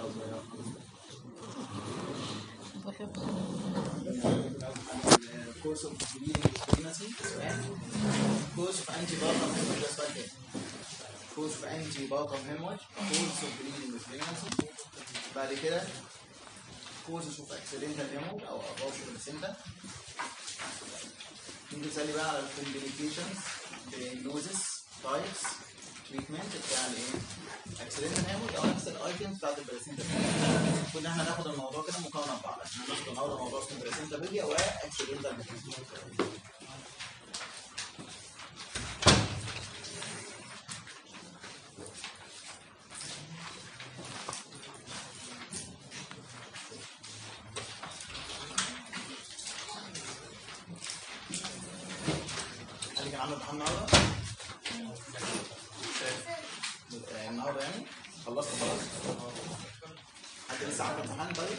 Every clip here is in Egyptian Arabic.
course of bleeding with pregnancy سؤال course of antepartum hemorrhage ده سؤال تاني course of antepartum hemorrhage course of bleeding with pregnancy بعد كده causes of accidental hemorrhage او abortion placenta نيجي نسألي بقى على الكومبليكيشنز diagnosis types treatment بتاع الايه accidental hemorrhage او نفس الايتمز بتاعت البلاسينتا كنا احنا ناخد الموضوع كده مكون ببعض احنا هناخد النهارده موضوع اسمه بلاسينتا بيبيا واكسيدنتال حد كان عنده امتحان النهارده؟ آه، النهارده يعني؟ خلصت خلاص؟ حد لسه عنده امتحان طيب؟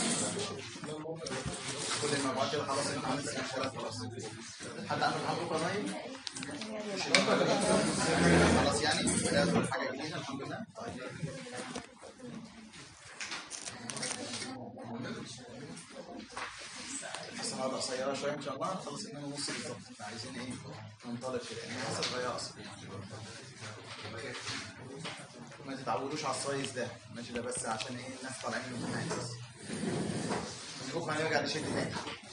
كل المجموعات كده خلاص امتحان لسه خلاص خلاص حد عنده امتحان بكره طيب؟ مش النهارده خلاص يعني بدأت حاجه جديده الحمد لله طيب بس النهارده قصيره شويه ان شاء الله نخلص 2 ونص بالظبط احنا عايزين ايه ننطلق كده يعني بس صغيره اصلا ما تتعودوش على السايز ده ماشي ده بس عشان ايه الناس طالعين من الامتحان بس من بكره هنرجع نشد تاني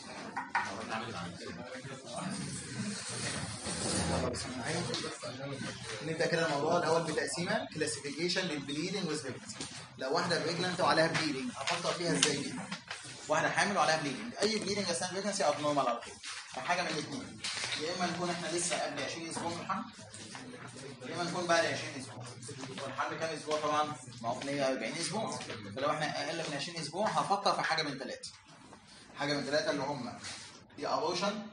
يلا بسم الله الرحمن الرحيم. نبدا كده الموضوع الاول بتقسيمه كلاسيفيكيشن للبليدنج وسبيكتس لو واحده بريجننت وعليها بليدنج افكر فيها ازاي دي واحده حامل وعليها بليدنج اي بليدنج اثناء البريجنسي اب نورمال على طول حاجه من الاثنين يا اما نكون احنا لسه قبل 20 اسبوع من الحمل يا اما نكون بعد 20 اسبوع والحمل كام اسبوع طبعا ما هو 140 اسبوع فلو احنا اقل من 20 اسبوع هفكر في حاجه من ثلاثه حاجه من ثلاثه اللي هم يا ابوشن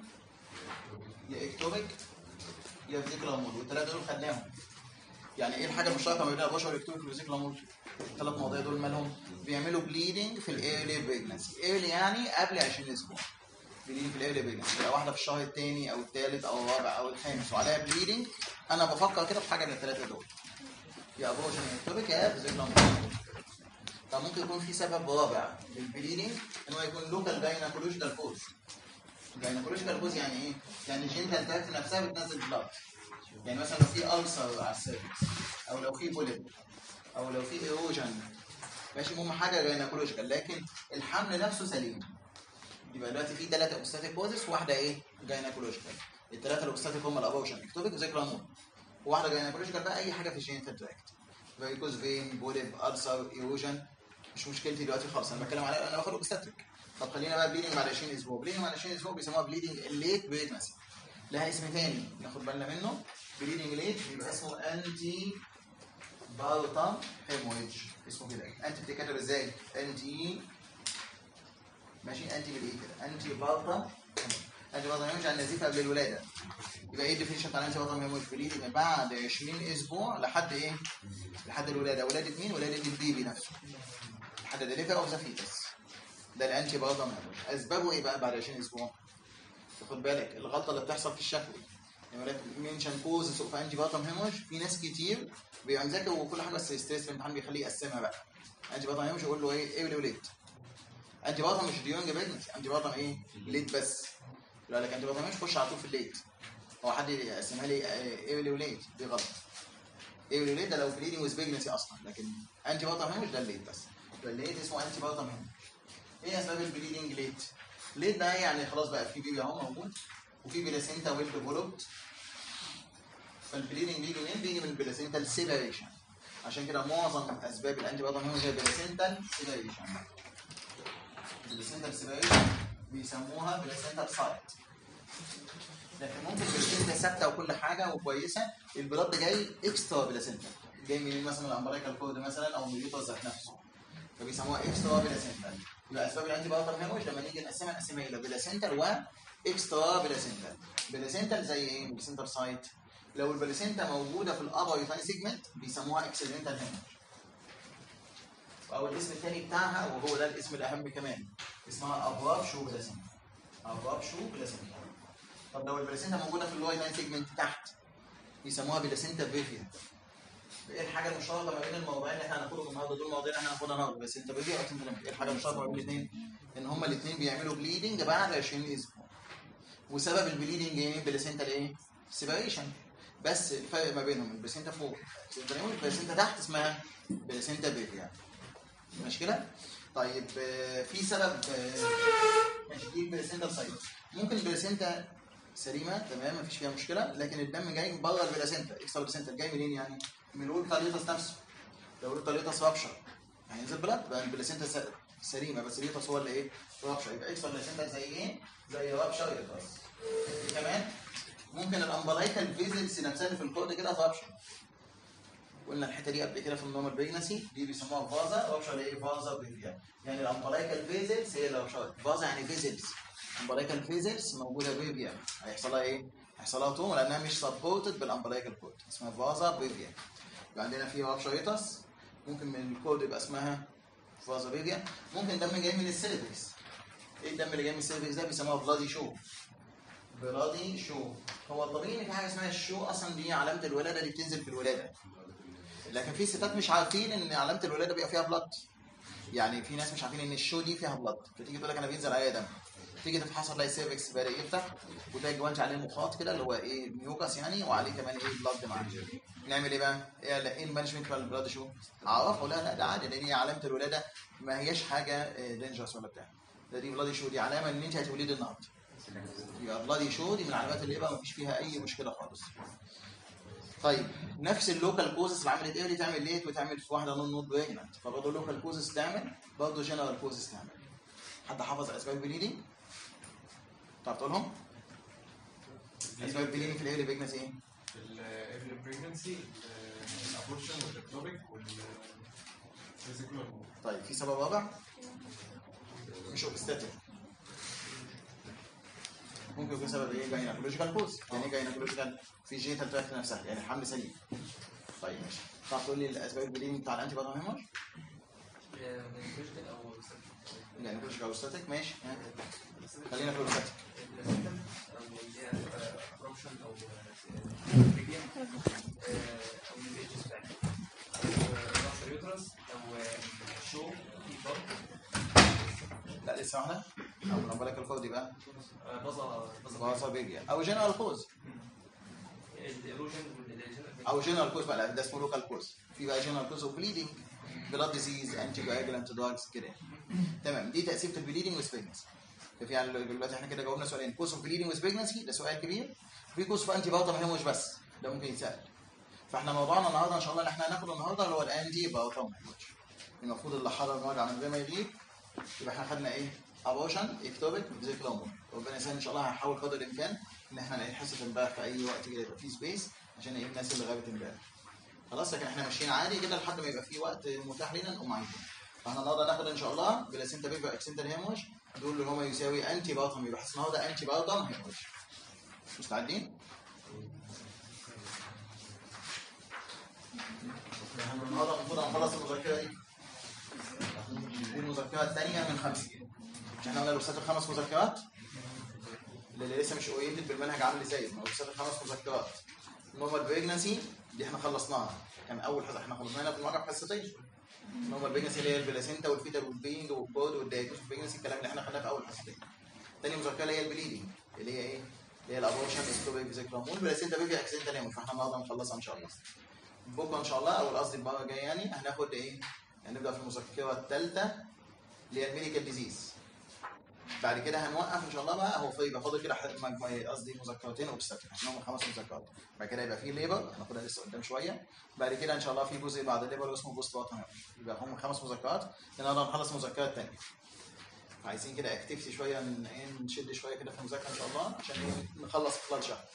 يا اكتوبيك يا فيزيكال امور والثلاثه دول خدناهم يعني ايه الحاجه المشتركه ما بين الابوشن والاكتوبيك والفيزيكال امور الثلاث مواضيع دول مالهم بيعملوا بليدنج في الايرلي بريجنسي ايرلي يعني قبل 20 اسبوع بليدنج في الايرلي بريجنسي لو واحده في الشهر الثاني او الثالث او الرابع او الخامس وعليها بليدنج انا بفكر كده في حاجه من الثلاثه دول يا ابوشن يا اكتوبيك يا فيزيكال امور طب ممكن يكون في سبب رابع للبليدنج ان هو يكون لوكال جاينكولوجيكال كوز جاينكولوجيكال كوز يعني ايه؟ يعني الجينيتال تراكت نفسها بتنزل بلاد يعني مثلا لو في ألسر على السيرفكس او لو في بوليب او لو في ايروجن ماشي المهم حاجه جاينكولوجيكال لكن الحمل نفسه سليم يبقى دلوقتي في ثلاثه اوبستاتيك كوزز واحده ايه؟ جاينكولوجيكال الثلاثه الاوبستاتيك هم الابوشن اكتوبيك وذكرى وواحده جاينكولوجيكال بقى اي حاجه في الجينيتال تراكت فيكوز فين بوليب ألسر ايروجن مش مشكلتي دلوقتي خالص انا بتكلم على انا باخد اوبستاتيك طب خلينا بقى بليدنج بعد 20 اسبوع بليدنج بعد 20 اسبوع بيسموها بليدنج الليت بريجنسي لها اسم تاني ناخد بالنا منه بليدنج ليت بيبقى اسمه انتي بارتم هيموريدج اسمه كده انتي بتتكتب ازاي؟ انتي ماشي انتي بالايه كده انتي بارتم انتي بارتم هيموريدج عن النزيف قبل الولاده يبقى ايه الديفينيشن بتاع الانتي بارتم هيموريدج بليدنج بعد 20 اسبوع لحد ايه؟ لحد الولاده ولاده مين؟ ولاده البيبي نفسه لحد ديليفري اوف ذا فيتس ده الانتي بارتم هيموريدج اسبابه ايه بقى بعد 20 اسبوع؟ خد بالك الغلطه اللي بتحصل في الشكوى يعني منشن كوزز اوف انتي بارتم هيموريدج في ناس كتير بيبقى مذاكر وكل حاجه بس ستريس في الامتحان بيخليه يقسمها بقى انتي بارتم هيموريدج يقول له ايه ايه وليت انتي بارتم مش ديونج بريجنسي انتي بارتم ايه ليت بس يقول لك انتي بارتم هيموريدج خش على طول في الليت هو حد يقسمها لي ايه وليت دي غلط ايه وليت ده لو بليدنج ويز بريجنسي اصلا لكن انتي بارتم هيموريدج ده الليت بس يبقى الليت اسمه انتي بارتم هيموريدج ايه اسباب البليدنج ليت ليت ده يعني خلاص بقى في بيبي اهو موجود وفي بلاسينتا ويل ديفلوبد فالبليدنج بيجي منين؟ بيجي من البلاسينتال سيبريشن عشان كده معظم اسباب الانتي بارتم هي البلاسينتال سيبريشن البلاسينتال سيبريشن بيسموها بلاسينتال سايت لكن ممكن بلاسينتا ثابته وكل حاجه وكويسه البلاد جاي اكسترا بلاسينتا جاي من مثلا الامبريكال كورد مثلا او من اليوتر ذات نفسه فبيسموها اكسترا بلاسينتال يبقى اسباب الانتي بارتم هيموج لما نيجي نقسمها نقسمها الى بلاسينتال واكسترا بلاسينتال بلاسينتال زي ايه؟ بلاسينتال سايت لو البلاسينتا موجوده في الابر يوتاين سيجمنت بيسموها اكسيدنتال هيموج او الاسم الثاني بتاعها وهو ده الاسم الاهم كمان اسمها ابراب شو بلاسينتا ابراب شو بلاسينتا طب لو البلاسينتا موجوده في اللور يوتاين سيجمنت تحت بيسموها بلاسينتا فيفيا ايه الحاجه المشتركه ما بين الموضوعين اللي احنا هناخدهم النهارده دول مواضيع احنا هناخدها النهارده بس انت بيجي وقت انت ايه الحاجه المشتركه ما بين الاثنين ان هما الاثنين بيعملوا بليدنج بعد 20 اسبوع وسبب البليدنج ايه بلاسينتا الايه سيبريشن بس الفرق ما بينهم البلاسينتا فوق البلاسينتا تحت اسمها بلاسينتا بيفيا مش كده طيب آه، في سبب آه، ماشي دي البلاسينتا سايد ممكن البلاسينتا سليمه تمام مفيش فيها مشكله لكن الدم جاي بره البلاسينتا اكسترا بلاسينتا جاي منين يعني؟ من الول تاليتس نفسه لو الول تاليتس رابشر هينزل بلاد بقى البلاسينتا س- سليمه بس اليوتس هو اللي ايه؟ رابشر يبقى اكسترا بلاسينتا زي ايه؟ زي رابشر يوتس كمان ممكن الامبلايكال فيزلز نفسها اللي في الكود كده رابشر قلنا الحته دي قبل كده في النورمال بريجنسي دي بيسموها فازا رابشر ايه فازا بريفيا يعني الامبلايكال فيزلز هي اللي رابشر فازا يعني فيزلز امبلايكال فيزلز موجوده بريفيا هيحصل لها ايه؟ هيحصل لها توم لانها مش سبورتد بالامبلايكال كود اسمها فازا بريفيا يبقى عندنا في رابشريتس ممكن من الكود يبقى اسمها فازا بريفيا ممكن دم جاي من السيرفكس ايه الدم اللي جاي من السيرفكس ده بيسموها بلادي شو بلادي شو هو الطبيعي ان في حاجه اسمها الشو اصلا دي علامه الولاده دي بتنزل في الولاده لكن في ستات مش عارفين ان علامه الولاده بيبقى فيها بلاد يعني في ناس مش عارفين ان الشو دي فيها بلاد فتيجي تقول لك انا بينزل عليا دم تيجي تفحص تلاقي السيرفكس بدا يفتح وتلاقي جوانش عليه مخاط كده اللي هو ايه ميوكس يعني وعليه كمان ايه بلاد معاه نعمل ايه بقى؟ ايه لا، ايه المانجمنت بتاع البلاد شو؟ اعرفه لا لا ده عادي لان هي علامه الولاده ما هياش حاجه دينجرس ولا بتاع ده دي بلادي شو دي علامه ان انت هتولدي النهارده يبقى بلادي شو دي من علامات الابره مفيش فيها اي مشكله خالص طيب نفس اللوكال كوزس اللي عملت ايه دي تعمل ليت وتعمل في واحده نون نوت بريجننت فبرضه اللوكال كوزس تعمل برضه جنرال كوزس تعمل حد حافظ اسباب البليدنج؟ تعرف تقولهم؟ اسباب البليدنج في الايرلي بريجنسي ايه؟ الايرلي بريجنسي الابورشن والاكتوبيك والفيزيكولار طيب في سبب رابع؟ مش اوبستاتيك ممكن يكون سبب ايه؟ جاينكولوجيكال كوز يعني ايه جاينكولوجيكال؟ في جيتال تراكت نفسها يعني الحمل سليم طيب ماشي تعرف تقول لي الاسباب البليدنج بتاع الانتي باتون هيمور؟ جاينكولوجيكال اوبستاتيك ماشي ها. خلينا في الاوبستاتيك لا لسه واحده او لما بالك الكود يبقى باظه بيجي او جنرال كوز او جنرال كوز بقى لا ده اسمه لوكال كوز في بقى جنرال كوز اوف بليدنج بلاد ديزيز انتي كواجلانت دراجز كده تمام دي تقسيمه البليدنج والسبيجنسي في يعني دلوقتي احنا كده جاوبنا سؤالين كوز اوف بليدنج وسبيجنسي ده سؤال كبير في كوز في انتي باوتر هيموش بس ده ممكن يتسال فاحنا موضوعنا النهارده ان شاء الله اللي احنا هناخده النهارده اللي هو الانتي باوتر هيموش المفروض اللي حضر المراجعه من غير ما يغيب يبقى احنا خدنا ايه؟ ابوشن اكتوبيك فيزيك لومبر ربنا يسهل ان شاء الله هنحاول قدر الامكان ان احنا نلاقي حصه امبارح في اي وقت كده يبقى في سبيس عشان ايه الناس اللي غابت امبارح خلاص لكن احنا ماشيين عادي كده لحد ما يبقى في وقت متاح لنا نقوم عايزين فاحنا النهارده ناخد ان شاء الله بلاسينتا بيبقى اكسنتا هيموش دول اللي هم يساوي انتي باوتم يبقى حسنا النهارده انتي باوتم هيموش مستعدين؟ احنا النهارده المفروض هنخلص المذكره دي دي المذكره الثانيه من خمسه مش احنا قلنا الاستاذ الخمس مذكرات اللي لسه مش اورينتد بالمنهج عامل ازاي ما هو الاستاذ الخمس مذكرات نورمال بريجنسي دي احنا خلصناها كان اول حصه احنا خلصناها في المراجعه في حصتين نورمال بريجنسي اللي هي البلاسينتا والفيتال والبينج والبود والدايجنوز بريجنسي الكلام اللي احنا خدناه في اول حصتين تاني مذكره اللي هي البليدنج اللي هي ايه؟ اللي هي الابورشن استوبيك فيزيكلوم والبلاسينتا بيبي اكسنتا نيمون فاحنا النهارده هنخلصها ان شاء الله بكره ان شاء الله او قصدي المره الجايه يعني هناخد ايه؟ هنبدا في المذكره الثالثه اللي هي الميديكال ديزيز بعد كده هنوقف ان شاء الله بقى هو يبقى فاضل كده حد- مجموعة- قصدي مذكرتين اوبستاتيك احنا هم خمس مذكرات بعد كده يبقى في ليبر هناخدها لسه قدام شويه بعد كده ان شاء الله في جزء بعد الليبر اسمه بوست بارتم يبقى هم خمس مذكرات النهارده هنخلص المذكره الثانيه عايزين كده اكتيفيتي شويه ن- إيه، نشد شويه كده في المذاكره ان شاء الله عشان إيه، نخلص في خلال شهر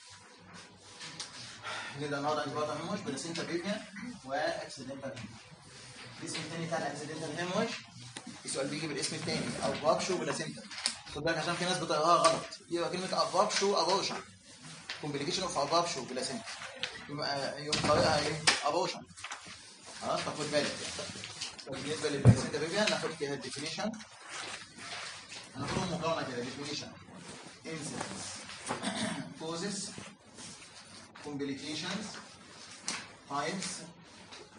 نبدا النهارده انتي بارتم هيموش بلاسينتا بيبيا واكسيدنتال الاسم الثاني بتاع الاكسيدنتال هيموش في سؤال بيجي بالاسم الثاني ابوابشو بلاسينتا خد بالك عشان في ناس بتقراها غلط يبقى كلمه ابوابشو ابوشن كومبليكيشن اوف ابوابشو بلاسينتا يبقى يوم قارئها ايه ابوشن خلاص فخد بالك يعني بالنسبه للبلاسينتا بيبيا ناخد كده الديفينيشن هناخدهم مقارنه كده ديفينيشن incidence causes complications types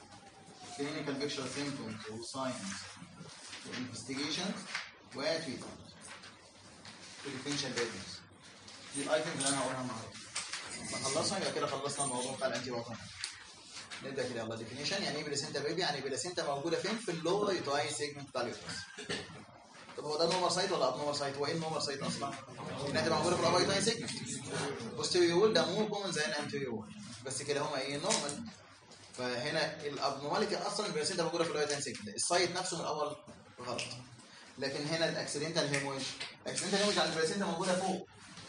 clinical picture symptoms وساينز وانفستيجيشنز وتريتمنت وديفرنشال دايجنوز دي الايتمز اللي انا هقولها النهارده نخلصها يبقى كده خلصنا الموضوع بتاع الانتي بايوتيك نبدا كده يلا ديفينيشن يعني ايه بلاسينتا بيبي يعني بلاسينتا موجوده فين في اللور يوتاي سيجمنت بتاع اليوترس طب هو ده نومر سايت ولا اب نومر سايت هو ايه النومر سايت اصلا انها تبقى موجوده في الاب يوتاي سيجمنت بوستيريور ده مو كومن زي الانتيريور بس كده هما ايه نورمال فهنا الابنورماليتي اصلا البلاسينتا موجوده في الاب يوتاي سيجمنت السايت نفسه من الاول غلط لكن هنا الاكسيدنتال هيموج الاكسيدنتال هيموج على البلاسينتا موجوده فوق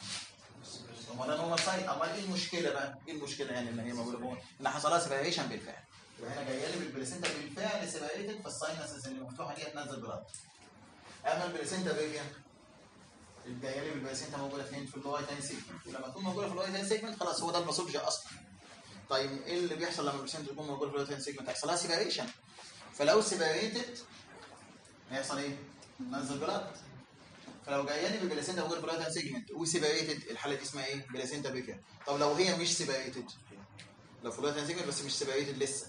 امال انا نورمال سايت امال ايه المشكله بقى؟ ايه المشكله يعني ان هي موجوده فوق؟ ان حصل لها سيبريشن بالفعل يبقى هنا جايه لي بالبلاسينتا بالفعل سيبريتد فالساينسز اللي مفتوحه دي هتنزل بلاد اما البلاسينتا بيبيا الجايه لي بالبلاسينتا موجوده فين؟ في اللواي تاني سيجمنت ولما تكون موجوده في اللواي تاني سيجمنت خلاص هو ده الماسوبجي اصلا طيب ايه اللي بيحصل لما البلاسينتا تكون موجوده في اللواي تاني سيجمنت؟ هيحصل لها سيبريشن فلو سيبريتد هيحصل ايه؟ نزل بلاد فلو جايه لي ببلاسينتا موجوده في اللواي سيجمنت وسيبريتد الحاله دي اسمها ايه؟ بلاسينتا بيبيا طب لو هي مش سيبريتد لو في اللواي سيجمنت بس مش سيبريتد لسه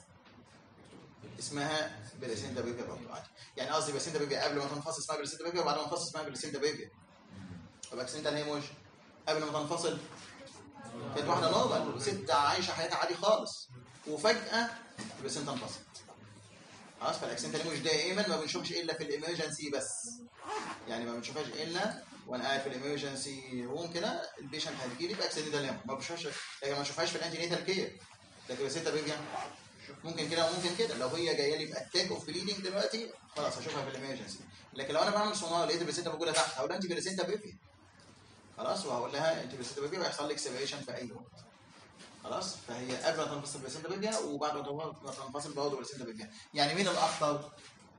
اسمها بلاسينتا بيبيا برضه عادي يعني قصدي بلاسينتا بيبيا قبل ما تنفصل اسمها بلاسينتا بيبيا وبعد ما تنفصل اسمها بلاسينتا بيبيا طب اكسنتا الهيموج قبل ما تنفصل كانت واحده نورمال وست عايشه حياتها عادي خالص وفجاه البلاسينتا انفصلت خلاص فالاكسنتا الهيموج دائما ما بنشوفش الا في الامرجنسي بس يعني ما بنشوفهاش الا وانا قاعد في الامرجنسي روم كده البيشنت هتجي لي باكسنتا الهيموج ما بنشوفهاش لكن ما بنشوفهاش في الانتي نيتال كير لكن بلاسينتا بيبيا ممكن كده وممكن كده لو هي جايه لي باتاك اوف بليدنج دلوقتي خلاص هشوفها في الامرجنسي لكن لو انا بعمل سونار لقيت البلاسينتا موجوده تحت هقول لها انت بلاسينتا بيبي خلاص وهقول لها انت بلاسينتا بيبي وهيحصل لك سيبريشن في اي وقت خلاص فهي قبل ما تنفصل بلاسينتا بيبي وبعد ما تنفصل برضه بلاسينتا بيبي يعني مين الاخطر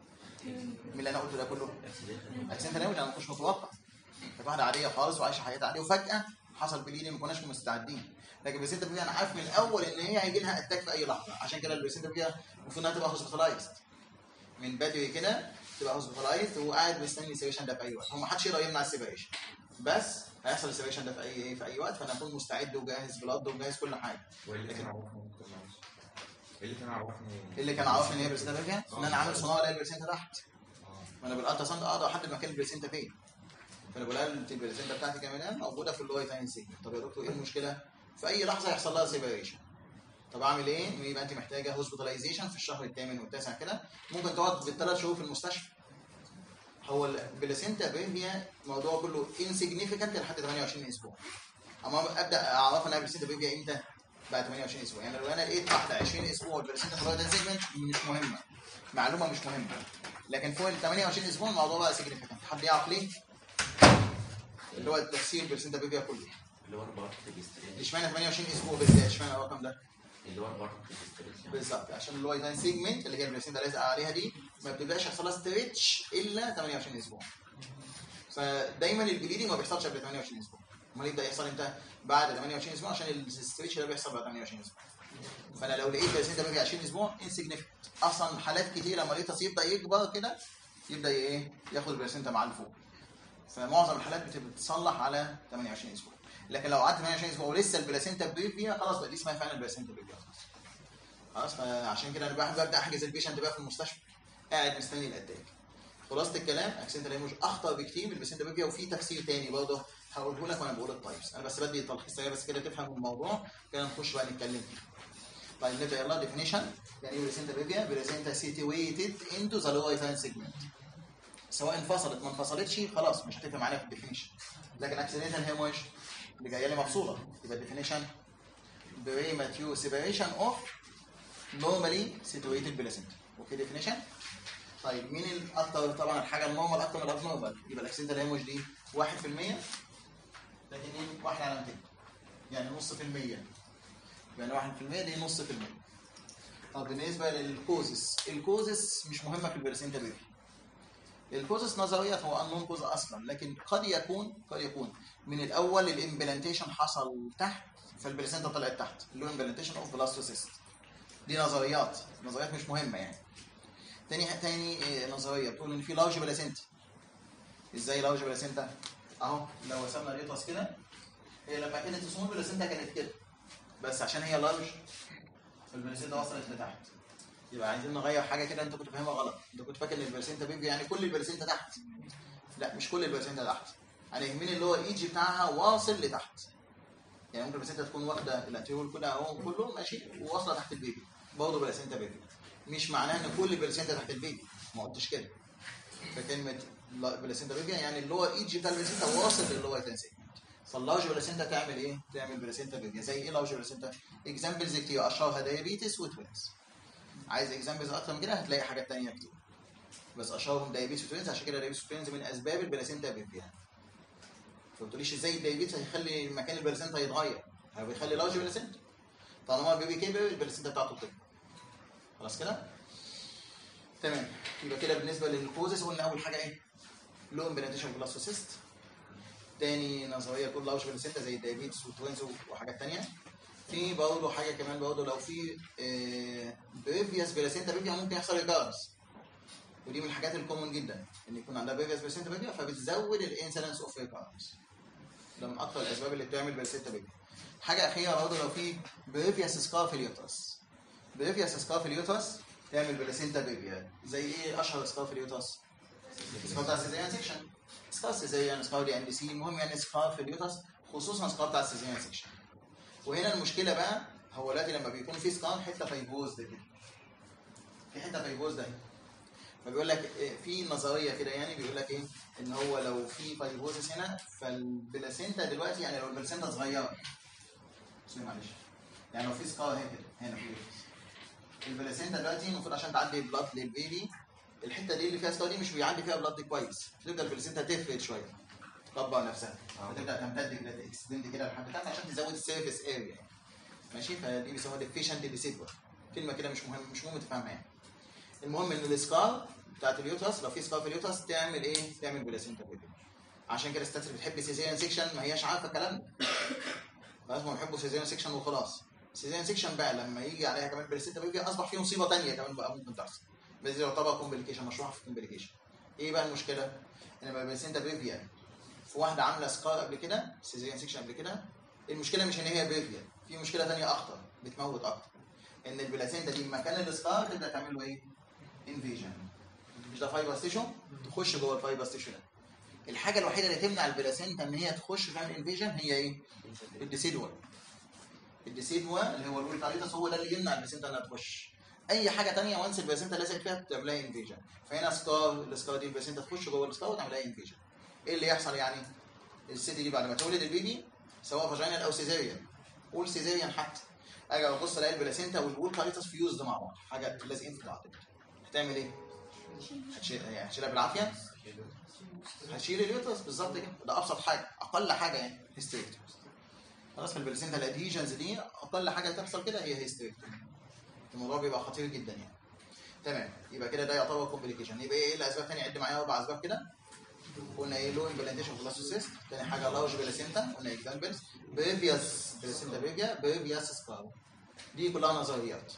من اللي انا قلته ده كله اكسنتا ناوي انا مش متوقع كانت واحده عاديه خالص وعايشه حياتها عاديه وفجاه حصل بليدنج ما كناش مستعدين لكن البلاسينتا بيبي انا عارف من الاول ان هي هيجي لها اتاك في اي لحظه عشان كده البلاسينتا بيبي المفروض انها تبقى هوسبيتالايزد من بدري كده تبقى هوسبيتالايزد وقاعد مستني السيبريشن ده في اي وقت هو ما حدش يقدر يمنع السيبريشن بس هيحصل السيبريشن ده في اي ايه في اي وقت فانا اكون مستعد وجاهز بلاد وجاهز كل حاجه وايه اللي كان عرفني ايه اللي كان عرفني إيه اللي كان عارفني ان هي بلاسينتا بيبي ان انا عامل صناعه الاقي البلاسينتا تحت اه ما انا بالالترا ساوند اقدر احدد مكان البلاسينتا فين فانا بقول لها انت البلاسينتا بتاعتي كمان موجوده في اللواي تاين سيجمنت طب يا دكتور ايه المشكله؟ في اي لحظه يحصل لها سيبريشن طب اعمل ايه؟ يبقى انت محتاجه هوسبيتاليزيشن في الشهر الثامن والتاسع كده ممكن تقعد بالثلاث شهور في المستشفى هو البلاسينتا بيبيا الموضوع كله انسيجنيفيكانت لحد 28 اسبوع اما ابدا اعرف انها بلاسينتا بيبيا امتى؟ بعد 28 اسبوع يعني لو انا لقيت واحده 20 اسبوع والبلاسينتا في الرايت سيجمنت مش مهمه معلومه مش مهمه لكن فوق ال 28 اسبوع الموضوع بقى سيجنيفيكانت حد يعرف ليه؟ اللي هو التفسير البلاسينتا بيبيا كله اللي هو اربعة ريجستريشن اشمعنى 28 اسبوع بالذات اشمعنى الرقم ده؟ اللي هو اربعة ريجستريشن بالظبط عشان اللي هو يزاين سيجمنت اللي هي البلاسينتا لازقه عليها دي ما بتبداش يحصل لها ستريتش الا 28 اسبوع فدايما البليدنج ما بيحصلش قبل 28 اسبوع امال يبدا يحصل امتى؟ بعد 28 اسبوع عشان الستريتش ده بيحصل بعد 28 اسبوع فانا لو لقيت بلاسينتا بيجي 20 اسبوع انسيجنيفيكت اصلا حالات كتير لما لقيت يبدا يكبر كده يبدا ايه ياخد البلاسينتا معاه لفوق فمعظم الحالات بتتصلح على 28 اسبوع لكن لو قعدت 28 اسبوع ولسه البلاسينتا بيبيا خلاص بقى دي اسمها فعلا البلاسينتا بيبيا خلاص خلاص فعشان كده انا بحب ابدا احجز البيشنت بقى في المستشفى قاعد مستني الاتاك خلاصه الكلام اكسنتا ليموج اخطر بكتير من البلاسينتا بيبيا وفي تفسير تاني برضه هقوله لك وانا بقول التايبس انا بس بدي تلخيص سريع بس كده تفهم الموضوع كده نخش بقى نتكلم فيه طيب نبدا يلا ديفينيشن يعني ايه بلاسينتا بيبيا بلاسينتا سيتويتد انتو ذا لور ساين سيجمنت سواء انفصلت ما انفصلتش خلاص مش هتفرق معانا في الديفينيشن لكن اكسيدنتال هيموج اللي جايه لي مفصوله يبقى الديفينيشن بريماتيو سيبريشن اوف نورمالي سيتويتد بلاسينتا اوكي ديفينيشن طيب مين الاكتر طبعا الحاجه النورمال اكتر من الابنورمال يبقى الاكسيدنتال هيموج دي 1% لكن ايه 1 على 200 يعني نص في المية يعني 1% دي نص في المية طب بالنسبه للكوزس الكوزس مش مهمه في البلاسينتا بيبي الكوزس نظريات هو انون كوز اصلا لكن قد يكون قد يكون من الاول الامبلانتيشن حصل تحت فالبلاسينتا طلعت تحت اللي هو امبلانتيشن اوف بلاستوسيست دي نظريات نظريات مش مهمه يعني تاني تاني إيه، نظريه بتقول ان في لارج بلاسينتا ازاي لارج بلاسينتا اهو لو رسمنا اليوترس كده هي لما كانت السمول بلاسينتا كانت كده بس عشان هي لارج البلاسينتا وصلت لتحت يبقى عايزين نغير حاجه كده انت كنت فاهمها غلط انت كنت فاكر ان البلاسينتا بيبقى يعني كل البلاسينتا تحت لا مش كل البلاسينتا تحت انا يهمني اللي هو الايجي بتاعها واصل لتحت يعني ممكن البلاسينتا تكون واخده الانتيول كده اهو كله ماشي وواصله تحت البيبي برضه بلاسينتا بيبي مش معناه ان كل البلاسينتا تحت البيبي ما قلتش كده فكلمه لا- بلاسينتا بيبي يعني اللي هو الايجي بتاع البلاسينتا واصل للي هو سيجمنت فاللارج بلاسينتا تعمل ايه؟ تعمل بلاسينتا بيبي زي ايه لارج بلاسينتا؟ اكزامبلز كتير اشهرها دايابيتس وتوينز عايز اكزامبلز اكتر من كده هتلاقي حاجات تانية كتير بس اشهرهم دايابيتس وتوينز عشان كده دايابيتس وتوينز من اسباب البلاسينتا بيبي يعني فما تقوليش ازاي الدايابيتس هيخلي مكان البلاسينتا يتغير هو بيخلي لارج بلاسينتا طالما البيبي كبر البلاسينتا بتاعته بتكبر خلاص كده؟ تمام يبقى كده بالنسبه للكوزس قلنا اول حاجه ايه؟ لو امبلانتيشن بلاستوسيست تاني نظريه كل لارج بلاسينتا زي الدايابيتس والتوينز وحاجات تانية في برضه حاجه كمان برضه لو في بريفيوس بلاسينتا بيبيا ممكن يحصل ريكارنس ودي من الحاجات الكومون جدا ان يكون عندها بريفيوس بلاسينتا بيبيا فبتزود الانسيدنس اوف ريكارنس ده من اكثر الاسباب اللي بتعمل بلاسينتا بيبيا حاجه اخيره برضه لو في بريفيوس سكار في اليوترس بريفيوس سكار في اليوترس تعمل بلاسينتا بيبيا زي ايه اشهر سكار في اليوترس؟ سكار بتاع السيزيان سيكشن سكار سيزيان سكار دي ان سي المهم يعني سكار في اليوترس خصوصا سكار بتاع السيزيان سيكشن وهنا المشكله بقى هو دلوقتي لما بيكون في سكان حته فيبوز ده كده في حته فيبوز ده فبيقول لك إيه، في نظريه كده يعني بيقول لك ايه ان هو لو في فيبوزس هنا فالبلاسينتا دلوقتي يعني لو البلاسينتا صغيره سوري معلش يعني لو في سكار هنا كده هنا في البلاسينتا دلوقتي المفروض عشان تعدي بلاد للبيبي الحته دي اللي فيها سكار دي مش بيعدي فيها بلاد كويس فتبدا البلاسينتا تفرد شويه تطبق نفسها فتبدا تمتد كده تكستند كده لحد تحت عشان تزود السيرفيس اريا يعني. ماشي فدي بيسموها ديفيشنت ديسيدوال كلمه كده مش مهم مش مهم تفهمها يعني المهم ان السكار بتاعت اليوترس لو في سكار في اليوترس تعمل ايه؟ تعمل بلاسينتا بيبي عشان كده الستات اللي بتحب سيزيريان سيكشن ما هياش عارفه الكلام ده خلاص ما بيحبوا سيزيريان سيكشن وخلاص سيزيريان سيكشن بقى لما يجي عليها كمان بلاسينتا بيبي اصبح فيه مصيبه ثانيه كمان بقى ممكن تحصل بس دي يعتبر كومبليكيشن مشروع في كومبليكيشن ايه بقى المشكله؟ ان لما البلاسينتا بيبي في واحده عامله سكار قبل كده سيزيريان سيكشن قبل كده المشكله مش ان هي بيبيا في مشكله ثانيه اخطر بتموت اكتر ان البلاسينتا دي مكان السكار تبدا تعمل له ايه؟ انفيجن مش ده فايبر ستيشن تخش جوه الفايبر ستيشن ده الحاجه الوحيده اللي تمنع البلاسينتا ان هي تخش تعمل انفيجن هي ايه؟ الديسيدوال الديسيدوا اللي هو الوريك اريتس هو ده اللي يمنع البلاسينتا انها تخش اي حاجه ثانيه وانس البلاسينتا لزقت فيها تعملها انفيجن فهنا سكار السكار دي البلاسينتا تخش جوه السكار وتعملها انفيجن ايه اللي يحصل يعني؟ الست دي بعد ما تولد البيبي سواء فاجينال او سيزيريان قول سيزيريان حتى اجي ابص الاقي البلاسينتا والبول كاريتس فيوزد مع بعض حاجه لازقين في بعض هتعمل ايه؟ هتشيل يعني هتشيلها بالعافيه هتشيل اليوترس بالظبط كده ده ابسط حاجه اقل حاجه يعني هيستريكتومي خلاص في البلاسينتا الادهيجنز دي اقل حاجه تحصل كده هي هيستريكتومي الموضوع بيبقى خطير جدا يعني تمام يبقى كده ده يعتبر كومبليكيشن يبقى ايه الاسباب تاني عد معايا اربع اسباب كده قلنا ايه لو امبلانتيشن بلاستوسيست تاني حاجه لارج بلاسينتا قلنا اكزامبلز بريفيوس بلاسينتا بريفيا بريفيوس سكار دي كلها نظريات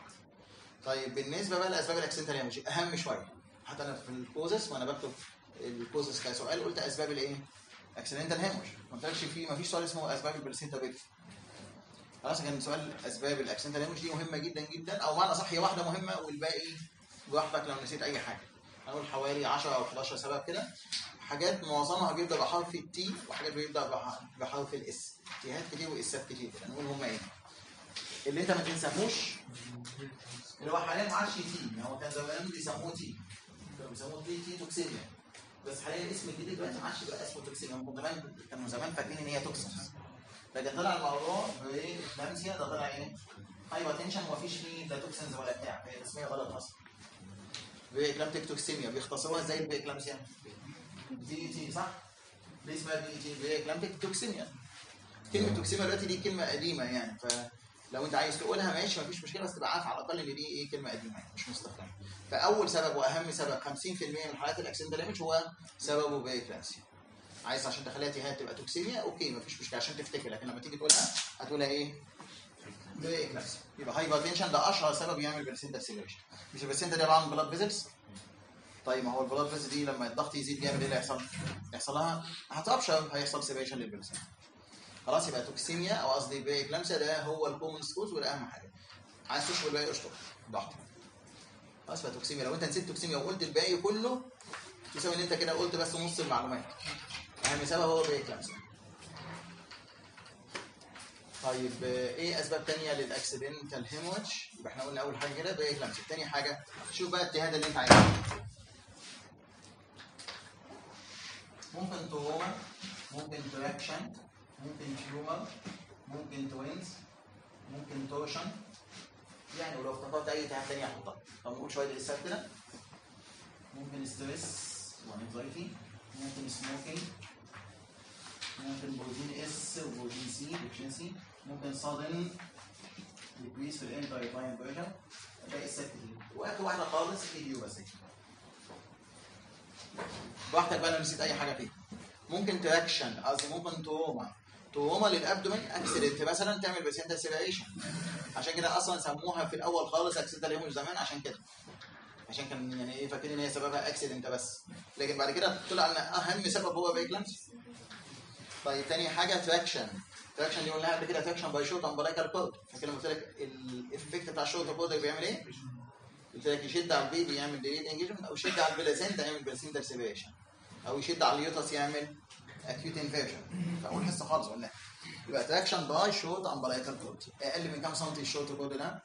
طيب بالنسبه بقى لاسباب الاكسنتال هيموجي اهم شويه حتى انا في الكوزس وانا بكتب الكوزس كسؤال قلت اسباب الايه؟ اكسيدنتال هيموج ما قلتلكش في ما فيش سؤال اسمه اسباب البلاسينتا بريفيا خلاص كان سؤال اسباب الاكسنتال هيموج دي مهمه جدا جدا او معنى صح هي واحده مهمه والباقي براحتك لو نسيت اي حاجه هنقول حوالي 10 او 11 سبب كده حاجات معظمها بيبدا بحرف التي وحاجات بيبدا بح- بحرف الاس تيهات كتير واسات كتير كده نقول هم ايه اللي انت ما تنساهوش اللي هو حاليا ما عادش تي يعني هو كان زمان بيسموه تي كانوا بيسموه تي تي توكسيميا بس حاليا الاسم الجديد دلوقتي ما عادش بقى اسمه توكسيميا هم زمان كانوا زمان فاكرين ان هي توكسينز لكن طلع الموضوع باكلامسيا ده طلع ايه؟ هايبر تنشن ومفيش فيه لا توكسينز ولا بتاع هي تسميه غلط اصلا بإكلامتيك توكسيميا بيختصروها ازاي البإكلامسيا؟ دي تي صح؟ ليه اسمها دي تي؟ بإكلامتيك توكسيميا كلمة توكسيميا دلوقتي دي كلمة قديمة يعني فلو انت عايز تقولها ماشي مفيش مشكلة بس تبقى عارف على الأقل إن دي إيه كلمة قديمة يعني مش مستخدمة فأول سبب وأهم سبب 50% من حالات الأكسنت دامج هو سببه بإكلامسيا عايز عشان تخليها تهات تبقى توكسيميا اوكي مفيش مشكله عشان تفتكر لكن لما تيجي تقولها هتقولها ايه؟ بإكلامسيا يبقى هايبرتنشن ده اشهر سبب يعمل بلاسينتا اكسلريشن مش البلاسينتا دي عباره عن بلاد فيزلز طيب ما هو البلاد فيزل دي لما الضغط يزيد جامد ايه اللي هيحصل؟ يحصل لها هتابشر هيحصل سيبريشن للبلاسينتا خلاص يبقى توكسيميا او قصدي بإكلامسيا ده هو الكومن سكوز وده اهم حاجه عايز تشرب الباقي اشرب ضغط خلاص يبقى توكسيميا لو انت نسيت توكسيميا وقلت الباقي كله يساوي ان انت كده قلت بس نص المعلومات اهم سبب هو باكلامسيا طيب آه، ايه اسباب تانية للاكسيدنتال هيموج يبقى احنا قلنا اول حاجه كده باكلامسيا تاني حاجه شوف بقى التهاد اللي انت عايزه ممكن توما ممكن تراكشن ممكن تيومر ممكن توينز ممكن توشن يعني ولو افتكرت اي تهاب تاني احطها طب نقول شويه الاسباب كده ممكن ستريس وانكزايتي ممكن سموكينج ممكن بروتين اس وبروتين سي ديفشنسي ممكن صادن ديكريس في الانتاي تايم فيرجن باقي السبب كتير واخر واحده خالص ايديو بس براحتك بقى لو نسيت اي حاجه فيها ممكن تراكشن قصدي ممكن توما توما للابدومين اكسيدنت مثلا تعمل بسنتا سيبريشن عشان كده اصلا سموها في الاول خالص اكسيدنت اليوم زمان عشان كده عشان كان يعني ايه فاكرين ان هي سببها اكسيدنت بس لكن بعد كده طلع ان اهم سبب هو بايكلانس طيب تاني حاجه تراكشن تراكشن دي قلناها قبل كده تراكشن باي شورت امبلايكال كود فاكر لما قلت لك الايفكت بتاع الشورت كود بيعمل ايه؟ قلت لك يشد على البيبي يعمل ديليت انجيجمنت او يشد على البلاسينتا يعمل بلاسينتا سيبريشن او يشد على اليوتس يعمل اكيوت انفيرجن في اول حصه خالص قلنا يبقى تراكشن باي شورت امبلايكال كود اقل من كام سنتي الشورت كود ده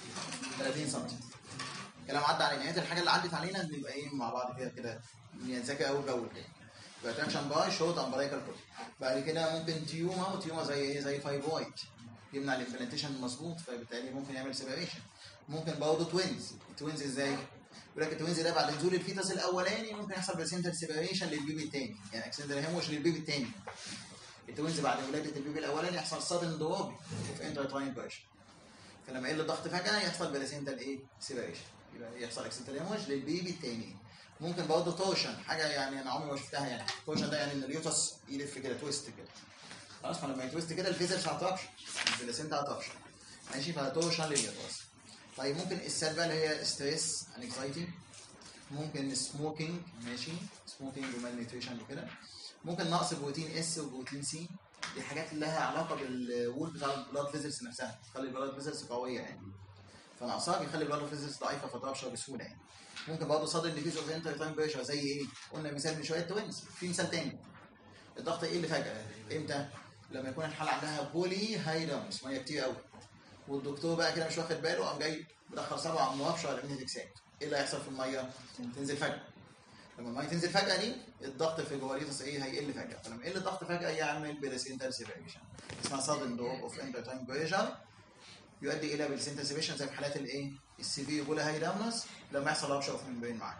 30 سنتي كلام عدى علينا نهايه الحاجه اللي عدت علينا نبقى ايه مع بعض كده كده نذاكر اول باول كده يبقى تراكشن باي شورت امبلايكال كود بعد كده ممكن تيوما وتيوما زي ايه زي فايبويد يمنع الامبلانتيشن المظبوط فبالتالي ممكن يعمل سيبريشن ممكن برضه توينز التوينز ازاي؟ يقول لك التوينز ده بعد نزول الفيتس الاولاني ممكن يحصل بلاسينتال سيبريشن للبيبي الثاني يعني اكسنتال هيموش للبيبي الثاني التوينز بعد ولاده البيبي الاولاني يحصل صدم ضوابي في انترتراين بيرشن فلما يقل الضغط فجاه يحصل بلاسينتال ايه سيبريشن يبقى يحصل اكسنتال هيموش للبيبي الثاني ممكن برضه توشن حاجه يعني انا عمري ما شفتها يعني توشن ده يعني ان اليوتس يلف كده تويست كده خلاص فلما يتويست كده الفيزرز هتربش البلاسينتا هتربش ماشي فتوشن لليوتس طيب ممكن السلبة بقى اللي هي ستريس انكزايتي ممكن سموكينج ماشي سموكينج ومال نيوتريشن وكده ممكن نقص بروتين اس وبروتين سي دي حاجات لها علاقه بالوول بتاع البلاد فيزلز نفسها تخلي البلاد فيزلز قويه يعني فنقصها بيخلي البلاد فيزلز ضعيفه فترشح بسهوله يعني ممكن برضه صدر ديفيز اوف انتر تايم بريشر زي ايه؟ قلنا مثال من شويه توينز في مثال تاني الضغط يقل فجاه امتى؟ لما يكون الحاله عندها بولي هايدرمس ميه كتير قوي والدكتور بقى كده مش واخد باله قام جاي مدخل سبعه موابشه على امنيه اكسات ايه اللي هيحصل في الميه؟ تنزل فجاه لما الميه تنزل فجاه دي الضغط في جواليتس ايه هيقل فجاه فلما يقل الضغط فجاه يعمل بلاسينتال سيبريشن اسمها سادن دوب اوف انتر تايم بريشر يؤدي الى بلاسينتال سيبريشن زي في حالات الايه؟ السيفير بولا هايدامنس لما يحصل رابشر اوف ممبرين معاه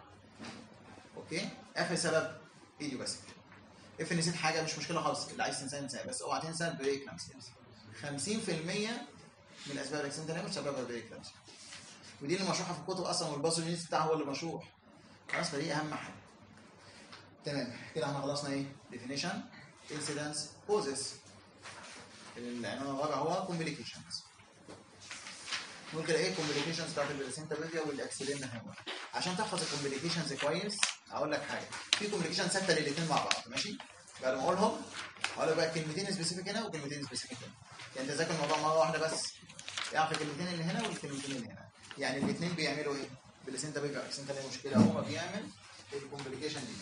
اوكي اخر سبب ايديو بس افرض نسيت حاجه مش مشكله خالص اللي عايز تنساها انساها بس اوعى تنسى بريك 50% من اسباب الاكسنت هيموج سببها بريك ودي اللي مشروحه في الكتب اصلا والباص اليونيت بتاعها هو اللي مشروح خلاص فدي اهم حاجه تمام كده احنا خلصنا ايه ديفينيشن انسيدنس كوزز العنوان الرابع هو كومبليكيشنز نقول كده ايه كومبليكيشنز بتاعت البلاسينتا بيزيا والاكسلين هيموج عشان تحفظ الكومبليكيشنز كويس هقول لك حاجه في كومبليكيشن ثابته للاثنين مع بعض ماشي بعد ما اقولهم هقول لك بقى كلمتين سبيسيفيك هنا وكلمتين سبيسيفيك هنا يعني انت ذاكر الموضوع مره واحده بس اعرف الكلمتين اللي هنا والكلمتين اللي هنا يعني الاثنين بيعملوا ايه؟ بالسنتا بيبقى السنتا ليه مشكله هو بيعمل الكومبليكيشن دي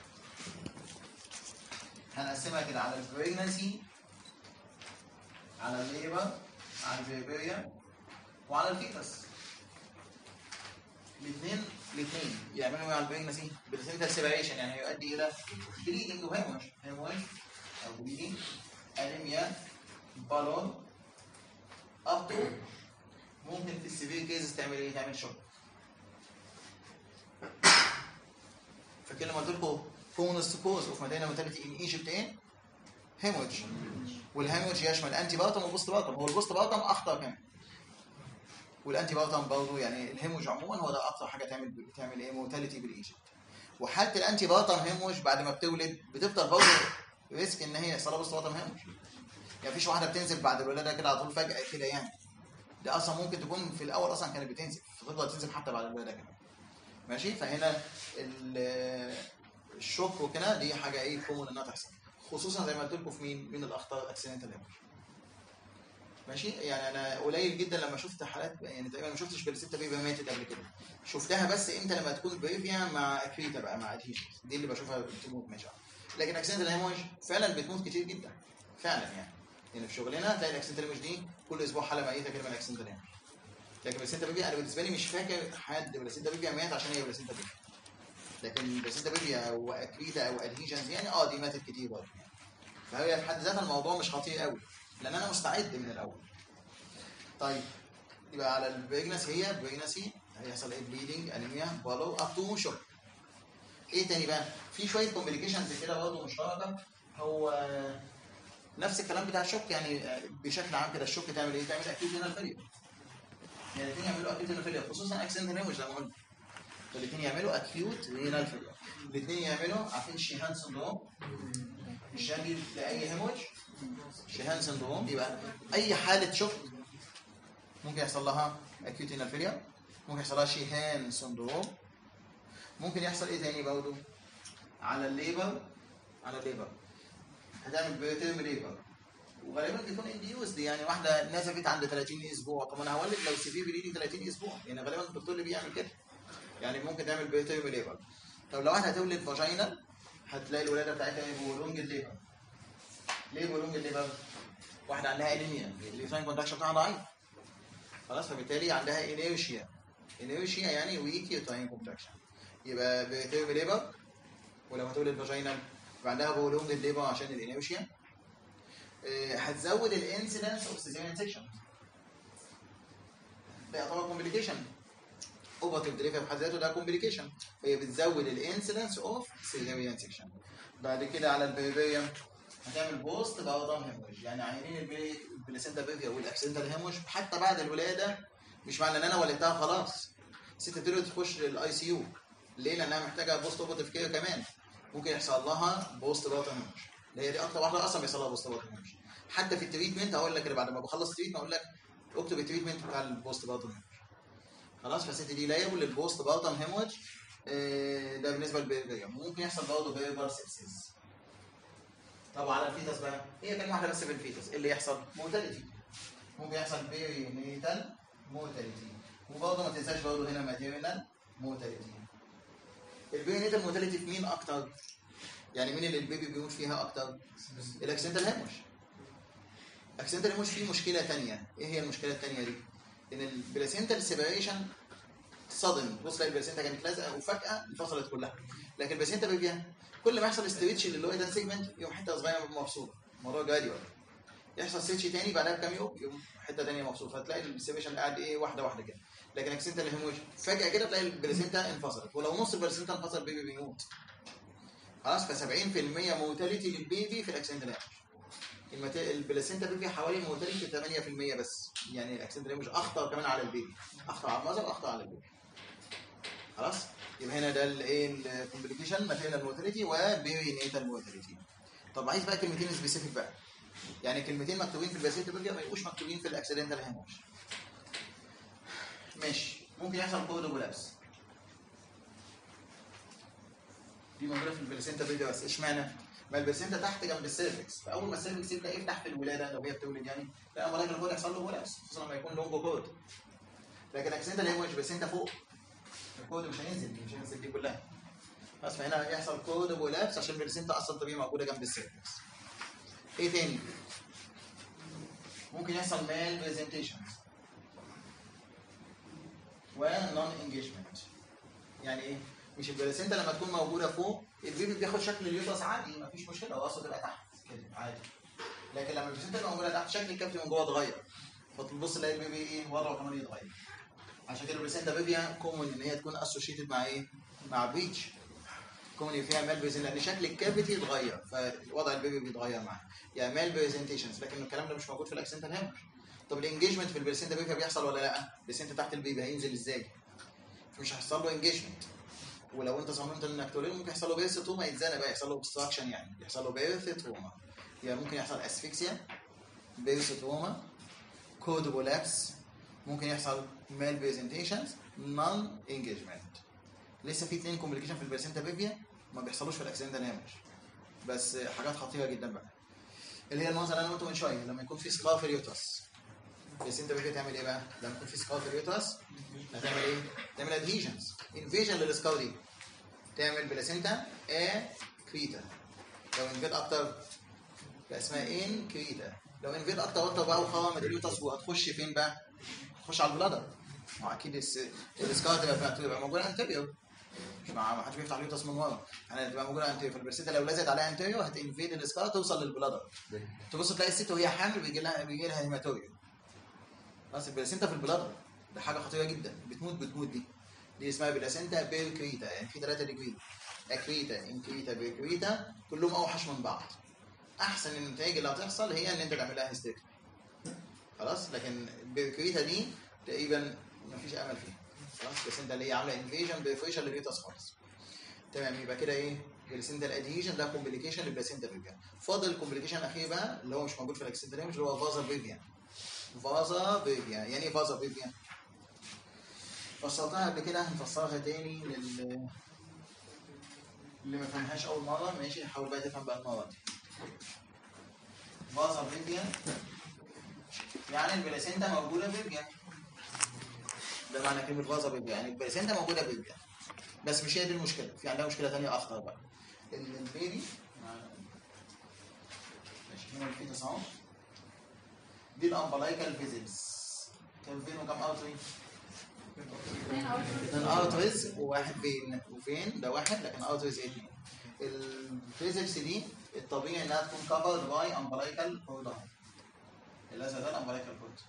هنقسمها كده على البريجنسي على الليبر على الفيبريا وعلى الفيتس الاثنين الاثنين يعملوا ايه على البريجنسي؟ بالسنتا سيبريشن يعني يؤدي الى بليدنج وهيموج هيموج او بليدنج انيميا بالون اب تو ممكن في السيفير كيسز تعمل ايه؟ تعمل شوك. فاكر لما قلت لكم كونست كوز اوف مدينه موتاليتي ان ايجيبت ايه؟ هيموج والهيموج يشمل انتي بارتم وبوست بارتم هو البوست بارتم اخطر كمان والانتي بارتم برضه يعني الهيموج عموما هو ده اكتر حاجه تعمل بتعمل ايه؟ موتاليتي بالايجيبت وحاله الانتي بارتم هيموج بعد ما بتولد بتفضل برضه ريسك ان هي يحصل لها بوست بارتم هيموج يعني مفيش واحده بتنزل بعد الولاده كده على طول فجاه كده يعني ده اصلا ممكن تكون في الاول اصلا كانت بتنزل فتفضل تنزل حتى بعد الولاده كمان ماشي فهنا ال- الشوك وكده دي حاجه ايه كومون انها تحصل خصوصا زي ما قلت لكم في مين من الاخطار اكسيدنتال هيموج ماشي يعني انا قليل جدا لما شفت حالات يعني تقريبا ما شفتش بلسته بيبقى ماتت قبل كده شفتها بس امتى لما تكون بريفيا مع اكريتا بقى مع ادهيشن دي اللي بشوفها بتموت ماشي لكن اكسنت الهيموج فعلا بتموت كتير جدا فعلا يعني يعني في شغلنا تلاقي الاكسنت الهيموج دي كل اسبوع حاله ميته كده من الاكسنت الهيموج لكن بلاسينتا بيبي انا بالنسبه لي مش فاكر حد بلاسينتا بيبي مات عشان هي بلاسينتا بيبي لكن بلاسينتا بيبي او اكريتا او ادهيجنز يعني اه دي ماتت كتير برضه يعني. فهي في حد ذاتها الموضوع مش خطير قوي لان انا مستعد من الاول طيب يبقى على البريجنس هي بريجنسي هيحصل ايه بليدنج انيميا بالو اب تو شوك ايه تاني بقى في شويه كومبليكيشنز كده برضه مشتركه هو نفس الكلام بتاع الشوك يعني بشكل عام كده الشوك تعمل ايه؟ تعمل اكيوت هنا الفيلير يعني الاثنين يعملوا اكيوت هنا الفيلير خصوصا اكسنت ريموج زي ما قلنا الاثنين يعملوا اكيوت رينال فيلير الاثنين يعملوا عارفين الشيهان سندروم الشيهان دي لاي هيموج شيهان سندروم يبقى اي حاله شوك ممكن يحصل لها اكيوت رينال فيلير ممكن يحصل لها شيهان سندروم ممكن يحصل ايه تاني برضه على الليبر على الليبر هتعمل بيتم ليبر وغالبا بيكون انديوز دي يعني واحده نزفت عند 30 اسبوع طب انا هولد لو سي في بليدنج 30 اسبوع يعني غالبا الدكتور اللي بيعمل كده يعني ممكن تعمل بيتم ليبر طب لو واحده هتولد فاجينال هتلاقي الولاده بتاعتها ايه بولونج الليبر ليه بولونج الليبر؟ واحده عندها انيميا الليفاين كونتراكشن بتاعها ضعيف خلاص فبالتالي عندها انيوشيا انيوشيا يعني ويك يوتاين كونتراكشن يبقى بيتم ليبر ولو هتولد فاجينال يبقى عندها بولونج الليبر عشان الانيوشيا آه، هتزود الانسيدنس اوف سيزيريان سيكشن ده يعتبر كومبليكيشن اوبرتيف ديليفري في حد ذاته ده كومبليكيشن فهي بتزود الانسيدنس اوف سيزيريان سيكشن بعد كده على البيبيا هتعمل بوست باودام هيموج يعني عينين البي- البلاسينتا بيبيا والاكسنتا الهيموج حتى بعد الولاده مش معنى ان انا ولدتها خلاص الست تقدر تخش الاي سي يو ليه؟ لانها محتاجه بوست اوبرتيف كير كمان ممكن يحصل لها بوست باودام هيموج اللي هي دي اكتر واحده اصلا بيحصل لها بوست باودام هيموج حتى في التريتمنت هقول لك كده بعد ما بخلص التريتمنت اقول لك اكتب التريتمنت بتاع البوست باودام هيموج خلاص فالست دي لايبل للبوست باودام هيموج آه، ده بالنسبه للبيبيا ممكن يحصل برضه بيبر سيبسيس طب على الفيتس بقى هي كلمه واحده بس في الفيتس ايه اللي يحصل؟ موتاليتي ممكن يحصل بيري نيتال موتاليتي وبرضه ما تنساش برضه هنا ماتيرنال موتاليتي البيري نيتال موتاليتي في مين اكتر؟ يعني مين اللي البيبي بيموت فيها اكتر؟ الاكسنتال هيموش الاكسنتال هيموش فيه مشكله ثانيه ايه هي المشكله الثانيه دي؟ ان البلاسينتال سيبريشن صدم بص تلاقي البلاسينتا كانت لازقه وفجاه انفصلت كلها لكن البلاسينتا بيبيا كل ما يحصل ستريتش للويدان سيجمنت يقوم حته صغيره مبسوطه الموضوع جراديوال يحصل ستريتش تاني بعدها بكام يوم يقوم حته تانيه مبسوط فتلاقي السيبريشن قاعد ايه واحده واحده كده لكن اكسنتا الهيموج فجاه كده تلاقي البلاسينتا انفصلت ولو نص البلاسينتا انفصل البيبي بيموت خلاص ف 70% موتاليتي للبيبي في الاكسنتا الهيموج المت- البلاسينتا بيبي حوالي موتاليتي 8% بس يعني الاكسنتا الهيموج اخطر كمان على البيبي اخطر على المذر واخطر على البيبي خلاص يبقى هنا ده الايه الكومبليكيشن ماتيريال موتاليتي وبيري نيتال موتاليتي طب عايز بقى كلمتين سبيسيفيك بقى يعني كلمتين مكتوبين في الباسيت بيرجر ما يبقوش مكتوبين في الاكسيدنتال هيموش ماشي ممكن يحصل كودو بولابس دي موجوده في البلاسينتا بيرجر بس اشمعنى؟ ما البلاسينتا تحت جنب السيرفكس فاول ما السيرفكس يبدا يفتح في الولاده لو هي بتولد يعني لا امراض الغدة يحصل له بولابس خصوصا لما يكون لونجو كود لكن اكسيدنتال هيموش بلاسينتا فوق الكود مش هينزل دي مش هينزل دي كلها بس فهنا يحصل كود ولابس عشان البلاسينتا اصلا طبيعي موجوده جنب السيرفكس ايه تاني ممكن يحصل مال برزنتيشن ونون انجيجمنت يعني ايه مش البلاسينتا لما تكون موجوده فوق البيبي بياخد شكل اليوترس عادي مفيش مشكله هو اصلا تبقى تحت كده عادي لكن لما البلاسينتا تبقى موجوده تحت شكل الكبد من جوه اتغير فتبص تلاقي البيبي ايه وضعه كمان يتغير عشان كده البلاسينتا بيبيا كومن ان هي تكون اسوشيتد مع ايه؟ مع بيتش كون فيها مال بريزن لان شكل الكافيتي اتغير فوضع البيبي بيتغير معاه يعني مال بريزنتيشنز لكن الكلام ده مش موجود في الاكسنتال هيمر طب الانجيجمنت في البلاسينتا بيبي بيحصل ولا لا؟ البلاسينتا تحت البيبي هينزل ازاي؟ مش هيحصل له انجيجمنت ولو انت صممت انك تولد ممكن يحصل له بيرث توما يتزنق بقى يحصل له اوبستراكشن يعني يحصل له بيرث توما يعني ممكن يحصل اسفكسيا بيرث توما كود بولابس ممكن يحصل مال بريزنتيشنز نون انجيجمنت لسه في اثنين كومبليكيشن في البلاسينتا بيبيا ما بيحصلوش في الاكسيدنتال هامش بس حاجات خطيره جدا بقى اللي هي المنظر اللي انا قلته من شويه لما يكون في سكار في اليوترس البلاسينتا بيبي تعمل ايه بقى؟ لما يكون في سكاوت اليوترس هتعمل ايه؟ تعمل ادهيجنز انفيجن للسكاوت دي تعمل بلاسينتا اكريتا لو انفيد اكتر يبقى اسمها ان كريتا لو انفيد اكتر اكتر بقى وخرمت اليوترس وهتخش فين بقى؟ تخش على البلادر ما اكيد الس- السكاوت تبقى تبقى موجوده انتيريور مش مع ما حدش بيفتح اليوترس من ورا يعني تبقى موجوده انتيريور فالبلاسينتا لو لزقت عليها انتيريور هتنفيد السكاوت توصل للبلادر تبص تلاقي الست وهي حامل بيجي لها بيجي لها هيماتوريا بس البلاسينتا في البلادر ده حاجه خطيره جدا بتموت بتموت دي دي اسمها بلاسينتا بيركريتا يعني في ثلاثه ديجري اكريتا انكريتا بيركريتا كلهم اوحش من بعض احسن النتائج اللي هتحصل هي ان انت تعمل لها هيستيك خلاص لكن بيركريتا دي تقريبا مفيش امل فيها خلاص بلاسينتا اللي هي عامله انفيجن بيرفيشن لليوتاس خالص تمام يبقى كده ايه بلاسينتا الادهيجن ده كومبليكيشن للبلاسينتا فيفيان فاضل الكومبليكيشن الاخير بقى اللي هو مش موجود في الاكسنتريم اللي هو فازا فيفيان فازا فيفيان يعني ايه فازا فيفيان فصلتها قبل كده هنفسرها تاني لل اللي ما فهمهاش اول مره ماشي حاول بقى تفهم بقى المره دي فازا فيفيان يعني البلاسينتا موجوده فيفيان ده معنى كلمه فازا فيفيان يعني البلاسينتا موجوده فيفيان بس مش هي دي المشكله في عندها مشكله ثانيه اخطر بقى ال- البيبي ماشي هنا الفيتس اهو دي الامبلايكال فيزلز كام فين وكام اوتري؟ اثنين اوتريز وواحد فين وفين ده واحد لكن اوتريز اثنين الفيزلز دي الطبيعي انها تكون كفرد باي امبلايكال كورد اهو اللزق ده الامبلايكال كورد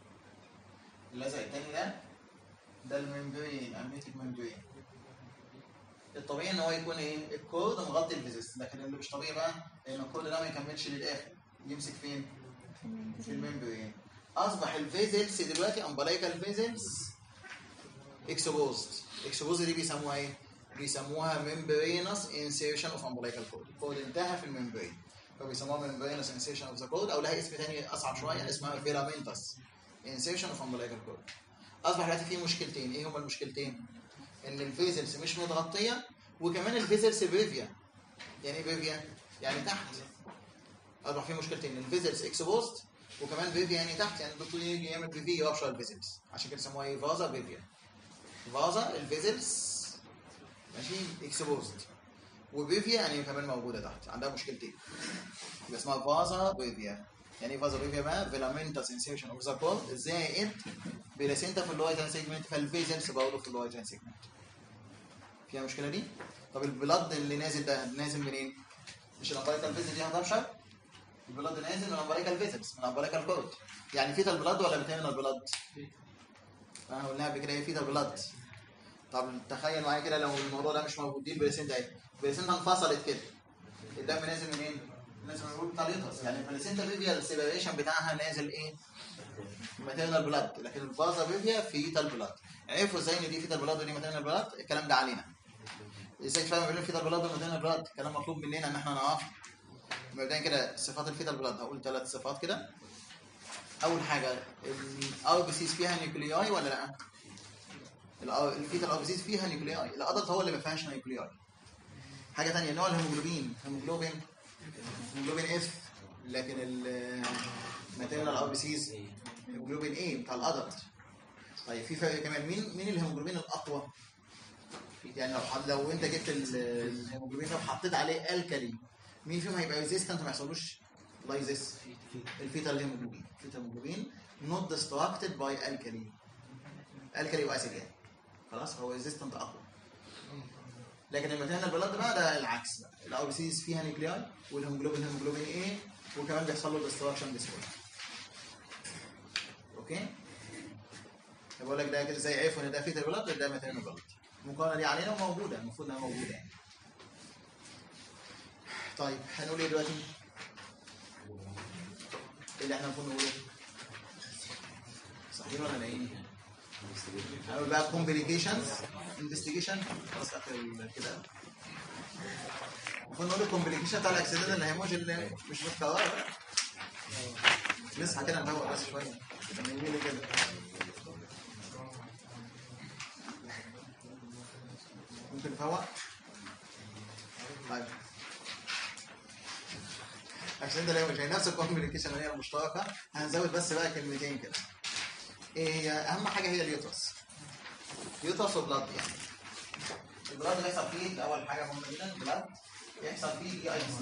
اللزق التاني ده ده الممبرين امنيتك ممبرين الطبيعي ان هو يكون ايه الكورد مغطي الفيزلز لكن اللي مش طبيعي بقى ان الكورد ده ما يكملش للاخر يمسك فين؟ في الممبرين اصبح الفيزلز دلوقتي امبلايكال فيزلز اكسبوزد اكسبوزد دي بيسموها ايه؟ بيسموها ممبرينس انسيرشن اوف امبلايكال كود الكود انتهى في الممبرين فبيسموها ممبرينس انسيرشن اوف ذا كود او لها اسم تاني اصعب شويه اسمها فيلامنتس انسيرشن اوف امبلايكال كود اصبح دلوقتي في مشكلتين ايه هما المشكلتين؟ ان الفيزلز مش متغطيه وكمان الفيزلز بريفيا يعني ايه بريفيا؟ يعني تحت اصبح في مشكلتين الفيزلز اكسبوزد وكمان فيفيا يعني تحت يعني الدكتور يجي يعمل فيفي يرابشر الفيزلز عشان كده سموها ايه فازا فيفيا فازا الفيزلز ماشي اكسبوزد وفيفيا يعني كمان موجوده تحت عندها مشكلتين يبقى اسمها فازا فيفيا يعني ايه فازا فيفيا بقى فيلامنتا سنسيشن اوف ذا كورد زائد بلاسينتا في اللويتان سيجمنت فالفيزلز برضه في اللويتان سيجمنت فيها مشكله دي طب البلد اللي نازل ده نازل منين؟ مش الامبريكال فيزل دي هتبشر البلد نازل من الامبريكال فيزلز من الامبريكال كورد يعني فيتا البلد ولا بتعمل البلد؟ انا قلناها قبل كده هي فيتا البلد طب تخيل معايا كده لو الموضوع ده مش موجود دي البلاسينتا اهي البلاسينتا انفصلت كده الدم نازل منين؟ نازل من الروت بتاع اليوترس يعني البلاسينتا فيفيا السيبريشن بتاعها نازل ايه؟ ماتيرنال بلاد لكن الفازا فيفيا فيتا بلاد عرفوا ازاي ان دي فيتا بلاد ودي ماتيرنال بلاد الكلام ده علينا ازاي تفهم بين فيتا بلاد وماتيرنال بلاد الكلام مطلوب مننا ان احنا نعرفه مبدئيا كده صفات الفيتا بلاد هقول ثلاث صفات كده اول حاجه الار بي سيز فيها نيوكلياي ولا لا؟ الأر- الفيتا الار بي سيز فيها نيوكلياي الادلت هو اللي ما فيهاش نيوكلياي حاجه ثانيه نوع الهيموجلوبين هيموجلوبين هيموجلوبين اف لكن الماتيرنال ار بي سيز هيموجلوبين ايه بتاع الادلت طيب في فرق كمان مين مين الهيموجلوبين الاقوى؟ يعني لو حد لو انت جبت ال- الهيموجلوبين ده وحطيت عليه الكالي مين فيهم هيبقى ريزيستنت ما يحصلوش لايزيس الفيتال هيموجلوبين الفيتال هيموجلوبين نوت ديستراكتد باي الكالي الكالي واسيد يعني خلاص هو ريزيستنت اقوى لكن الماتيرنال بلاد بقى ده العكس بقى الار بي سيز فيها نيوكلياي والهيموجلوبين هيموجلوبين ايه وكمان بيحصل له ديستراكشن بسهوله اوكي بقول لك ده كده زي عرفوا ان ده فيتال بلاد ده ماتيرنال بلاد المقارنه دي علينا وموجوده المفروض انها موجوده يعني طيب هنقول ايه دلوقتي؟ ايه اللي احنا المفروض نقوله؟ صحيح ولا نايمين؟ هنقول بقى كومبليكيشنز انفستيجيشن خلاص اخر ال- كده المفروض نقول الكومبليكيشن بتاع الاكسيدنت اللي هيموج اللي مش متكرره بقى نصحى كده نفوق بس شويه نميل كده ممكن نفوق؟ طيب عشان ده لو مش هي نفس الكوميونيكيشن اللي هي المشتركه هنزود بس بقى كلمتين كده ايه هي اهم حاجه هي اليوترس يوترس وبلاد يعني البلاد بيحصل فيه الاول حاجه مهمه جدا البلاد يحصل فيه دي اي سي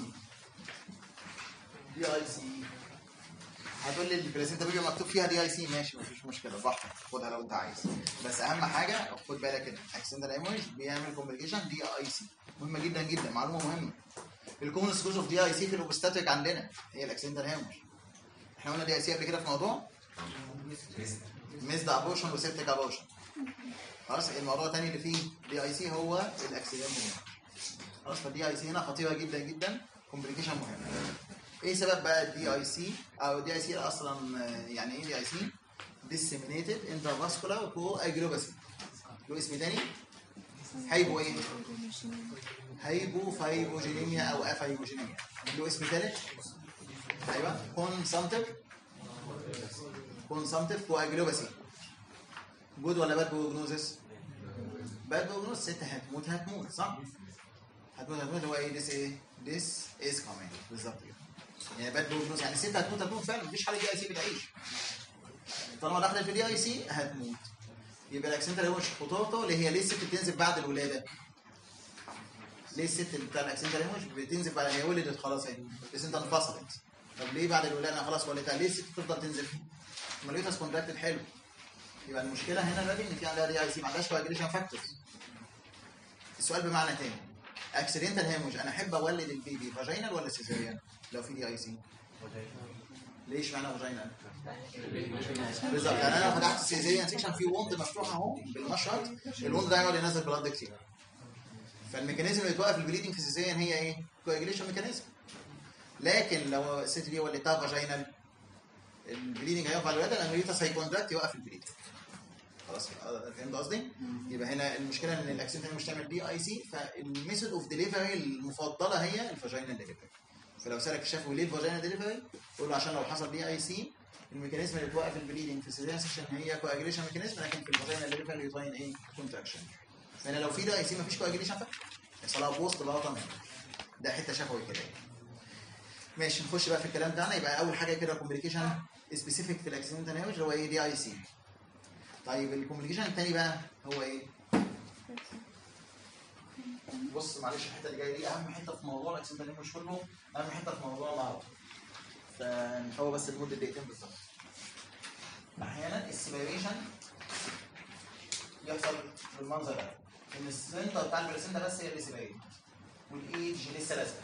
دي اي سي هتقول لي البلاسينتا بيبي مكتوب فيها دي اي سي ماشي مفيش مشكله براحتك خدها لو انت عايز بس اهم حاجه خد بالك كده اكسندال ايموج بيعمل كومبليكيشن دي اي سي مهمه جدا جدا معلومه مهمه الكومن سكوز اوف دي اي سي في الاوبستاتيك عندنا هي الاكسندال هيموج احنا قلنا دي اي سي قبل كده في موضوع ميزد ابوشن وسيبتك ابوشن خلاص الموضوع الثاني اللي فيه دي اي سي هو الاكسيدنت هيموج خلاص فالدي اي سي هنا خطيره جدا جدا كومبليكيشن مهم ايه سبب بقى الدي اي سي او الدي اي سي اصلا آه، يعني ايه دي اي سي disseminated intravascular coagulopathy له اسم تاني هيبو ايه هيبو فايبوجينيميا او افايبوجينيميا له اسم ثالث ايوه كونسامتيف كونسامتيف كواجلوباسي جود ولا باد بروجنوزس باد بروجنوز ست هتموت هتموت صح هتموت هتموت هو ايه ديس ايه ديس از كومينج بالظبط كده يعني باد بروجنوز يعني ست هتموت هتموت فعلا مفيش حاله دي اي سي بتعيش طالما دخلت في دي اي سي هتموت يبقى الاكسنتر هو مش خطورته اللي هي ليه الست بتنزل بعد الولاده ليه الست بتاع الاكسنتر هيموش بتنزل بعد هي ولدت خلاص اهي بس انت انفصلت طب ليه بعد الولاده انا خلاص ولدتها ليه الست تفضل تنزل ما اليوتس كونتراكتد حلو يبقى المشكله هنا بقى ان في عندها دي اي سي ما عندهاش كواجيليشن فاكتورز السؤال بمعنى تاني اكسيدنتال هيموج انا احب اولد البيبي فاجينال ولا سيزاريان لو في دي اي سي ليش معنى فاجينال بالظبط يعني انا لو فتحت السيزاريان سيكشن في وند مفتوح اهو بالمشرط الوند ده يقعد ينزل بلاد كتير فالميكانيزم اللي توقف البليدنج في السيزاريان هي ايه؟ كواجيليشن ميكانيزم لكن لو الست دي ولدتها فاجينال البليدنج هيقف على الولاده لان اليوتس هيكونتراكت يوقف البليدنج خلاص فهمت قصدي؟ يبقى هنا المشكله ان الاكسنت مش تعمل دي اي سي فالميثود اوف ديليفري المفضله هي الفاجينال ديليفري فلو سالك الشافعي ليه الفاجينال ديليفري قول له عشان لو حصل دي اي سي الميكانيزم اللي توقف البليدنج في السيزيريان سيكشن هي كواجيليشن ميكانيزم لكن في الفاجينال ديليفري يطين ايه؟ كونتراكشن فهنا لو في دي اي سي مفيش كواجيليشن يحصل لها بوست بقى تمام ده حته شفوي كده يعني. ماشي نخش بقى في الكلام بتاعنا يبقى اول حاجه كده كومبليكيشن سبيسيفيك في الاكسيدنت هيموج اللي هو ايه دي اي سي طيب الكومبليكيشن الثاني بقى هو ايه بص معلش الحته اللي جايه دي اهم حته في موضوع الاكسيدنت هيموج كله اهم حته في موضوع العرض فهو بس لمده دقيقتين بالظبط احيانا السيبريشن يحصل بالمنظر ده ان السنتر بتاع البلاسينتا بس هي اللي سيبريت والايدج لسه لازقه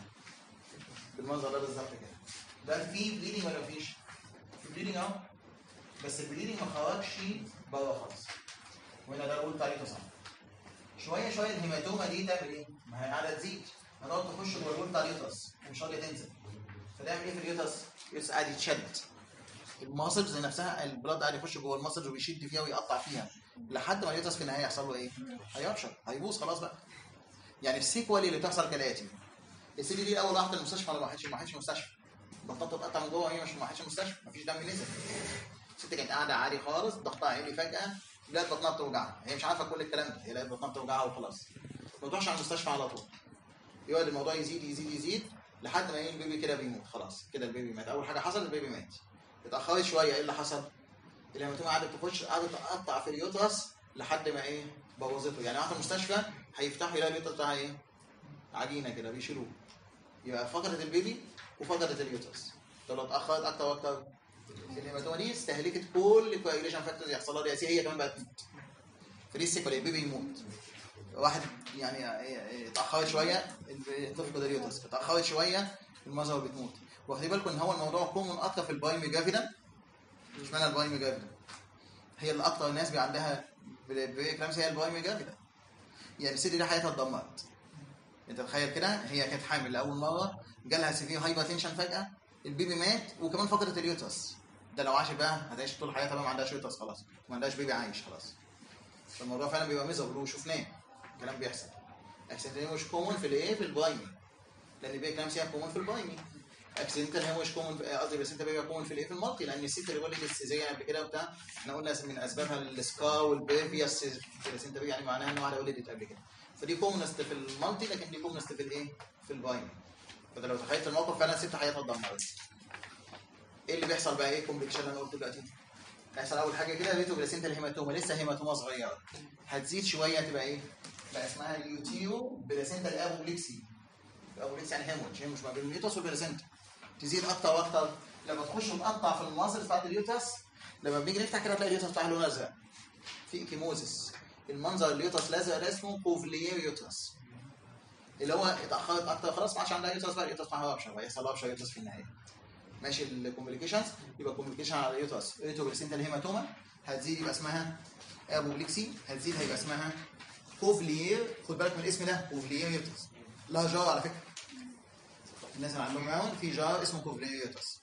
بالمنظر ده بالظبط كده ده في بليدنج ولا مفيش؟ في بليدنج اهو بس البليدنج ما خرجش بره خالص وهنا ده قلت عليه صح شويه شويه الهيماتوما دي تعمل ايه؟ ما هي قاعده تزيد هتقعد تخش جوه الولد على اليوتس ومش راضيه تنزل فتعمل ايه في اليوتس؟ اليوتس قاعد يتشد الماسلز نفسها البلاد قاعد يخش جوه الماسلز وبيشد فيها ويقطع فيها لحد ما اليوتس في النهايه يحصل له ايه؟ هيبشر هيبوظ خلاص بقى يعني السيكوال اللي بتحصل كالاتي السي دي دي اول واحده المستشفى ولا ما راحتش ما راحتش المستشفى بطلت تقطع من جوه هي مش ما راحتش المستشفى مفيش دم نزل الست كانت قاعده عادي خالص ضغطها عالي فجاه لقيت بطنها بتوجعها هي مش عارفه كل الكلام ده هي لقيت بطنها بتوجعها وخلاص ما تروحش على المستشفى على طول يقعد الموضوع يزيد يزيد يزيد لحد ما ايه البيبي كده بيموت خلاص كده البيبي مات اول حاجه حصل البيبي مات اتاخرت شويه ايه اللي حصل؟ الهيماتوما قعدت تخش قعدت تقطع في اليوترس لحد ما ايه بوظته يعني واحد المستشفى هيفتحوا يلاقي اليوترس بتاعها ايه عجينه كده بيشيلوه يبقى فقدت البيبي وفقدت اليوترس طب لو اتاخرت اكتر واكتر الهيماتوما دي استهلكت كل الكواجيليشن فاكتورز يحصل لها دي هي كمان بقت تموت فدي السيكول البيبي يموت واحد يعني اتاخرت شويه تفقد اليوترس اتاخرت شويه المظهر بتموت واخدين بالكم ان هو الموضوع كومن اكتر في البايمي جافيدا اشمعنى البايمي جافيدا هي اللي اكتر الناس بي عندها بريكلامس هي البايمي جافيدا يعني الست دي حياتها اتدمرت انت تخيل كده هي كانت حامل لاول مره جالها سيفير هايبر تنشن فجاه البيبي مات وكمان فقدت اليوترس ده لو عاشت بقى هتعيش طول حياتها بقى ما عندهاش يوترس خلاص ما عندهاش بيبي عايش خلاص فالموضوع فعلا بيبقى ميزابل وشفناه الكلام بيحصل اكسنتال مش كومون في الايه في البايمي لان البيبي كلام سيها كومون في البايمي اكسنتال هي مش كومون قصدي بس انت بيبقى كومون في الايه في المالتي لان الست اللي ولدت السيزيريان قبل كده وبتاع احنا قلنا من اسبابها السكا والبيفياس السنتر يعني معناها ان واحده ولدت قبل كده فدي كومنست في المالتي لكن دي كومنست في الايه؟ في الباينري فده لو تخيلت الموقف فعلا ست حياتها اتدمرت ايه اللي بيحصل بقى ايه كومبليكيشن اللي انا قلته دلوقتي؟ هيحصل اول حاجه كده ريتو بلاسينتا الهيماتوما لسه هيماتوما صغيره هتزيد شويه تبقى ايه؟ بقى اسمها اليوتيو بلاسينتا الابوبليكسي الابوبليكسي يعني هيموج هيموج ما بين اليوتس والبلاسينتا تزيد اكتر واكتر لما تخش مقطع في المناظر بتاعت اليوتس لما بنيجي نفتح كده تلاقي اليوتس بتاعها لونه ازرق في اكيموزيس المنظر اليوتس الازرق ده اسمه كوفليير يوتس اللي هو اتاخرت اكتر خلاص ما عادش عندها يوتس بقى اليوتس بتاعها رابشر وهيحصل رابشر يوتس في النهايه ماشي الكومبليكيشنز يبقى كومبليكيشن على اليوتس ريتو بلاسينتا الهيماتوما هتزيد يبقى اسمها ابوبليكسي هتزيد هيبقى اسمها كوفليير خد بالك من الاسم ده كوفليير يوتس لا جار على فكره الناس اللي عندهم راوند في جار اسمه كوفليير يوتس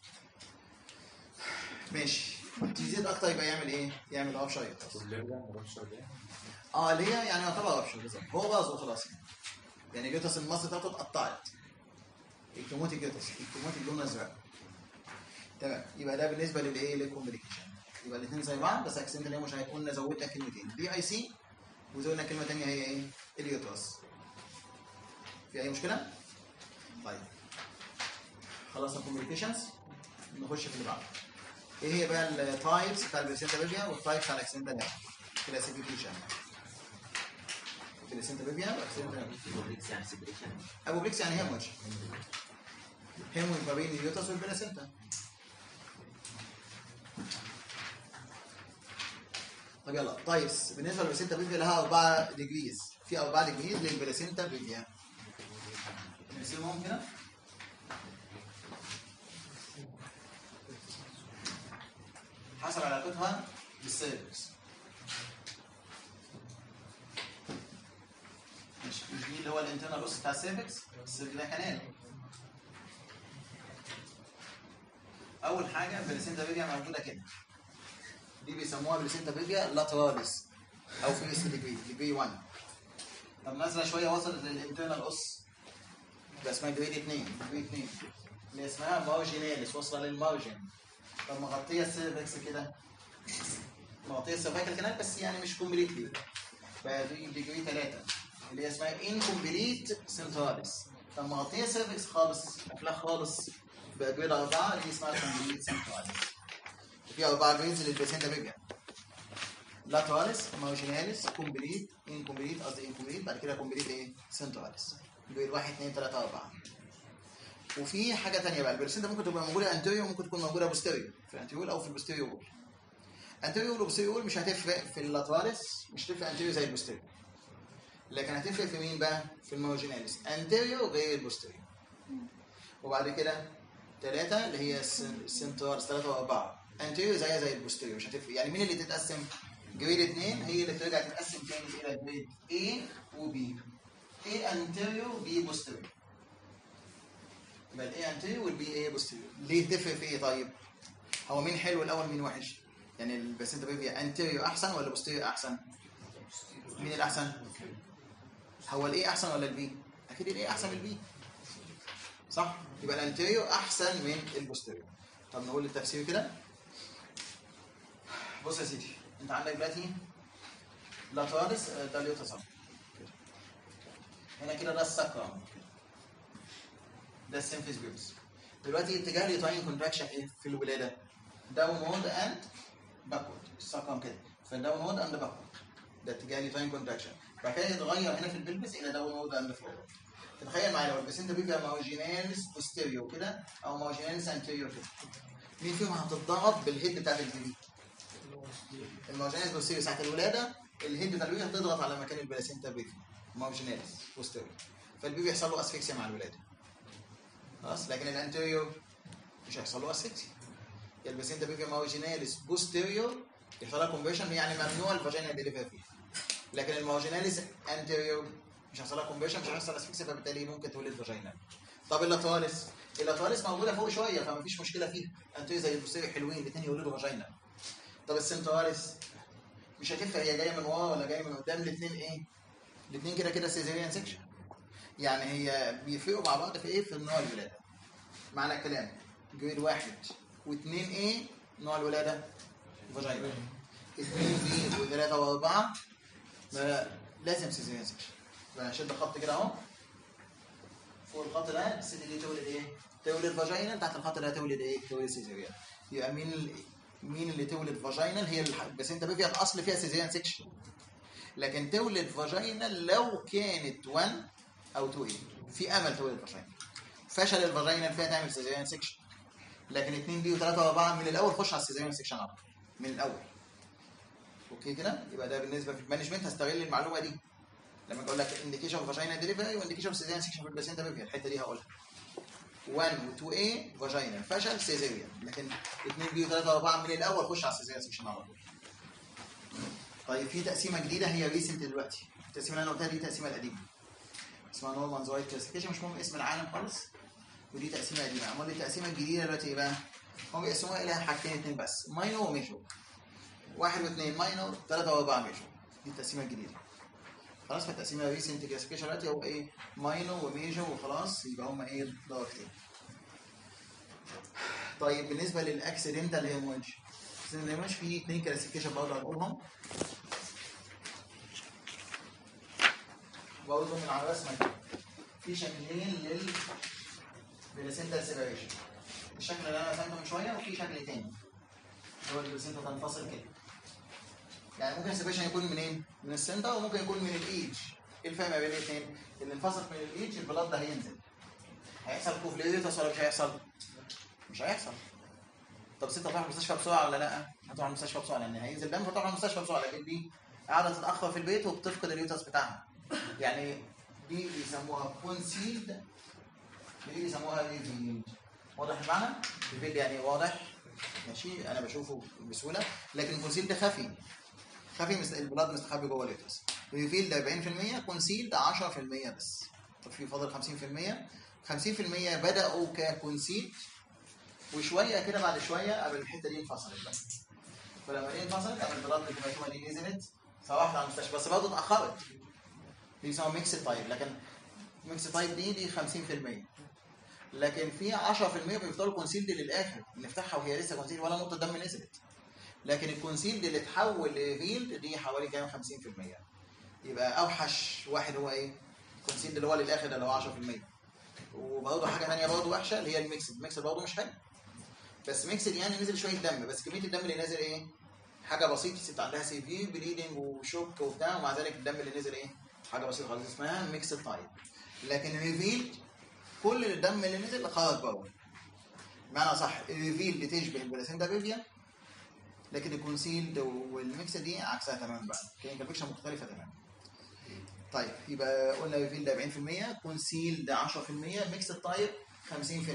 ماشي تزيد اكتر يبقى يعمل ايه؟ يعمل رابشر يوتس كلنا ما نعرفش ليه اه ليه يعني يعتبر رابشر بالظبط هو باظ وخلاص يعني يعني اليوتس المصري بتاعته اتقطعت الكيموتيك يوتس الكيموتيك لونه ازرق تمام يبقى ده بالنسبه للايه للكومبليكيشن يبقى الاثنين زي بعض بس اكسنت اللي هي مش هيكون زودنا كلمتين بي اي سي وزودنا كلمه ثانيه هي ايه؟ اليوترس في اي مشكله؟ طيب خلصنا الكومبليكيشنز نخش في اللي بعده ايه هي بقى التايبس بتاع البلاسينتا بيبيا والتايبس بتاع الاكسنتا ده كلاسيفيكيشن البلاسينتا بيبيا والاكسنتا ابو بليكس يعني هيموج هيموج ما بين اليوترس والبلاسينتا طب يلا تايبس بالنسبه للبلاسينتا بيبيا لها اربعه ديجريز في اربعه ديجريز للبلاسينتا بيبيا نرسمهم هنا حسب علاقتها بالسيرفكس ماشي دي اللي هو الانترنال اوس بتاع السيرفكس السيرفكس ده كنال اول حاجه البلاسينتا بيبيا موجوده كده دي بيسموها بلاسينتا بيبيا لاتراليس او في اس ديجري ديجري 1 طب نازله شويه وصلت للانترنال اوس ده اسمها جريد 2 جريد 2 اللي اسمها مارجيناليس واصله للمارجن طب مغطيه السيرفكس كده مغطيه السيرفيكال كانال بس يعني مش كومبليتلي بقى دي ديجري 3 اللي هي اسمها انكمبليت سنتراليس طب مغطيه السيرفكس خالص قافلاه خالص بقى جريد 4 اللي اسمها كومبليت سنتراليس في اربع جريدز للبلاسينتا بيبيا لاتراليس مارجيناليس كومبليت انكمبليت قصدي انكمبليت بعد كده كومبليت ايه سنتراليس جريد 1 2 3 4 وفي حاجه ثانيه بقى البلاسينتا ممكن تبقى موجوده انتيريو ممكن تكون موجوده بوستيريو في الانتيريو او في البوستيريو وول انتيريو وبوستيريو وول مش هتفرق في اللاتراليس مش هتفرق انتيريو زي البوستيريو لكن هتفرق في مين بقى في المارجيناليس انتيريو غير البوستيريو وبعد كده ثلاثة اللي هي السنترالز ثلاثة وأربعة انتيريو زيها زي البوستيريو مش هتفرق يعني مين اللي تتقسم؟ جريد اثنين هي اللي بترجع تتقسم تاني إلى جريد A و B A انتيريو B بوستيريو يبقى الاي انتيريو والبي اي بوستيريو ليه تفرق في ايه طيب؟ هو مين حلو الاول مين وحش؟ يعني الباسنتا بيبيا انتيريو احسن ولا بوستيريو احسن؟ مين الاحسن؟ هو الاي احسن ولا البي؟ اكيد الاي احسن من البي صح؟ يبقى الانتيريو احسن من البوستيريو طب نقول التفسير كده بص يا سيدي انت عندك دلوقتي لاتراليس ده اليوتاسم هنا كده ده السكرم ده السيمفيس بيوس دلوقتي اتجاه اليوتاين كونتراكشن ايه في الولاده داون وورد اند باكورد السكرم كده فداون وورد اند باكورد ده اتجاه اليوتاين كونتراكشن بعد كده يتغير هنا في البلبس الى داون وورد اند فورورد تتخيل معايا لو البسنت بيبقى مارجيناليس بوستيريو كده او مارجيناليس انتيريو كده مين فيهم هتتضغط بالهيد بتاعت البيبي المارجيناليس بوستيريو ساعه الولاده الهيد بتاع البيبي هتضغط على مكان البلاسينتا بيبي مارجيناليس بوستيريو فالبيبي يحصل له اسفكسيا مع الولاده خلاص لكن الانتيريور مش هيحصل له اسفكسيا البلاسينتا بيبي مارجيناليس بوستيريو يحصل لها كونفرشن يعني ممنوع الفاجينا ديليفري فيها لكن المارجيناليس انتيريور مش هيحصل لها كونفرشن مش هيحصل اسفكسيا فبالتالي ممكن تولد فاجينا طب اللاتراليس اللاتراليس موجوده فوق شويه فما فيش مشكله فيها انتيريور زي البوستيريور حلوين الاثنين يولدوا فاجينا طب السنتراليس مش هتفرق هي جايه من ورا ولا جايه من قدام الاثنين ايه الاثنين كده كده سيزيريان سيكشن يعني هي بيفرقوا مع بعض في ايه في نوع الولاده معنى الكلام جريد واحد واثنين ايه نوع الولاده فاجينا اثنين بي وثلاثه واربعه ما لازم سيزيريان سيكشن فهشد خط كده اهو فوق الخط ده الست دي تولد ايه؟ تولد فاجينا تحت الخط ده تولد ايه؟ تولد سيزيريان يبقى مين ال... مين اللي تولد فاجينال هي الح- بس انت بيبقى الاصل فيها سيزيريان سيكشن لكن تولد فاجينال لو كانت 1 او 2 ايه في امل تولد فاجينال فشل الفاجينال فيها تعمل سيزيريان سيكشن لكن 2 بي و3 و4 من الاول خش على السيزيريان سيكشن على طول من الاول اوكي كده يبقى ده بالنسبه في المانجمنت هستغل المعلومه دي لما اقول لك انديكيشن اوف فاجينا ديليفري وانديكيشن اوف سيزيريان سيكشن في البلاسينتا بيبيا الحته دي هقولها 1 و 2 a فاجينا فشل سيزيريان لكن 2 بي و3 و4 من الاول خش على السيزيريان سيكشن على طول طيب في تقسيمه جديده هي ريسنت دلوقتي التقسيمه اللي انا قلتها دي التقسيمه القديمه اسمها نورمان زوايد كلاسيفيكيشن مش مهم اسم العالم خالص ودي تقسيمه قديمه امال التقسيمه الجديده دلوقتي ايه بقى؟ هم بيقسموها الى حاجتين اتنين بس ماينو وميجو واحد واثنين ماينو ثلاثه واربعه ميجو دي التقسيمه الجديده خلاص فالتقسيمه ريسنت كلاسيفيكيشن دلوقتي هو ايه ماينو وميجو وخلاص يبقى هم ايه درجتين طيب بالنسبه للاكسيدنتال هيموج الاكسيدنتال هيموج في اثنين كلاسيفيكيشن برضه هنقولهم برضه من على الرسمه كده في شكلين لل بلاسنتا سيبريشن الشكل اللي انا رسمته من شويه وفي شكل تاني هو البلاسنتا تنفصل كده يعني ممكن السيبريشن يكون منين؟ من السنتر وممكن يكون من الايدج ايه الفرق ما بين الاثنين؟ اللي انفصل من الايدج البلاد ده هينزل هيحصل كوفليريتس ولا مش هيحصل؟ مش هيحصل طب ست هتروح المستشفى بسرعه ولا لا؟ هتروح المستشفى بسرعه لان هينزل دم فتروح المستشفى بسرعه لكن دي قاعده تتاخر في البيت وبتفقد اليوتس بتاعها يعني دي بيسموها كونسيلد دي بيسموها ريفيلد واضح المعنى؟ ريفيلد يعني واضح ماشي انا بشوفه بسهوله لكن كونسيلد ده خفي خفي مست... البلاد مستخبي جوه اليوتس ريفيلد 40% كونسيلد 10% بس طب في فاضل 50% 50% بداوا ككونسيلد وشويه كده بعد شويه قبل الحته دي انفصلت بقى فلما دي انفصلت قبل البلاد الهيماتوما دي نزلت فواحده على المستشفى بس برضه اتاخرت دي اسمها ميكس تايب لكن ميكس تايب دي دي 50% لكن في 10% بيفضلوا كونسيلد للاخر نفتحها وهي لسه كونسيلد ولا نقطه دم نزلت لكن الكونسيلد اللي اتحول لريفيلد دي حوالي كام 50% يبقى اوحش واحد هو ايه؟ الكونسيلد اللي هو للاخر ده اللي هو 10% وبرضه حاجه ثانيه برضه وحشه اللي هي الميكسد الميكسد برضه مش حلو بس ميكسد يعني نزل شويه دم بس كميه الدم اللي نازل ايه؟ حاجه بسيطه ست عندها سيفير بليدنج وشوك وبتاع ومع ذلك الدم اللي نزل ايه؟ حاجه بسيطه خالص اسمها ميكسد تايب لكن ريفيلد كل الدم اللي نزل خرج بره بمعنى صح الريفيلد تشبه البلاسينتا بيفيا لكن الكونسيلد والميكس دي عكسها تماما بقى كان كونفكشن مختلفه تماما طيب يبقى قلنا ريفيلد 40% كونسيلد 10% ميكس تايب 50%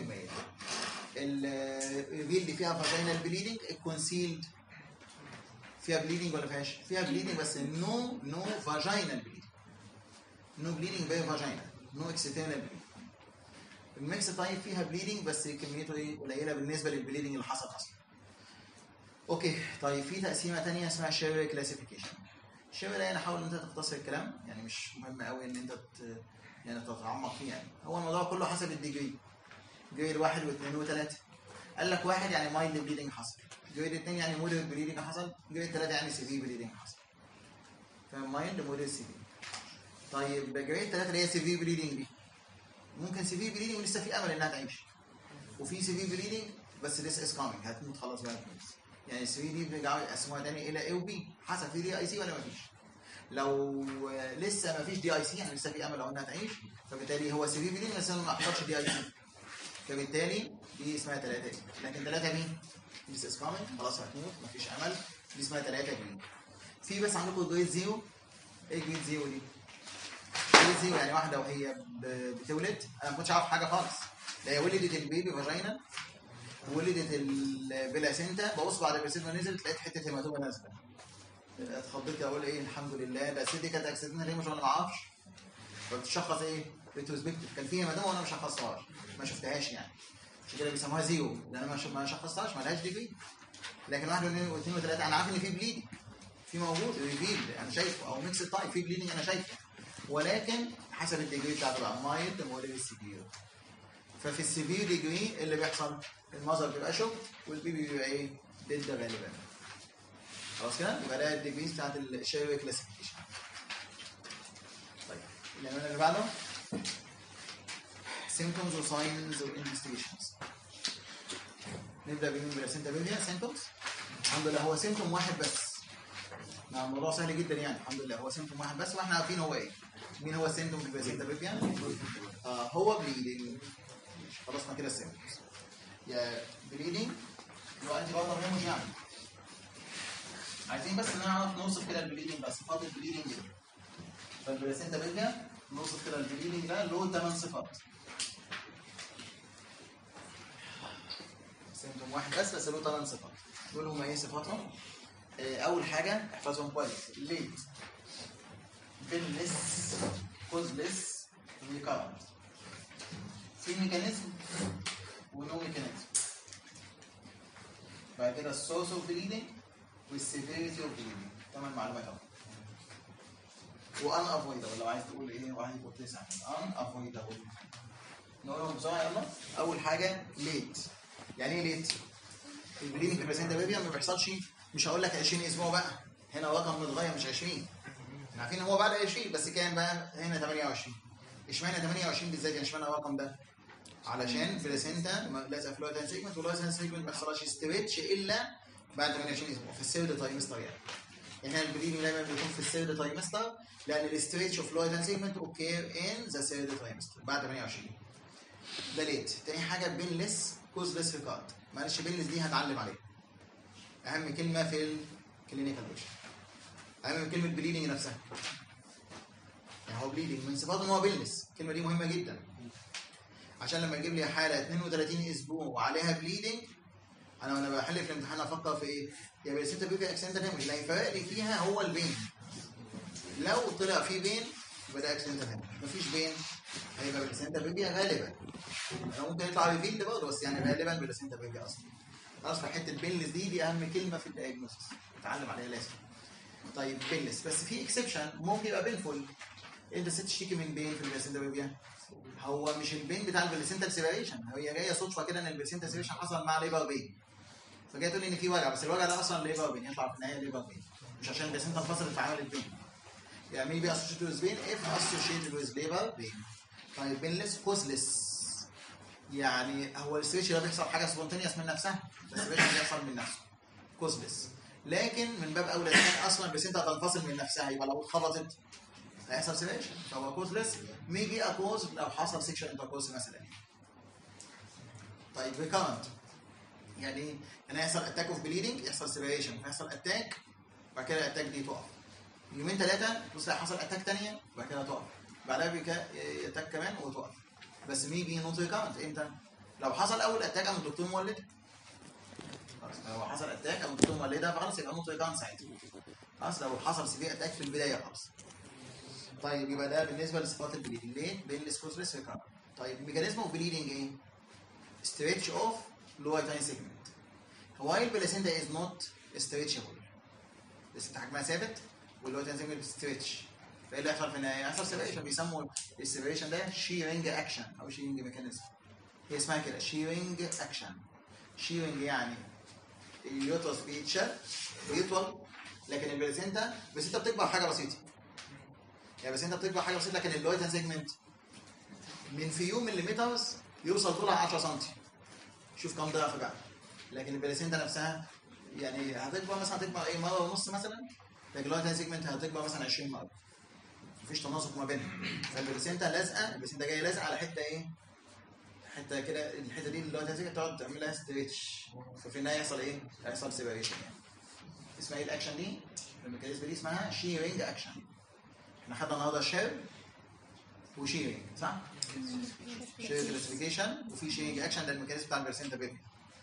الريفيلد فيها فاجينال بليدنج الكونسيلد فيها بليدنج ولا فيهاش؟ فيها بليدنج بس نو نو فاجينال بليدنج نو بليدنج باي فاجينال نو اكسترنال بليدنج الميكس تايب فيها بليدنج بس كميته ايه قليله بالنسبه للبليدنج اللي حصل اصلا اوكي طيب في تقسيمه ثانيه اسمها شير كلاسيفيكيشن الشير ده انا حاول ان انت تختصر الكلام يعني مش مهم قوي ان انت ت... يعني تتعمق فيه يعني هو الموضوع كله حسب الديجري جريد واحد واثنين وثلاثه قال لك واحد يعني مايلد بليدنج حصل جريد اثنين يعني مودريت بليدنج حصل جريد ثلاثه يعني سيفير بليدنج حصل فاهم مايلد مودريت سيفير طيب جريد ثلاثه اللي هي سيفير بليدنج دي ممكن سيفير بليدنج ولسه في امل انها تعيش وفي سيفير بليدنج بس لسه از كامينج هتموت خلاص بقى يعني السي دي بيرجعوا يقسموها تاني الى اي وبي حسب في دي اي سي ولا ما فيش لو لسه ما فيش دي اي سي يعني لسه في امل لو انها تعيش فبالتالي هو سي في بليدنج بس ما حصلش دي اي سي فبالتالي دي اسمها 3 بي لكن 3 بي لسه از كامينج خلاص هتموت ما فيش امل دي اسمها 3 بي في بس عندكم جريد زيرو ايه جريد زيرو دي؟ جريد زيرو يعني واحده وهي ب- بتولد انا ما كنتش عارف حاجه خالص ده هي ولدت البيبي فاجينا ولدت البلاسينتا ببص بعد البلاسينتا ما نزلت لقيت حته هيماتوما نازله اتخضيت اقول ايه الحمد لله ده الست دي كانت اكسيدنت ليه مش انا ما اعرفش فبتشخص ايه ريتروسبكتيف كان في هيماتوما وانا ما شخصتهاش ما شفتهاش يعني عشان كده بيسموها زيرو لان انا ما ش- ما شخصتهاش ما لهاش ديجري لكن واحد واثنين واثنين وثلاثه انا عارف ان في بليدنج في موجود ريفيل انا شايفه او ميكس تايب في بليدنج انا شايفه ولكن حسب الديجري بتاعته بقى مايلد مودريت سيفير ففي السيفير ديجري اللي بيحصل المذر بيبقى شوك والبيبي بيبقى ايه ديد غالبا خلاص كده يبقى ده الديجريز بتاعت الشير كلاسيفيكيشن طيب العنوان اللي بعده symptoms و signs و investigations نبدا بمين بلاسينتا بيبيا symptoms الحمد لله هو سيمتوم واحد بس نعم الموضوع سهل جدا يعني الحمد لله هو سيمتوم واحد بس واحنا عارفين هو ايه مين هو السيمتوم في البلاسينتا بيبيا آه هو بليدنج خلصنا كده السيمتومز يا بليدنج لو انت برضه مهم يعني عايزين بس نعرف نوصف كده البليدنج بس صفات البليدنج ايه فالبلاسينتا بيبيا نوصف كده البليدنج ده له 8 صفات سيمتوم واحد بس بس له 8 صفات دول هما ايه صفاتهم؟ آه، اول حاجه احفظهم كويس ليت بينلس كوزلس ريكارنت في ميكانيزم ونو ميكانيزم بعد كده السورس اوف بليدنج والسيفيريتي اوف بليدنج ثمان معلومات اهو وان افويدبل لو عايز تقول ايه واحد يقول تسعه ان افويدبل نقولهم بسرعه يلا اول حاجه ليت يعني ايه ليت؟ البليدنج في البلاسينتا بيبيا ما بيحصلش مش هقول لك 20 اسبوع بقى هنا رقم متغير مش 20 احنا عارفين ان هو بعد 20 بس كام بقى هنا 28 اشمعنى 28 بالذات يعني اشمعنى الرقم ده؟ علشان بلاسينتا لازقه في الوقت سيجمنت والوقت سيجمنت ما يحصلهاش ستريتش الا بعد 28 اسبوع في السيرد تايمستر يعني هنا البليدنج دايما بيكون في السيرد تايمستر لان الاستريتش اوف لويد سيجمنت اوكير ان ذا سيرد تايمستر بعد 28 ده ليت تاني حاجه بينلس كوزلس ريكارد معلش بينلس دي هتعلم عليها اهم كلمه في الكلينيكال بيشن اهم من كلمه بليدنج نفسها يعني هو بليدنج من صفاته ان هو بيلنس الكلمه دي مهمه جدا عشان لما يجيب لي حاله 32 اسبوع وعليها بليدنج انا وانا بحل في الامتحان افكر في ايه؟ يا بلاسيتا بيبي اكسنتا هيمج اللي هيفرق لي فيها هو البين لو طلع في بين يبقى ده اكسنتا هيمج مفيش بين هيبقى بلاسينتا بيبي غالبا أو ممكن يطلع ريفيلد برضه بس يعني غالبا بلاسينتا بيبي اصلا خلاص فحته بينلس دي دي اهم كلمه في الدايجنوستس اتعلم عليها لازم طيب بينلس بس في اكسبشن ممكن يبقى بينفول انت ست تشتكي من بين في البلاسينتا بيبي هو مش البين بتاع البلاسينتا سيبريشن هي جايه صدفه كده ان البلاسينتا سيبريشن حصل مع ليبر بين فجايه تقول لي ان في وجع بس الوجع ده اصلا ليبر بين يطلع في النهايه ليبر بين مش عشان البلاسينتا انفصلت في عمل البين يعني مين بي اسوشيتد ويز بين اف اسوشيتد ويز ليبر بين طيب بينلس كوزلس يعني هو السويتش ده بيحصل حاجه سبونتينيوس من نفسها بس السويتش بيحصل من نفسه كوزلس لكن من باب اولى كان اصلا البلاسينتا هتنفصل من نفسها يبقى لو اتخبطت هيحصل سيبريشن فهو كوزلس ميجي اكوز لو حصل سيكشن انتركوز مثلا طيب ريكارنت يعني ايه؟ يعني يحصل اتاك اوف بليدنج يحصل سيبريشن فيحصل اتاك بعد كده الاتاك دي تقف يومين ثلاثه بص حصل اتاك ثانيه بعد كده تقف بعدها بيكا اتاك كمان وتقف بس ميجي نوت ريكارنت امتى؟ لو حصل اول اتاك قام الدكتور مولد خلاص لو حصل اتاك قام الدكتور مولدها فخلاص يبقى نوت ريكارنت ساعتها خلاص لو حصل سيفير اتاك في البدايه خلاص طيب يبقى ده بالنسبه لصفات البليدنج ليه؟ بين السكوزلس ريكارنت طيب ميكانيزم اوف بليدنج ايه؟ stretch of lower tiny segment while placenta is not stretchable بس حجمها ثابت واللي هو تنزيم ستريتش فايه اللي هيحصل في النهايه؟ هيحصل سيبريشن بيسموا السيبريشن ده شيرنج اكشن او شيرنج ميكانيزم هي اسمها كده شيرنج اكشن شيرنج يعني اليوترس بيتشال بيطول لكن البلاسينتا البلاسينتا بتكبر حاجه بسيطه يعني البلاسينتا بتكبر حاجه بسيطه لكن اللويتان سيجمنت من فيو مليمترز يوصل طولها 10 سم شوف كم ضعف بقى لكن البلاسينتا نفسها يعني هتكبر مثلا هتكبر ايه مره ونص مثلا لكن اللويتان سيجمنت هتكبر مثلا 20 مره مفيش تناسق ما بينهم فالبلاسينتا لازقه البلاسينتا جايه لازقه على حته ايه حته كده الحته دي اللي هو تمسكها تقعد تعمل لها ستريتش ففي النهايه يحصل ايه؟ هيحصل سيبريشن يعني اسمها ايه الاكشن دي؟ الميكانيزم دي اسمها شيرنج اكشن احنا خدنا النهارده شير وشيرنج صح؟ شير كلاسيفيكيشن وفي شيرنج اكشن ده الميكانيزم بتاع البرسنتا بيبي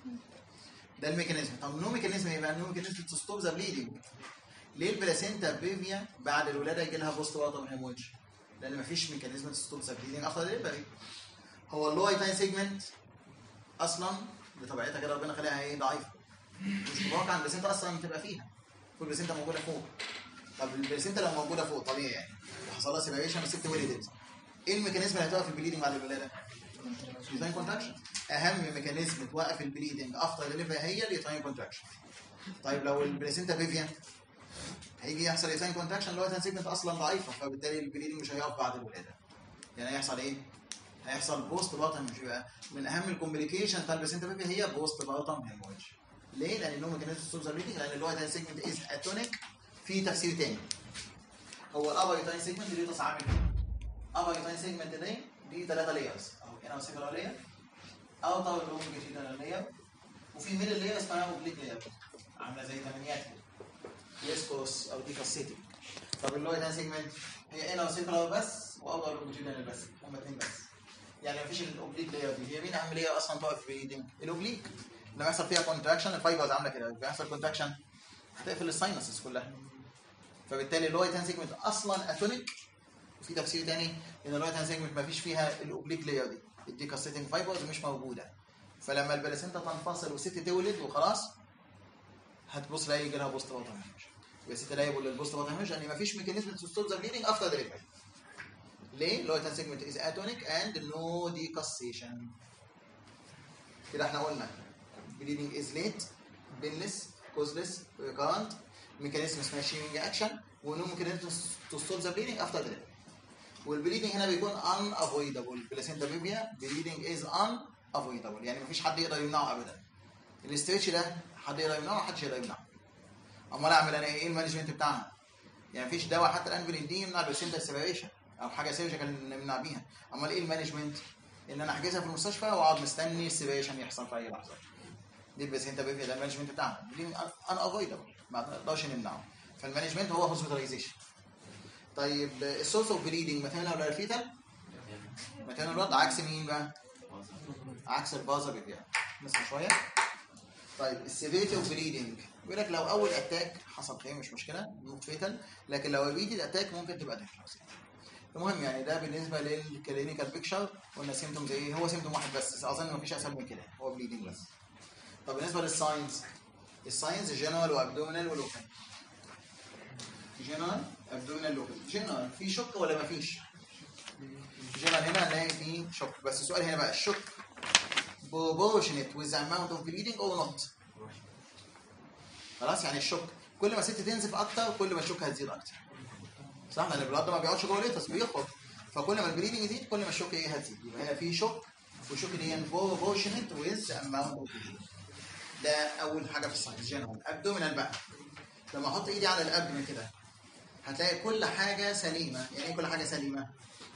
ده الميكانيزم طب نو ميكانيزم ايه بقى؟ نو ميكانيزم تو ستوب ذا بليدنج ليه البلاسينتا بيبيا بعد الولاده يجي لها بوست واتر هيموج؟ لان مفيش ميكانيزم تو ستوب ذا بليدنج افتر ديليفري هو اللو تاين سيجمنت اصلا بطبيعتها كده ربنا خليها ايه ضعيفه مش متوقع ان البلاسينتا اصلا تبقى فيها كل البلاسينتا موجوده فوق طب البلاسينتا لو موجوده فوق طبيعي يعني وحصل لها سيبريشن والست ولدت ايه الميكانيزم اللي هتوقف البليدنج بعد الولاده؟ اليوتاين كونتراكشن اهم ميكانيزم توقف البليدنج افتر ديليفري هي اليوتاين كونتراكشن طيب لو البلاسينتا بيفيا هيجي يحصل يوتاين كونتراكشن اللي هو تاين سيجمنت اصلا ضعيفه فبالتالي البليدنج مش هيقف بعد الولاده يعني هيحصل ايه؟ هيحصل بوست بارتم مش يبقى من اهم الكومبليكيشن بتاع البلاسينتا بيبي هي بوست بارتم هيموج ليه؟ لان النو ميكانيزم ستوب ذا بليدنج لان اللي هو ده سيجمنت از اتونيك في تفسير تاني هو الابر يوتاين سيجمنت دي تصعب عامل كده ابر يوتاين سيجمنت دي دي ثلاثه لايرز اهو هنا سيجمنت لاير او طبعا لونجيتيودنال لاير وفي ميدل لاير اسمها اوبليك لاير عامله زي ثمانيات كده يسكوس او دي كاسيتي طب اللي هو ده سيجمنت هي هنا سيجمنت بس وابر لونجيتيودنال بس هم اثنين بس يعني مفيش الاوبليك لاير دي هي مين اهم لاير اصلا تقف في بليدنج الاوبليك لما يحصل فيها كونتراكشن الفايبرز عامله كده بيحصل كونتراكشن هتقفل الساينسز كلها فبالتالي اللي هو تان سيجمنت اصلا اتونيك وفي تفسير تاني ان اللي هو تان سيجمنت ما فيش فيها الاوبليك لاير دي الديكاسيتنج فايبرز مش موجوده فلما البلاسينتا تنفصل والست تولد وخلاص هتبص تلاقي يجي لها بوست باتر هيمج يبقى الست لايبل للبوست باتر هيمج لان ما فيش ميكانيزم تو ستوب ذا بليدنج افتر دليفري ليه؟ اللي هو تان سيجمنت از اتونيك اند نو ديكاسيشن كده احنا قلنا bleeding is late painless causeless recurrent mechanism اسمها shearing action ونو mechanism to stop the bleeding after delivery والبليدنج هنا بيكون unavoidable بلاسينتا بيبيا bleeding is unavoidable يعني مفيش حد يقدر يمنعه ابدا الاستريتش ده حد يقدر يمنعه محدش يقدر يمنعه امال اعمل انا ايه المانجمنت بتاعها يعني مفيش دواء حتى الان بنديه يمنع البلاسينتا سيبريشن او حاجه سيرجيكال نمنع بيها امال ايه المانجمنت ان انا احجزها في المستشفى واقعد مستني السيبريشن يحصل في اي لحظه دي البلاسينتا بيبيا ده المانجمنت بتاعها دي ان افويدبل ما نقدرش نمنعه فالمانجمنت هو هوسبيتاليزيشن طيب السورس اوف بليدنج ماتيرنال ولا فيتال؟ ماتيرنال بلاد عكس مين بقى؟ عكس البازا بيبيا نسمع شويه طيب السيفيريتي اوف بليدنج بيقول لك لو اول اتاك حصل خير مش مشكله نوت فيتال لكن لو ريبيتد اتاك ممكن تبقى ديفرنس المهم يعني ده بالنسبه للكلينيكال بيكتشر قلنا سيمتومز ايه هو سيمتوم واحد بس بس اظن مفيش اسهل من كده هو بليدنج بس طب بالنسبه للساينز الساينز جنرال وابدومينال ولوكال جنرال ابدومينال لوكال جنرال في شك ولا مفيش جنرال هنا هنلاقي في شك بس السؤال هنا بقى الشك proportionate with the amount of bleeding or not خلاص يعني الشك كل ما الست تنزف اكتر كل ما الشك هتزيد اكتر صح لان البلاد ما بيقعدش جوه الليتس بيخرج فكل ما البليدنج يزيد كل ما الشك ايه هتزيد يبقى هنا في شك والشك دي proportionate with the amount of bleeding ده اول حاجه في الساينس جنرال ابدومينال بقى لما احط ايدي على الابدومين كده هتلاقي كل حاجه سليمه يعني ايه كل حاجه سليمه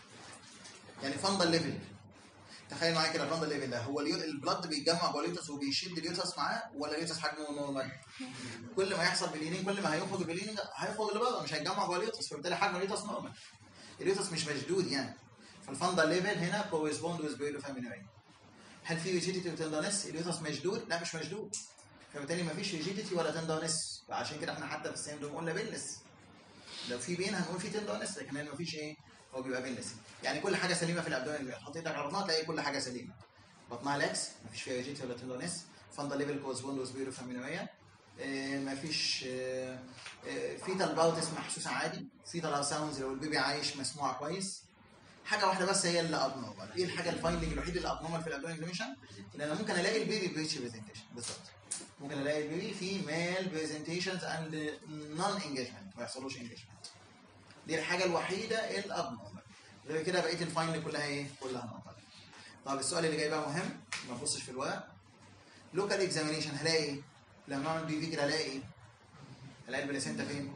يعني فندل ليفل تخيل معايا كده الفندل ليفل ده هو اليو- البلد بيتجمع جوه اليوتس وبيشد اليوتس معاه ولا اليوتس حجمه نورمال كل ما يحصل بلينين كل ما هيخرج البلينين هيخرج لبره مش هيتجمع جوه اليوتس فبالتالي حجم اليوتس نورمال اليوتس مش مشدود يعني فالفندل ليفل هنا كورسبوند ويز بيريد فاميلي هل في ريجيديتي وتندرنس اليوتس مشدود لا مش مشدود فبالتالي مفيش ريجيديتي ولا تندرنس عشان كده احنا حتى في السيندروم قلنا بيلنس لو في بين هنقول في تندرنس لكن هنا مفيش ايه هو بيبقى بيلنس يعني كل حاجه سليمه في الابدومين حط ايدك على بطنها تلاقي كل حاجه سليمه بطنها لاكس مفيش فيها ريجيديتي ولا تندرنس فندل ليفل كورسبوند ويز بيريد فاميلي مفيش آه، آه، فيتال باوتس محسوسه عادي فيتال ساوندز لو البيبي عايش مسموعه كويس حاجه واحده بس هي اللي ابنورمال ايه الحاجه الفايندنج الوحيد اللي ابنورمال في الابدومين انفلاميشن ان انا ممكن الاقي البيبي بريتش برزنتيشن بالظبط ممكن الاقي البيبي في مال برزنتيشنز اند نون انجيجمنت ما يحصلوش انجيجمنت دي الحاجه الوحيده الابنورمال غير كده بقيه الفايندنج كلها ايه كلها نورمال طب السؤال اللي جاي بقى مهم ما تبصش في الورق لوكال اكزامينيشن هلاقي ايه لما اعمل بي في كده هلاقي ايه هلاقي البلاسينتا فين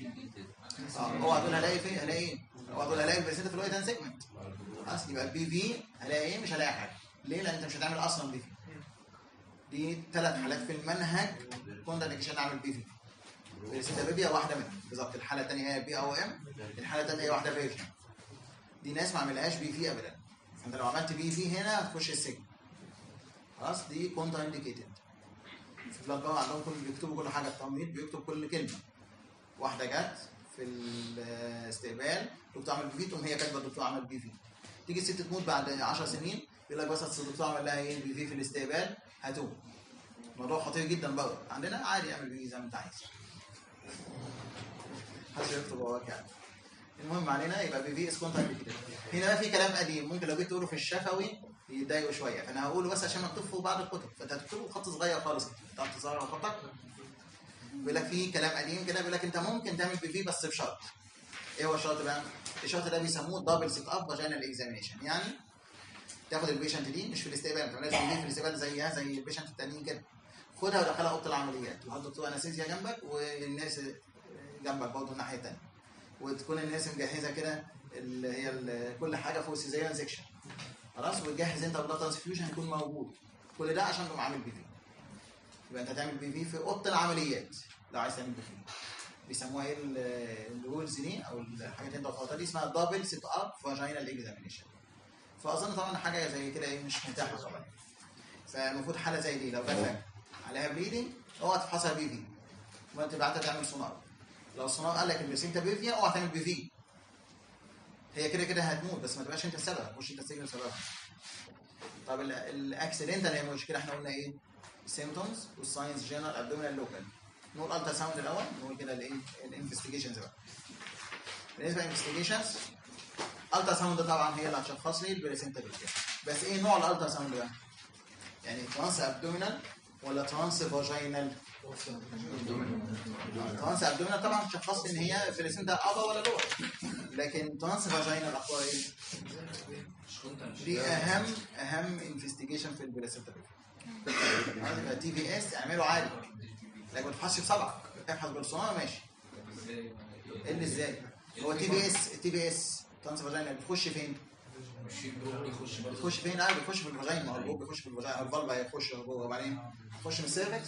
اه اوعى تقول هلاقي فين هلاقي ايه اوعى تقول هلاقي البلاسينتا في الوايت سيجمنت خلاص يبقى البي في هلاقي ايه مش هلاقي حاجه ليه لان انت مش هتعمل اصلا بي في دي ثلاث حالات في المنهج كنت عشان اعمل بي في بلاسينتا بيبيا واحده منهم بالظبط الحاله الثانيه هي بي او ام الحاله الثانيه هي واحده فيرجن دي ناس ما عملهاش بي في ابدا فانت لو عملت بي في هنا هتخش السجن خلاص دي كونتر انديكيتد في بلاد بقى عندهم كل بيكتبوا كل حاجه التمريض بيكتب كل كلمه واحده جت في الاستقبال دكتور عمل بي في تقوم هي كاتبه الدكتور عمل بي في تيجي الست تموت بعد 10 سنين يقول لك بس أصل الدكتور عمل لها ايه بي في في الاستقبال هاتوه موضوع خطير جدا بقى عندنا عادي اعمل بي في زي ما انت عايز محدش يكتب وراك يعني المهم علينا يبقى بي في اس كونتر هنا بقى في كلام قديم ممكن لو جيت تقوله في الشفوي يضايقوا شويه فانا هقوله بس عشان مكتوب فوق بعض الكتب فانت هتكتبه بخط صغير خالص كده تعرف تصغر خطك بيقول لك في كلام قديم كده بيقول لك انت ممكن تعمل بي في بس بشرط ايه هو الشرط بقى؟ الشرط ده بيسموه دبل سيت اب فاجينال اكزامينيشن يعني تاخد البيشنت دي مش في الاستقبال ما تعملهاش بي في في الاستقبال زيها زي البيشنت التانيين كده خدها ودخلها اوضه العمليات وحط دكتور انستيزيا جنبك والناس جنبك برضه الناحيه الثانيه وتكون الناس مجهزه كده اللي هي ال- كل حاجه فوق سيزيريان سيكشن خلاص وتجهز انت بلاد ترانسفيوجن هيكون موجود كل ده عشان تقوم عامل بي في يبقى انت هتعمل بي في في اوضه العمليات لو عايز تعمل بي في بيسموها ايه ال- الرولز دي او الحاجات اللي انت قلتها دي اسمها دبل سيت اب فاجينال اكزامينيشن فاظن طبعا حاجه زي كده ايه مش متاحه طبعا فالمفروض حاله زي دي لو جات لك عليها بليدنج اوعى تفحصها بي في وانت تبعتها تعمل سونار لو السونار قال لك البلاسينتا بي في اوعى تعمل بي في هي كده كده هتموت بس ما تبقاش انت السبب مش انت السجن سببها طب ال- الاكسيدنتال هي المشكله احنا قلنا ايه سيمتومز والساينس جنرال ابدومينال لوكال نقول الترا ساوند الاول نقول كده الايه الانفستيجيشنز بقى بالنسبه للانفستيجيشنز الترا ساوند طبعا هي اللي هتشخص لي البلاسينتا بي بس ايه نوع الالترا ساوند ده؟ يعني ترانس ابدومينال ولا ترانس فاجينال؟ ترانس ابدومينال طبعا شخصت ان هي بلاسينتا ابا ولا لور لكن ترانس فاجينال اخبار ايه؟ دي اهم اهم انفستيجيشن في البلاسينتا بي تي في اس اعمله عادي لكن ما تفحصش بصبعك ابحث بالصناعه ماشي ايه اللي ازاي؟ هو تي في اس تي في اس ترانس فاجينال بتخش فين؟ بتخش فين؟ اه بيخش في الفاجينا ما هو البوب بيخش في الفاجينا الفالفا هيخش جوه وبعدين يخش من السيرفكس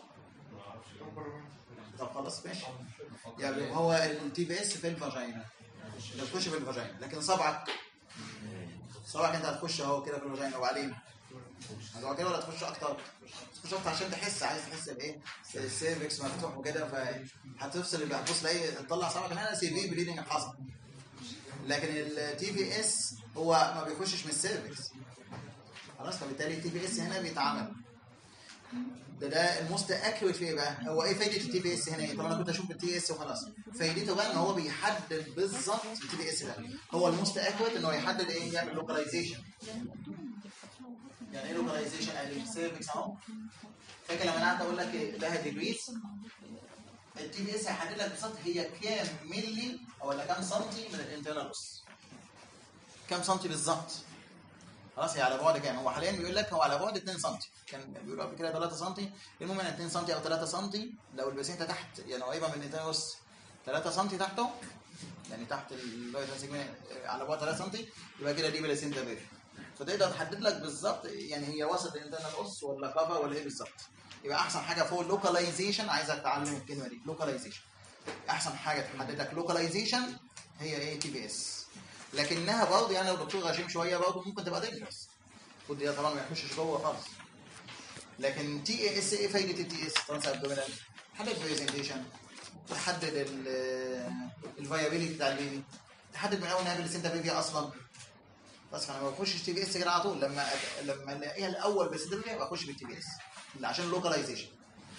طب خلاص ماشي يعني هو التي في اس في الفاجينا ده بتخش في الفاجينا لكن صبعك صبعك انت هتخش اهو كده في الفاجينا وبعدين هتقعد كده ولا تخش اكتر؟ تخش اكتر عشان تحس عايز تحس بايه؟ السيرفكس مفتوح وكده فهتفصل يبقى هتبص تلاقي تطلع صبعك هنا سي في بليدنج حصل لكن التي في اس هو ما بيخشش من السيرفكس خلاص فبالتالي التي في اس هنا بيتعمل ده ده الموست اكيوريت في ايه بقى؟ هو ايه فايده التي في اس هنا ايه؟ طبعا انا كنت اشوف التي اس وخلاص فايدته بقى ان هو بيحدد بالظبط التي في اس ده هو الموست اكيوريت ان هو يحدد ايه؟ يعمل لوكاليزيشن يعني ايه لوكاليزيشن؟ يعني السيرفكس اهو فاكر لما انا قعدت اقول لك إيه؟ لها ديجريز التي في اس هيحدد لك بالظبط هي كام ملي او ولا كام سنتي من الانترنال اوس كام سنتي بالظبط خلاص هي على بعد كام هو حاليا بيقول لك هو على بعد 2 سم كان بيقولوا قبل كده 3 سم المهم ان 2 سم او 3 سم لو الباسينتا تحت يعني قريبه من الانترنال اوس 3 سم تحته يعني تحت اللايت سيجمنت على بعد 3 سم يبقى كده دي بلاسينتا بيري فتقدر تحدد لك بالظبط يعني هي وسط الانترنال اوس ولا كفر ولا ايه بالظبط يبقى احسن حاجه فوق اللوكاليزيشن عايزك تتعلم الكلمه دي لوكاليزيشن احسن حاجه تحدد لك لوكاليزيشن هي ايه تي بي اس لكنها برضه يعني لو دكتور غشيم شويه برضه ممكن تبقى دينجرس المفروض دي طبعا ما يخشش جوه خالص لكن تي اي اس ايه فايده التي اس ترانس ابدومينال تحدد برزنتيشن تحدد الفايابيليتي بتاع البيبي تحدد من اول نهايه السنتا بيبي اصلا بس فانا ما بخشش تي بي اس كده على طول لما أد- لما الاقيها الاول بس ده بخش بالتي بي اس عشان اللوكاليزيشن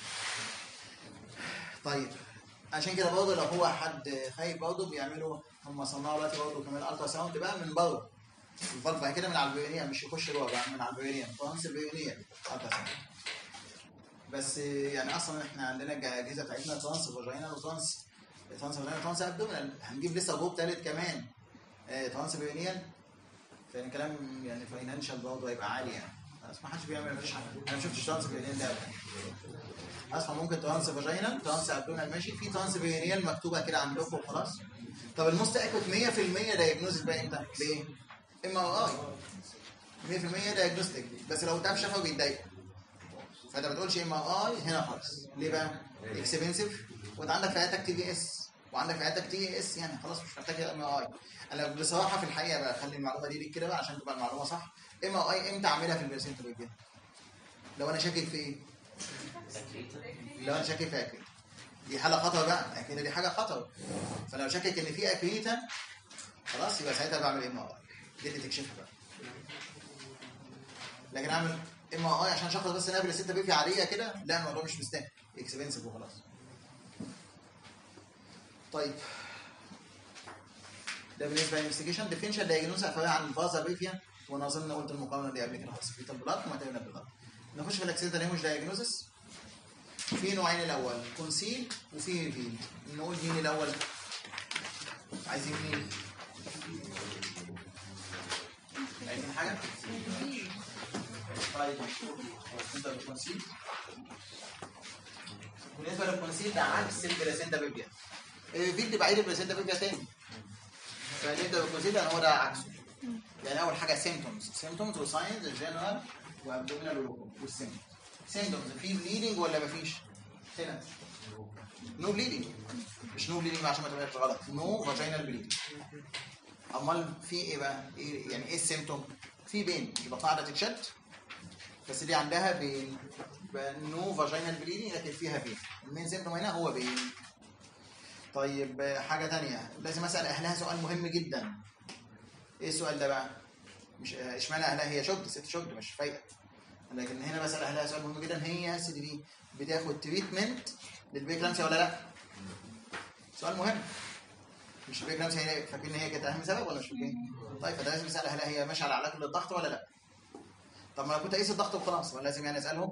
طيب عشان كده برضه لو هو حد خايف برضه بيعملوا هم صنعوا دلوقتي برضه كمان الترا ساوند بقى من بره الفالفا كده من على البيونيه مش يخش جوه بقى من على البيونيه ترانس البيونيه الترا ساوند بس يعني اصلا احنا عندنا الاجهزه بتاعتنا ترانس فاجينا وترانس ترانس فاجينا وترانس ابدومينال هنجيب لسه جروب ثالث كمان آه، ترانس بيونيال فيعني كلام يعني فاينانشال برضه هيبقى عالي يعني بس ما حدش بيعمل مفيش حد انا ما شفتش ترانس بيونيال ده أبداً. اسمع ممكن ترانس فاجينال ترانس ابدومينال ماشي في ترانس بيونيال مكتوبه كده عندكم وخلاص طب الموست اكوت 100% دايجنوزس بقى امتى؟ بايه؟ ام ار اي 100% دايجنوستيك بس لو تعب شفوي بيتضايق فانت ما تقولش ام ار اي هنا خالص ليه بقى؟ اكسبنسيف وانت عندك في عيادتك تي في اس وعندك في عيادتك تي اس يعني خلاص مش محتاج ام ار اي انا بصراحه في الحقيقه بقى خلي المعلومه دي ليك كده بقى عشان تبقى المعلومه صح ام ار اي امتى اعملها في البيرسنت بيجي لو انا شاكك في ايه؟ لو انا شاكك في اكريتا دي حاله خطر بقى اكيد دي حاجه خطر فلو شاكك ان في اكريتا خلاص يبقى ساعتها بعمل ام ار اي دي اللي تكشفها بقى لكن اعمل ام ار اي عشان شخص بس نقابل الست بيبي عاديه كده لا الموضوع مش مستاهل اكسبنسيف وخلاص طيب ده بالنسبه للانفستيجيشن ديفينشال دايجنوز هتفرق عن الفازا بيفيا وانا اظن قلت المقارنه دي قبل كده خلاص في بلاد وماتيرنال بلاد نخش في الاكسيدنتال هيموج دايجنوزس في نوعين الاول كونسيل وفي ريفيل نقول مين الاول عايزين مين عايزين حاجه طيب نبدا بالكونسيل بالنسبه للكونسيل ده عكس البلاسينتا بيبيا فيلد بعيد البلاسينتا بيبيا تاني فنبدا بالكونسيل لان هو ده عكسه يعني اول حاجه سيمتومز سيمتومز وساينز جنرال وابدومينال ولوكوم والسيمتومز سيمتومز في بليدنج ولا مفيش؟ هنا نو بليدنج مش نو بليدنج عشان ما تبقاش غلط نو فاجينال بليدنج امال في ايه بقى؟ إيه يعني ايه السيمتوم؟ في بين مش بطنها قاعده تتشد بس دي عندها بين نو فاجينال بليدنج لكن فيها بين المين سيمتوم هنا هو بين طيب آه، حاجه تانية لازم اسال اهلها سؤال مهم جدا ايه السؤال ده بقى؟ مش آه، اشمعنى اهلها هي شد ست شد مش فايقه لكن هنا بسال اهلها سؤال مهم جدا هي سي دي بتاخد تريتمنت للبيكلامسيا ولا لا؟ سؤال مهم مش البيكلامسيا هي فاكرين ان هي كانت اهم سبب ولا مش فاكرين؟ طيب فده لازم اسال اهلها هي ماشيه على علاج للضغط ولا لا؟ طب ما انا كنت اقيس الضغط وخلاص ولا لازم يعني اسالهم؟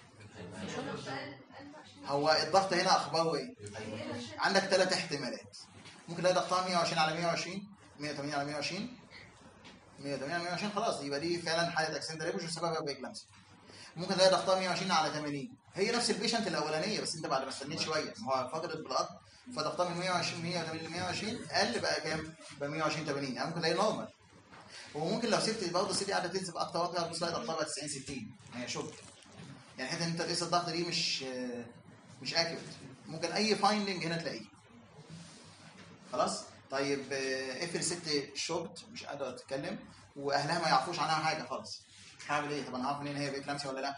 هو الضغط هنا اخباره ايه؟ عندك ثلاث احتمالات ممكن تلاقي ضغطها 120 على 120 180 على 120 180 على 120 خلاص يبقى دي فعلا حاله اكسنت ريبوش وسببها بيكلامسي ممكن تلاقي ضغطها 120 على 80 هي نفس البيشنت الاولانيه بس انت بعد ما استنيت شويه ما هو فقدت بلاد فضغطها من 120 180 ل 120 قل بقى كام؟ بقى 120 80 يعني ممكن تلاقي نورمال وممكن لو سبت برضه السي دي قاعده تنزل اكتر واكتر هتبص تلاقي ضغطها بقى 90 60 هي شفت يعني حته ان انت تقيس الضغط دي مش مش اكيوريت ممكن اي فايندنج هنا تلاقيه خلاص طيب آه، افرض ست شوكت مش قادره تتكلم واهلها ما يعرفوش عنها حاجه خالص هعمل ايه طب انا عارف منين هي بيكلامسيا ولا لا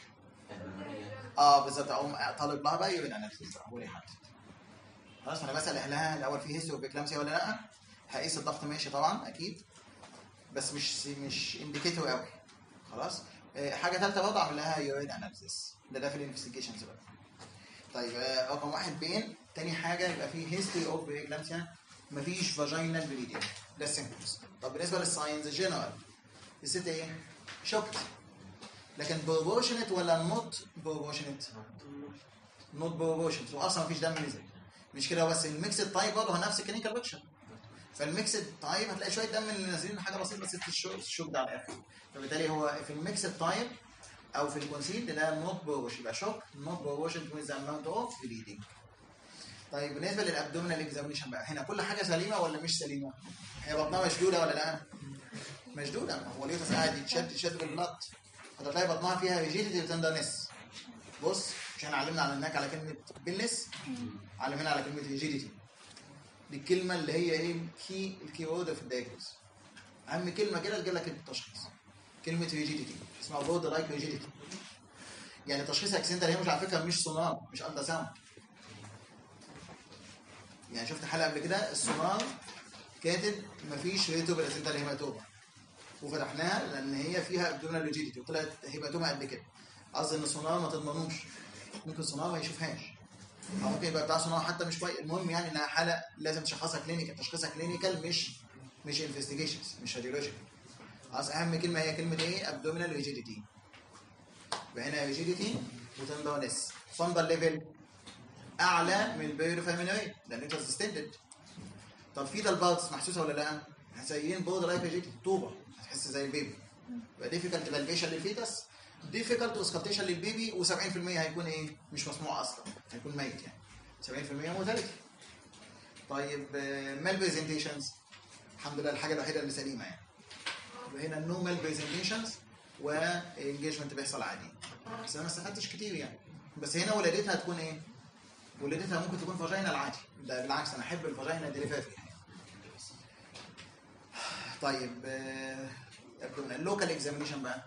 اه بالظبط اقوم طالب لها بقى يورين اناليسيس هو اللي يحدد خلاص انا بسال اهلها الاول في هيستوري بيكلامسيا ولا لا هقيس الضغط ماشي طبعا اكيد بس مش مش انديكيتور قوي خلاص آه، حاجه ثالثه برضه اعمل لها يورين اناليسيس ده ده في الانفستيجيشنز بقى طيب آه، رقم واحد بين تاني حاجه يبقى في هيستوري اوف بريكلامسيا مفيش فاجينال بليدنج ده السيمبتومز طب بالنسبه للساينز جنرال الست ايه؟ شوكت لكن بروبورشنت ولا نوت بروبورشنت؟ نوت بروبورشنت واصلا مفيش دم نزل مش كده بس الميكسد تايب برضه هو نفس الكلينيكال بيكشر فالميكسد تايب هتلاقي شويه دم اللي نازلين حاجه بسيطه بس الشوك الشوك ده على الاخر فبالتالي هو في الميكسد تايب او في الكونسيل ده نوت بروبورشن يبقى شوك نوت بروبورشن ويز اماونت اوف بليدنج طيب بالنسبه للابدومينال اكزامينشن بقى هنا كل حاجه سليمه ولا مش سليمه؟ هي بطنها مشدوده ولا لا؟ مشدوده ما هو اليوتس قاعد يتشد يتشد بالنط هتلاقي بطنها فيها ريجيديتي وتندرنس بص مش احنا علمنا على هناك على كلمه بلس علمنا على كلمه ريجيديتي دي الكلمه اللي هي ايه كي الكي وورد في الدايجنوز اهم كلمه كده تجيب لك التشخيص كلمه ريجيديتي اسمها بورد لايك ريجيديتي يعني تشخيص اكسنتر هي مش على فكره مش سونار مش الترا ساوند يعني شفت حلقه قبل كده السونار كاتب مفيش ريتو بالاسنتر هيماتوما وفتحناها لان هي فيها ابدومينال ريجيديتي وطلعت هيماتوما قد كده قصدي ان السونار ما تضمنوش ممكن السونار ما يشوفهاش او ممكن يبقى بتاع سونار حتى مش كويس المهم يعني انها حاله لازم تشخصها كلينيكال تشخيصها كلينيكال مش مش انفستيجيشنز مش راديولوجيكال خلاص اهم كلمه هي كلمه ايه ابدومينال ريجيديتي يبقى هنا ريجيديتي وتندرنس فندل ليفل اعلى من البيروفامينويد لان انت ديستندد طب في ده البالتس محسوسه ولا لا؟ زيين بودر لايك ريجيديتي طوبه هتحس زي البيبي يبقى ديفيكالت فالفيشن للفيتس ديفيكالت اوسكالتيشن للبيبي و70% هيكون ايه؟ مش مسموع اصلا هيكون ميت يعني 70% مورتاليتي طيب مال برزنتيشنز الحمد لله الحاجه الوحيده اللي سليمه يعني يبقى هنا نو مال برزنتيشنز وانجيجمنت بيحصل عادي بس انا ما استفدتش كتير يعني بس هنا ولادتها هتكون ايه؟ ولادتها ممكن تكون فاجينا عادي ده بالعكس انا احب الفاجينا ديليفافي طيب اللوكال اكزامينيشن بقى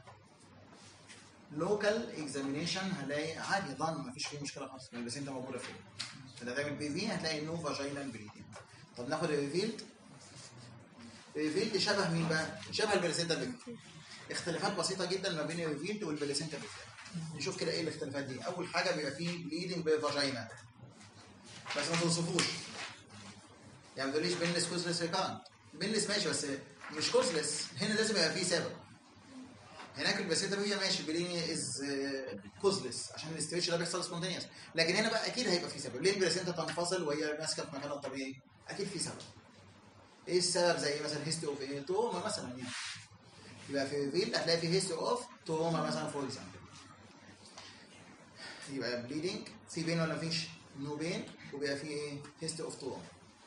لوكال اكزامينيشن هلاقي عادي ضن مفيش فيه مشكله خالص البلاسينتا موجوده فيه فده تعمل بي في هتلاقي نو فاجينال بريدنج طب ناخد الريفيلد الريفيلد شبه مين بقى؟ شبه البلاسينتا بيبي اختلافات بسيطه جدا ما بين الريفيلد والبلاسينتا بيبي نشوف كده ايه الاختلافات دي اول حاجه بيبقى فيه بليدنج بفاجينا بس ما توصفوش يعني ما تقوليش بنلس كوزلس ريكارنت بنلس ماشي بس مش كوزلس هنا لازم يبقى فيه سبب هناك البلاسينتا بيبي ماشي بليني از كوزلس عشان الاستريتش ده بيحصل سبونتينيوس لكن هنا بقى اكيد هيبقى فيه سبب ليه البلاسينتا تنفصل وهي ماسكه في مكانها الطبيعي اكيد فيه سبب ايه السبب زي مثلا هيستو اوف ايه توما مثلا يعني يبقى في فيل هتلاقي في هيستو اوف توما مثلا فور اكزامبل يبقى بليدنج في بين ولا مفيش؟ نو بين وبيبقى في ايه؟ هيست اوف توما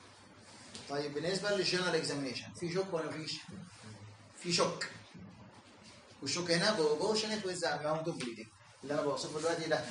طيب بالنسبه للجنرال اكزامينشن في شوك ولا مفيش؟ في شوك والشوك هنا بروبورشنت ويز اماونت اوف بليدنج اللي انا بوصفه دلوقتي ده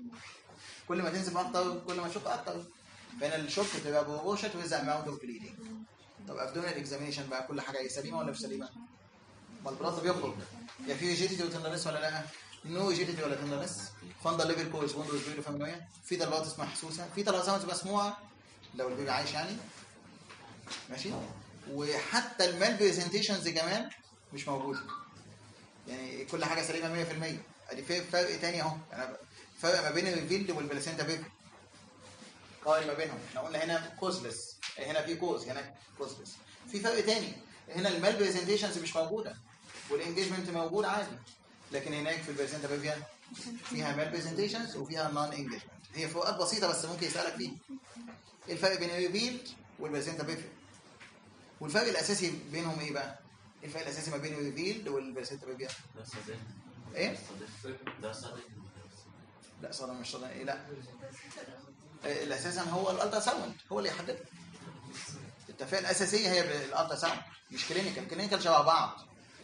كل ما تنزل اكتر كل ما تشوك اكتر فهنا الشوك بتبقى بروبورشنت ويز اماونت اوف بليدنج طب ابدومينال اكزامينشن بقى كل حاجه سليمه ولا مش سليمه؟ ما البلاط بيخرج يا في جيتي وتندرس ولا لا؟ نو جيتي ولا تندرس فاندا ليفل كويس ويندوز بيرو فاميليا في ضربات محسوسه في تلازمات مسموعه لو البيبي عايش يعني ماشي وحتى المال برزنتيشنز كمان مش موجوده يعني كل حاجه سليمه 100% ادي في فرق تاني اهو يعني فرق ما بين الريفيلد والبلاسينتا بيبي قارن ما بينهم احنا قلنا هنا كوزلس هنا في كوز هنا كوزلس في فرق تاني هنا المال برزنتيشنز مش موجوده والانجيجمنت موجود عادي لكن هناك في البرزنتا بيبيا فيها مال برزنتيشنز وفيها نون انجيجمنت هي فروقات بسيطه بس ممكن يسالك فيها ايه الفرق بين الريفيلد والبرزنتا بيبيا والفرق الاساسي بينهم ايه بقى؟ ايه الفرق الاساسي ما بين الريفيلد والبرزنتا بيبيا؟ ده صديق ايه؟ ده صديق لا صدى مش صدى ايه لا آه، الاساسا هو الالترا ساوند هو اللي يحددها التفرقه الاساسيه هي بالالترا ساوند مش كلينيكال كلينيكال شبه بعض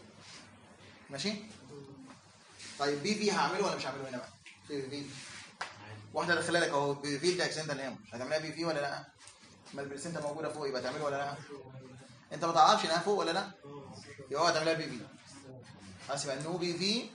ماشي طيب بي في هعمله ولا مش هعمله هنا بقى في في واحده داخله لك اهو بي في ده اكسنتال هيم هتعملها بي في ولا لا ما البرسنت موجوده فوق يبقى تعمله ولا لا انت ما تعرفش انها فوق ولا لا يبقى هو هتعملها بي في خلاص يبقى نو بي في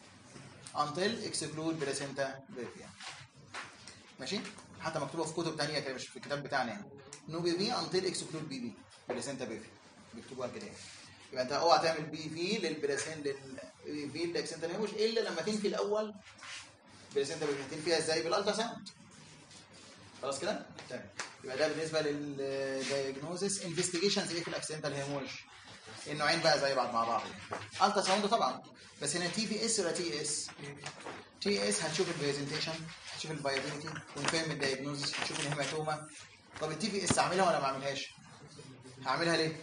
until exclude placenta bifida ماشي حتى مكتوبه في كتب تانية كده مش في الكتاب بتاعنا يعني نو بي في until exclude بي في placenta bifida بيكتبوها كده يعني. يبقى انت اوعى تعمل بي في للبلاسين للبي للاكسنتا نيموش الا لما تنفي الاول بلاسينتا بيفيدا تنفيها ازاي بالالترا ساوند خلاص كده تمام يبقى ده بالنسبه للدايجنوزس انفستيجيشنز ايه في الاكسنتال هيموج النوعين بقى زي بعض مع بعض الترا ساوند طبعا بس هنا تي في اس ولا تي اس تي اس هتشوف البرزنتيشن هتشوف الفايبيليتي ونفهم الدايجنوزس هتشوف الهيماتوما طب التي في اس اعملها ولا ما اعملهاش هعملها ليه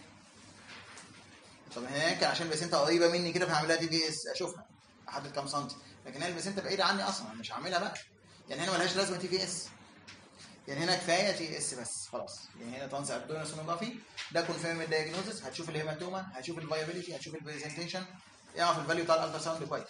طب هناك عشان بس انت قريبه مني كده فهعملها تي في اس اشوفها احدد كام سنتي لكن هنا بس انت بعيده عني اصلا مش هعملها بقى يعني هنا ملهاش لازمه تي في اس يعني هنا كفايه تي اس بس خلاص يعني هنا تنسى ابدومينال سونوجرافي ده كونفيرم الدايجنوزس هتشوف الهيماتوما هتشوف الفايبيليتي هتشوف البرزنتيشن اعرف الفاليو بتاع الالترا ساوند كويس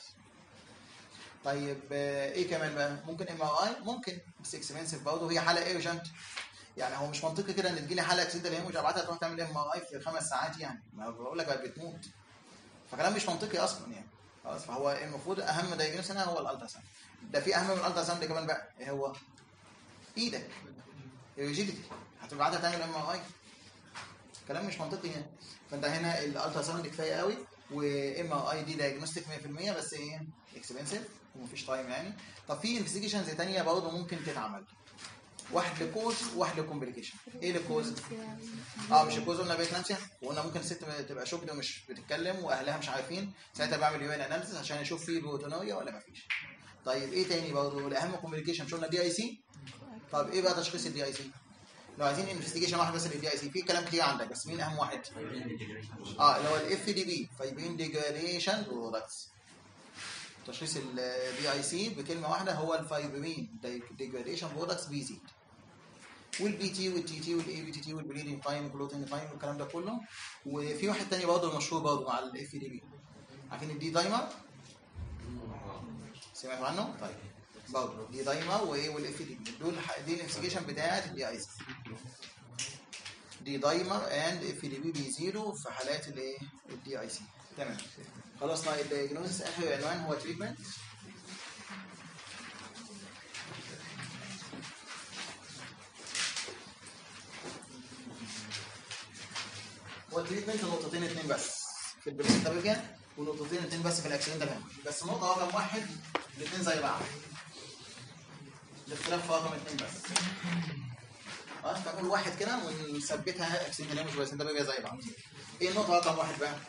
طيب آه، ايه كمان بقى ممكن ام ار اي ممكن بس اكسبنسيف برضه هي حاله ايرجنت يعني هو مش منطقي كده ان تجيلي حاله اكسيدنت اللي هي مش ابعتها تروح تعمل ام ار اي في خمس ساعات يعني ما بقول لك بقت بتموت فكلام مش منطقي اصلا يعني خلاص فهو المفروض اهم دايجنوز هنا هو الالترا ساوند ده في اهم من الالترا ساوند كمان بقى ايه هو ايدك الريجيديتي هتبعتها تعمل ام ار اي كلام مش منطقي هنا فانت هنا الالترا ساوند كفايه قوي وام ار اي دي دايجنوستيك 100% بس ايه اكسبنسيف ومفيش تايم يعني طب في انفستيجيشنز ثانيه برضه ممكن تتعمل واحد لكوز وواحد لكومبليكيشن ايه لكوز اه مش الكوز قلنا بيكلامسيا وقلنا ممكن الست تبقى شوكد ومش بتتكلم واهلها مش عارفين ساعتها بعمل يو ان اناليسيس عشان اشوف في بروتونوريا ولا ما فيش طيب ايه تاني برضه الاهم كومبليكيشن مش قلنا دي اي سي طب ايه بقى تشخيص الدي اي سي لو عايزين انفستيجيشن واحد بس للدي اي سي في كلام كتير عندك بس مين اهم واحد اه اللي هو الاف دي بي فايبين ديجراديشن برودكتس تشخيص الدي اي سي بكلمه واحده هو الفايبرين ديجراديشن برودكتس بيزيد والبي تي والتي تي والاي بي تي تي والبليدنج تايم والكلوتنج تايم والكلام ده كله وفي واحد تاني برضه مشهور برضه مع الاف دي بي عارفين الدي دايمر سمعتوا عنه؟ طيب برضه دي دايمر وايه والاف دي بي دول ح- دي الانفستيجيشن بتاعت الدي اي سي دي دايمر اند اف دي بي بيزيدوا في حالات الايه الدي اي سي تمام خلصنا الدياجنوستس اخر عنوان هو تريتمنت هو التريتمنت نقطتين اتنين بس في البلاسينتا بيفيا ونقطتين اتنين بس في الاكسيدنتال هيموريج بس نقطه رقم واحد الاتنين زي بعض الاختلاف في رقم اتنين بس خلاص فنقول واحد كده ونثبتها اكسيدنتال هيموريج وبلاسينتا بيفيا زي بعض ايه النقطه رقم واحد بقى؟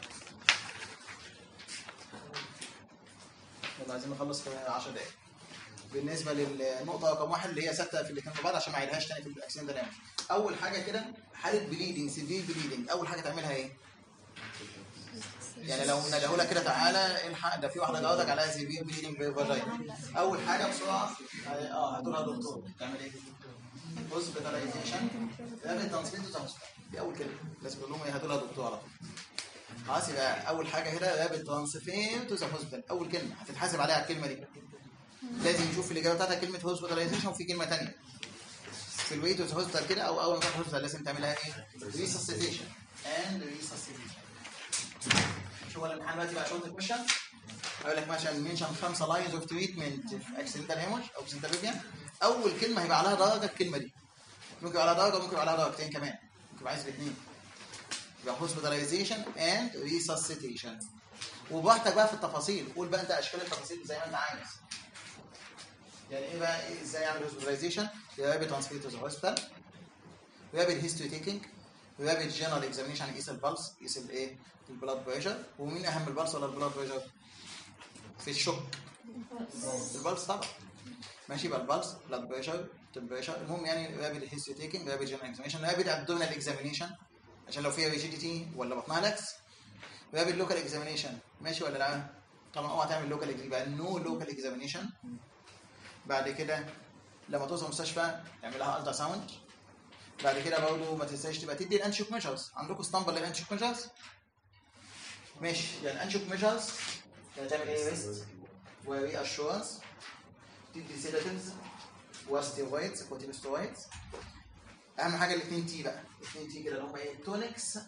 يلا عايزين نخلص في 10 دقايق بالنسبه للنقطه رقم واحد اللي هي ثابته في الاثنين مع بعض عشان ما اعيدهاش تاني في الاكسيدنت ده اول حاجه كده حاله بليدنج سيفير بليدنج اول حاجه تعملها ايه؟ يعني لو ندهوا لك كده تعالى الحق ده في واحده جوازك عليها سيفير بليدنج فاجينا اول حاجه بسرعه اه هاتوا لها دكتور تعمل ايه؟ هوسبيتاليزيشن رابط ترانسميت تو دي اول كلمه لازم تقول لهم ايه هاتوا لها دكتور على طول خلاص يبقى اول حاجه هنا رابط ترانسفير تو ذا هوسبيتال اول كلمه هتتحاسب عليها الكلمه دي لازم نشوف الاجابه بتاعتها كلمه هوسبيتاليزيشن وفي كلمه ثانيه في الوي تو ذا هوسبيتال كده او اول ما تروح الهوسبيتال لازم تعملها ايه؟ ريسسيتيشن اند ريسسيتيشن شو هو الامتحان دلوقتي بقى شورت كويشن هقول لك مثلا منشن خمسه لاينز اوف تريتمنت في اكسيدنتال هيموج او اكسيدنتال بيبيا اول كلمه هيبقى عليها درجه الكلمه دي ممكن يبقى عليها درجه ممكن يبقى عليها درجتين كمان ممكن يبقى عايز الاثنين يبقى هوسبيتاليزيشن اند ريسسيتيشن وبراحتك بقى في التفاصيل قول بقى انت اشكال التفاصيل زي ما انت عايز يعني ايه بقى إيه ازاي اعمل هوسبيتاليزيشن رابid ترانسفير تو ذا هوسبيتال رابid هيستوري تيكينج رابid جنرال اكزامينيشن يقيس البلس يقيس الايه البلاد بريشر ومين اهم البلس ولا البلاد بريشر في الشوك البلس طبعا ماشي يبقى البلس بلاد بريشر تمبريشر المهم يعني رابد هيستوري تيكينج رابد جنرال اكزامينيشن رابد ابدومينال اكزامينيشن عشان لو فيها ريجيديتي ولا بطنها لاكس رابد لوكال اكزامينيشن ماشي ولا لا طبعا اوعى تعمل لوكال يبقى نو لوكال اكزامينيشن بعد كده لما توصل المستشفى تعمل لها الترا ساوند بعد كده برضه ما تنساش تبقى تدي الانشوك ميجرز عندكم اسطمبه للانشوك ميجرز ماشي يعني الانشوك ميجرز تعمل ايه ريست وري اشورنس تدي سيداتيفز وستيرويدز كورتيكوستيرويدز اهم حاجه الاثنين تي بقى الاثنين تي كده اللي هم ايه تونكس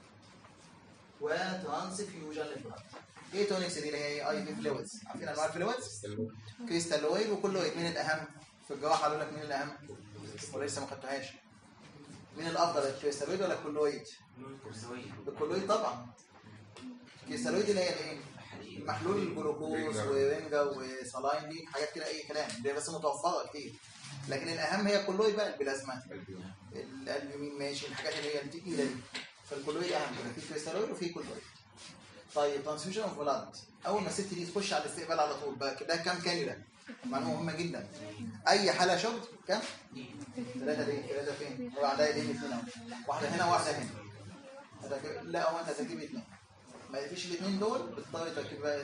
وترانسفيوجن للبلاد ايه تونكس دي اللي هي اي في فلويدز عارفين انواع الفلويدز كريستالويد وكلويد مين الاهم في الجراحه قالوا لك مين الاهم ولا لسه ما خدتوهاش مين الافضل الكريستالويد ولا الكلويد الكلويد طبعا الكريستالويد اللي هي الايه محلول الجلوكوز ورنجا وصلاين دي حاجات كده اي كلام دي بس متوفره كتير لكن الاهم هي الكلويد بقى البلازما الالبومين ماشي الحاجات اللي هي التقيله دي فالكلويد اهم كده في كريستالويد وفي كلويد طيب ترانسفيوجن اوف بلاد اول ما الست دي تخش على الاستقبال على طول بقى كده كام كانيولا معلومه مهمه جدا اي حاله شغل كام ثلاثه دي ثلاثه فين هو عندها ايدين اثنين اهو واحده هنا واحده هنا هتركب- لا هو انت هتجيب اثنين ما فيش الاثنين دول بتضطر تركب بقى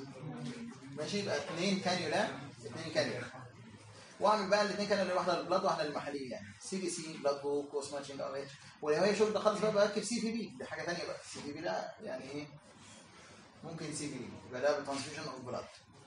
ماشي يبقى اثنين كانيولا اثنين كانيولا واعمل بقى الاثنين كانيولا واحده للبلاد واحده للمحاليل يعني سي بي سي بلاد بوك وسماتشنج ار اتش ولو هي شغل ده خالص بقى بركب سي في بي دي حاجه ثانيه بقى سي في بي ده يعني ايه ممكن سي في بي يبقى ده بترانسفيوجن اوف بلاد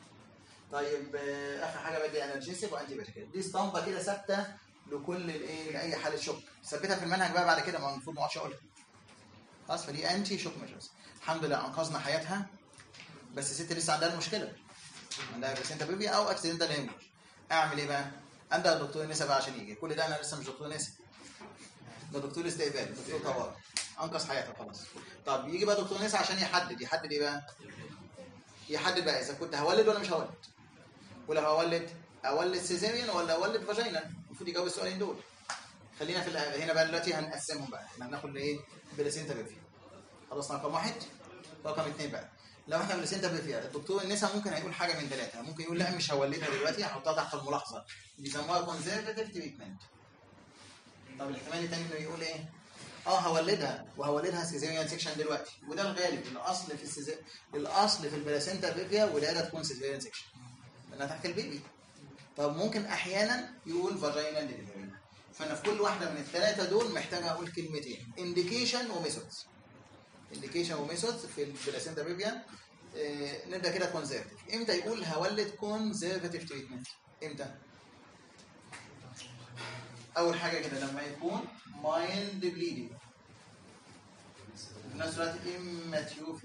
طيب آه، اخر حاجه بدي انرجيسيك وانتي بيوتيك دي اسطمبه كده ثابته لكل الايه لاي حاله شوك ثبتها في المنهج بقى بعد كده ما المفروض ما اقعدش اقولها خلاص فدي انتي شوك ميجرز الحمد لله انقذنا حياتها بس الست لسه عندها المشكله عندها بلاسينتا بيبي او اكسيدنتال هيموج اعمل ايه بقى؟ عندها دكتور نسا بقى عشان يجي كل ده انا لسه مش دكتور نسا ده دكتور استقبال دكتور طوارئ انقذ حياتها خلاص طب يجي بقى دكتور نسا عشان يحدد يحدد ايه بقى؟ يحدد بقى اذا كنت هولد ولا مش هولد ولو هولد اولد سيزيريان ولا اولد فاجينا المفروض يجاوب السؤالين دول خلينا في الأ- هنا بقى دلوقتي هنقسمهم بقى احنا هناخد ايه بلاسينتا بيبي خلصنا رقم واحد رقم اثنين بقى لو احنا بلاسينتا بيبي الدكتور النساء ممكن هيقول حاجه من ثلاثه ممكن يقول لا مش هولدها دلوقتي هحطها تحت الملاحظه بيسموها كونزرفتيف تريتمنت طب الاحتمال الثاني انه يقول ايه اه هولدها وهولدها سيزيريان سيكشن دلوقتي وده الغالب الاصل في السيزي... الاصل في البلاسينتا بيبيا ولاده تكون سيزيريان سيكشن لانها تحت البيبي طب ممكن احيانا يقول فاجينا ديليفري فانا في كل واحده من الثلاثه دول محتاج اقول كلمتين انديكيشن وميثودز انديكيشن وميثودز في البلاسينتا بيبيا آه نبدا كده كونزرفتيف امتى يقول هولد كونزرفتيف تريتمنت امتى اول حاجه كده لما يكون مايند بليدنج في نفس الوقت اماتيوفي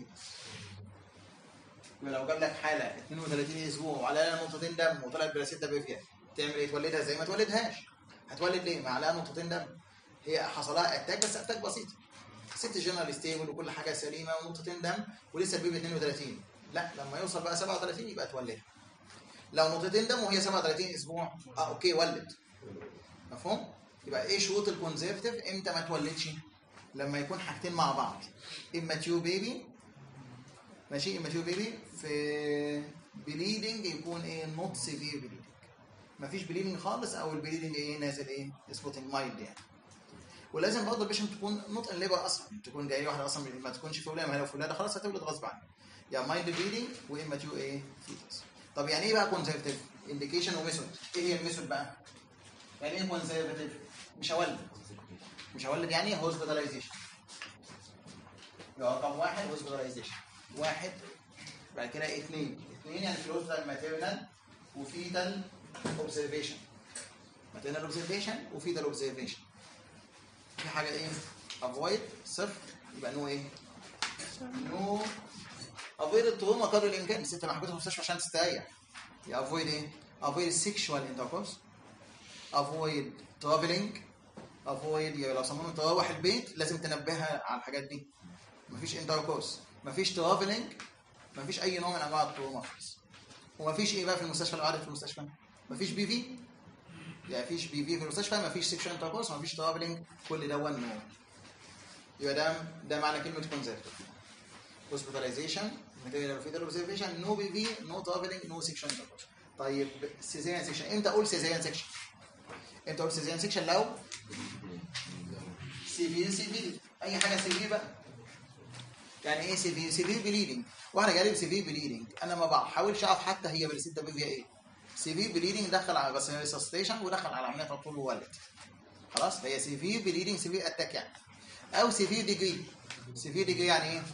ولو جاب لك حاله 32 اسبوع وعليها نقطتين دم وطلعت بلاسيتا بيفيا تعمل ايه تولدها زي ما تولدهاش هتولد ليه ما عليها نقطتين دم هي حصلها اتاك بس اتاك بسيط ست جنرال ستيبل وكل حاجه سليمه ونقطتين دم ولسه البيبي 32 لا لما يوصل بقى 37 يبقى تولدها لو نقطتين دم وهي 37 اسبوع اه اوكي ولد مفهوم يبقى ايه شروط الكونزرفتيف امتى ما تولدش لما يكون حاجتين مع بعض اما تيو بيبي ماشي اما تيو بيبي في بليدنج يكون ايه نوت سيفير بليدنج مفيش بليدنج خالص او البليدنج ايه نازل ايه سبوتنج مايلد يعني ولازم برضه البيشنت تكون نوت ان ليبر اصلا تكون جايه واحده اصلا ما تكونش في ولاده ما هي لو في ولاده خلاص هتولد غصب عنها يا مايلد بليدنج واما تيو ايه فيتس طب يعني ايه بقى كونزرفتيف انديكيشن وميثود ايه هي الميثود بقى يعني ايه كونزرفتيف مش هولد مش هولد يعني هوسبيتاليزيشن رقم واحد هوسبيتاليزيشن واحد بعد كده اثنين اثنين يعني في الهوسبيتال ماتيرنال وفيتال اوبزرفيشن ماتيرنال اوبزرفيشن وفيتال اوبزرفيشن في حاجه ايه افويد صفر يبقى نو ايه نو افويد التروما قدر الامكان الست محبوسه في المستشفى عشان تستريح يا افويد ايه افويد سيكشوال انتركورس افويد ترافلينج افويد لو صممت تروح البيت لازم تنبهها على الحاجات دي مفيش انتركورس مفيش ترافلينج مفيش اي نوع من انواع التروما خالص ومفيش ايه بقى في المستشفى لو قعدت في المستشفى مفيش بي في يعني مفيش بي في في المستشفى مفيش سيكشن انتركورس مفيش ترافلينج كل ده ون نو يبقى ده ده معنى كلمه كونزرفتيف هوسبيتاليزيشن ماتيريال فيتال اوبزرفيشن نو بي في نو ترافلينج نو سيكشن انتركورس طيب سيزيريان سيكشن امتى اقول سيزيريان سيكشن امتى اقول سيزيريان سيكشن لو سيفير سيفير اي حاجه سيفير بقى يعني ايه سيفير سيفير بليدنج واحده جالي سيفير بليدنج انا ما بحاولش اعرف حتى هي بالست ده فيها ايه سيفير بليدنج دخل على بس ريسستيشن ودخل على عمليه تطول وولد خلاص فهي سيفير بليدنج سيفير اتاك يعني او سيفير ديجري سيفير ديجري يعني ايه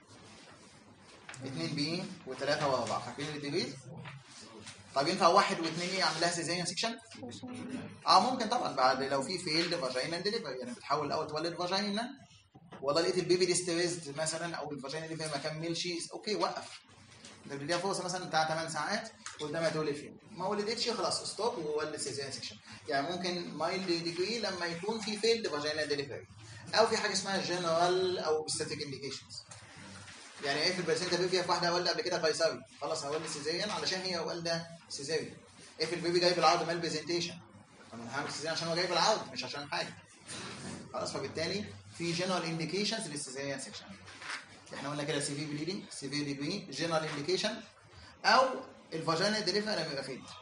2 بي و3 و4 فاكرين الديجري طب ينفع واحد واثنين ايه اعمل لها سيزيريان سيكشن؟ اه ممكن طبعا بعد لو في فيلد فاجينال ديليفري يعني بتحاول الاول تولد فاجينا والله لقيت البيبي ديستريزد مثلا او الفاجينا اللي فيها ما كملش اوكي وقف انت بتديها فرصه مثلا بتاع 8 ساعات قدامها تولد فيهم ما ولدتش خلاص ستوب وولد سيزيريان سيكشن يعني ممكن مايلد ديجري لما يكون في فيلد فاجينال ديليفري او في حاجه اسمها جنرال او ستاتيك انديكيشنز يعني ايه في البلاسينتا بيبي في واحده والده قبل كده قيصري خلاص هولد سيزيريان علشان هي والده سيزيريان ايه في البيبي جاي بالعرض مال برزنتيشن طب انا هعمل سيزيريان عشان هو جاي بالعرض مش عشان حاجه خلاص فبالتالي في جنرال انديكيشنز للسيزيريان سيكشن احنا قلنا كده سيفير بليدنج سيفير ديجري جنرال انديكيشن او الفاجينا ديليفري لما يبقى فيلد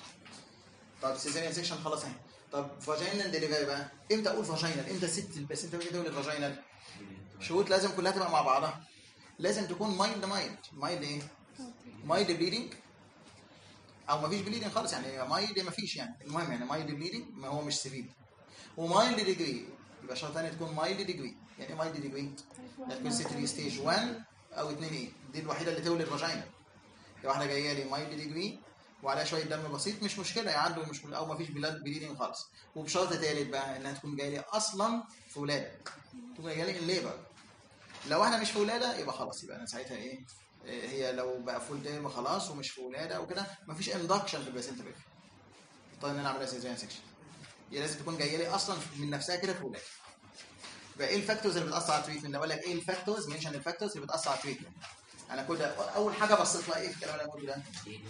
طب سيزيريان سيكشن خلاص اهي طب فاجينا ديليفري بقى امتى اقول فاجينال امتى الست بس انت بتقول الفاجينال شروط لازم كلها تبقى مع بعضها لازم تكون مايلد مايلد مايلد ايه مايلد بليدنج او مفيش بليدنج خالص يعني مايلد مفيش يعني المهم يعني مايلد بليدنج ما هو مش سيفير ومايلد ديجري يبقى شرط ثاني تكون مايلد ديجري يعني ايه مايلد ديجري يعني تكون ست دي ستيج 1 او 2 ايه دي الوحيده اللي تولد فاجينا لو واحده جايه لي مايلد ديجري وعليها شويه دم بسيط مش مشكله يعدوا مش مشكله او مفيش بلاد بليدنج خالص وبشرط ثالث بقى انها تكون جايه لي اصلا في ولاده تكون جايه لي الليبر لو احنا مش في ولاده يبقى خلاص يبقى انا ساعتها ايه إيه هي لو بقى فول تيرم خلاص ومش في ولاده وكده مفيش اندكشن في البلاسينتا بيبي طيب ان انا اعملها سيزيريان سيكشن هي لازم تكون جايه لي اصلا من نفسها كده في ولاده يبقى ايه الفاكتورز اللي بتاثر على التريتمنت بقول لك ايه الفاكتورز منشن الفاكتورز اللي بتاثر على التريتمنت انا كده اول حاجه بصيت لها ايه في الكلام اللي انا بقوله ده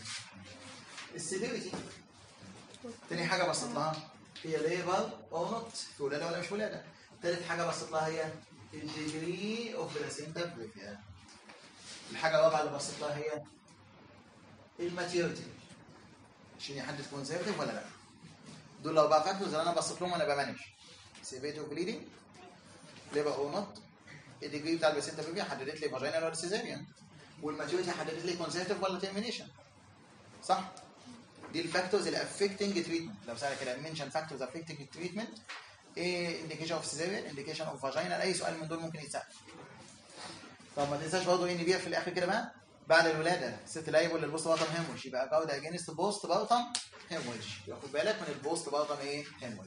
السيفيريتي تاني حاجه بصيت لها هي ليبر او نوت في ولاده ولا مش ولاده تالت حاجه بصيت لها هي الديجري اوف بلاسينتا بريفيا الحاجه الرابعه اللي بصيت لها هي الماتيوريتي عشان يحدد كونسرفتيف ولا لا دول الاربع فاكتورز اللي انا بصيت لهم وانا بمانج سيفيريتي اوف بليدنج ليبر او نوت الديجري بتاع البلاسينتا بريفيا حددت لي فاجينال ولا سيزاريان والماتيوريتي حددت لي كونسرفتيف ولا تيرمينيشن صح دي الفاكتورز اللي افكتنج تريتمنت لو سالك كده منشن فاكتورز افكتنج تريتمنت ايه انديكيشن اوف سيزاريان انديكيشن اوف فاجينال اي سؤال من دول ممكن يتسال طب ما تنساش برضه ان بي في الاخر كده بقى بعد الولاده الست لا يقول للبوست بارتم هيموج يبقى جوده اجينست بوست بارتم هيموج ياخد بالك من البوست بارتم ايه هيموج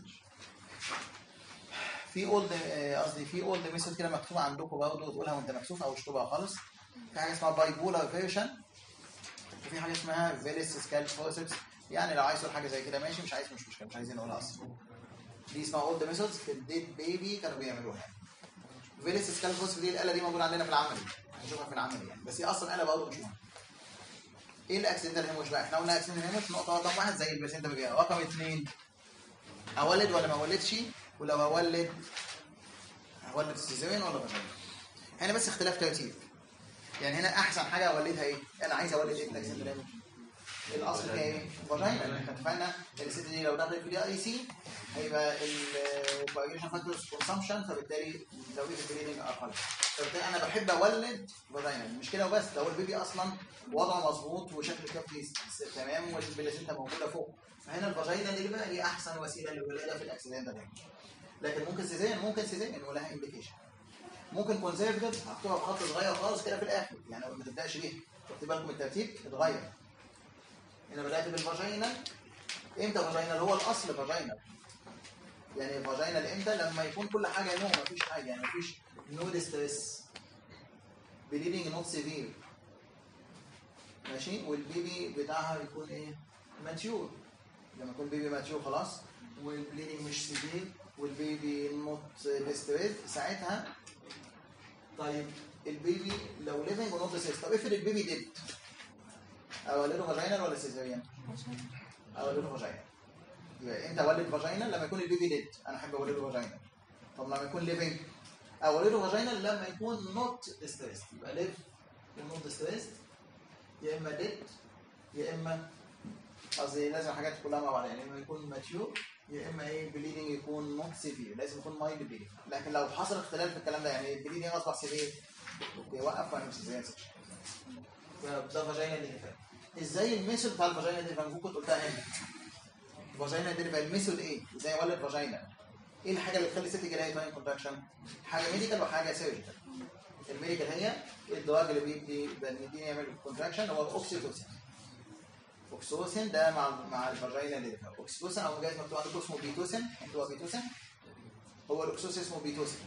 في اولد قصدي في اولد ميثود كده مكتوبه عندكم برضه تقولها وانت مكسوف او تشطبها خالص في حاجه اسمها باي بولار فيرشن وفي حاجه اسمها فيلس سكال فورسبس يعني لو عايز تقول حاجه زي كده ماشي مش عايز مش مشكله مش عايزين نقولها اصلا دي اسمها اولد ميثودز في الديد بيبي كانوا بيعملوها يعني فيلس سكال فورسبس دي الاله دي موجوده عندنا في العملي هنشوفها في العملي يعني بس هي اصلا اله برضه مش مهمه ايه الاكسنتال هيموش بقى احنا قلنا اكسنتال هيموش نقطه رقم واحد زي البلاسينتا بيبي رقم اثنين اولد ولا ما اولدش ولو اولد اولد سيزاريان ولا فاجينا هنا بس اختلاف ترتيب يعني هنا احسن حاجه اولدها ايه انا عايز اولد ايه في الاكسنتال هيموش الاصل فيها ايه؟ فاجينا احنا اتفقنا الست دي لو دخلت في دي اي سي هيبقى الكواجيليشن فاكتورز كونسامشن فبالتالي زاويه البليدنج اقل فبالتالي انا بحب اولد فاجينا مش كده وبس لو البيبي اصلا وضعه مظبوط وشكل الكبد س- تمام والبلاسينتا موجوده فوق فهنا الفاجينا دي بقى هي احسن وسيله للولاده في الاكسيدنت ده لكن ممكن سيزيريان ممكن سيزيريان ولها انديكيشن ممكن كونسرفتيف هكتبها بخط صغير خالص كده في الاخر يعني ما تبداش بيها خدت بالكم الترتيب اتغير هنا بدات بالفاجينال امتى فاجينال هو الاصل فاجينال يعني فاجينال امتى لما يكون كل حاجه نو مفيش حاجه يعني مفيش نو ديستريس بليدنج نوت سيفير ماشي والبيبي بتاعها يكون ايه ماتيور لما يكون بيبي ماتيور خلاص والبليدنج مش سيفير والبيبي نوت ديستريس ساعتها طيب البيبي لو ليفنج ونوت ديستريس طب افرض البيبي ديد اولده فاجينال ولا سيزاريان؟ اولده فاجينال يبقى انت ولد فاجينال لما يكون البيبي ديد انا احب اولده فاجينال طب لما يكون ليفنج اولده فاجينال لما يكون نوت ديستريس يبقى ليف ونوت ديستريس يا اما ديد يا اما قصدي لازم الحاجات كلها مع بعض يعني اما يكون ماتيور يا اما ايه بليدنج يكون نوت سيفير لازم يكون مايلد بليدنج لكن لو حصل اختلال في الكلام ده يعني البليدنج اصبح سيفير اوكي وقف وانا مش سيفير ده فاجينا اللي فات ازاي الميثود بتاع الفاجينا دي فانا كنت قلتها هنا الفاجينا دي بقى الميثود ايه ازاي اولد فاجينا ايه الحاجه اللي تخلي الست يجيلها تاين كونتراكشن حاجه ميديكال وحاجه سيرجيكال الميديكال هي الدواء اللي بيدي بيديني يعمل كونتراكشن هو الاوكسيتوسين اوكسيتوسين ده مع مع الفاجينا اللي فات اوكسيتوسين او جايز مكتوب عندكم اسمه بيتوسين انتوا هو بيتوسين هو الاوكسيتوسين اسمه بيتوسين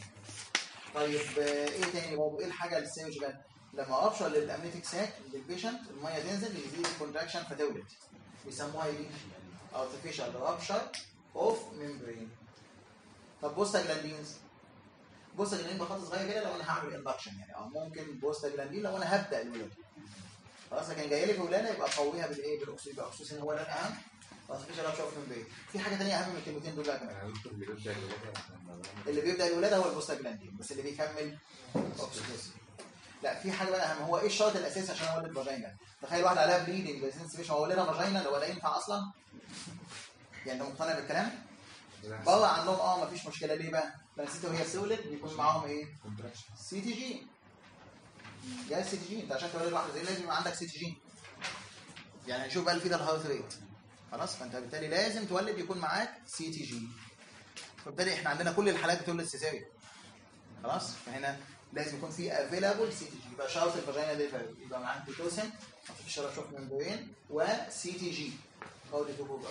طيب آه، ايه تاني برضه ايه الحاجه السيرجيكال لما ابشر للامنيتيك ساك للبيشنت الميه تنزل يزيد الكونتراكشن فتولد بيسموها ايه دي؟ artificial rupture of membrane طب بوستاجلاندينز بوستاجلاندين بخط صغير كده لو انا هعمل اندكشن يعني او ممكن بوستاجلاندين لو انا هبدا الولاده خلاص لكن جاي لي في ولاده يبقى قويها بالايه بالاكسجين يبقى الاكسجين هو ده الاهم artificial rupture of membrane في حاجه ثانيه اهم من الكلمتين دول بقى كمان انا قلت اللي بيبدا الولاده عشان اللي بيبدا الولاده هو البوستاجلاندين بس اللي بيكمل اوكسيتوسين لا في حاجه بقى اهم هو ايه الشرط الاساسي عشان اولد فاجينا تخيل واحد عليها بليدنج بس مش اولدها فاجينا لو ده ينفع اصلا يعني انت مقتنع بالكلام بره عندهم اه مفيش مشكله ليه بقى لما الست وهي بتولد بيكون معاهم ايه كونتراكشن سي تي جي جاي سي تي جي انت عشان تولد واحده زي لازم يبقى عندك سي تي جي يعني هنشوف بقى الفيتال هارت ريت خلاص فانت بالتالي لازم تولد يكون معاك سي تي جي فبالتالي احنا عندنا كل الحالات بتولد سيزاريان خلاص فهنا لازم يكون في افيلابل سي تي جي يبقى شرط الفاجينا دي يبقى معاك بيتوسن في شرط شوف ممبرين وسي تي جي او دي تو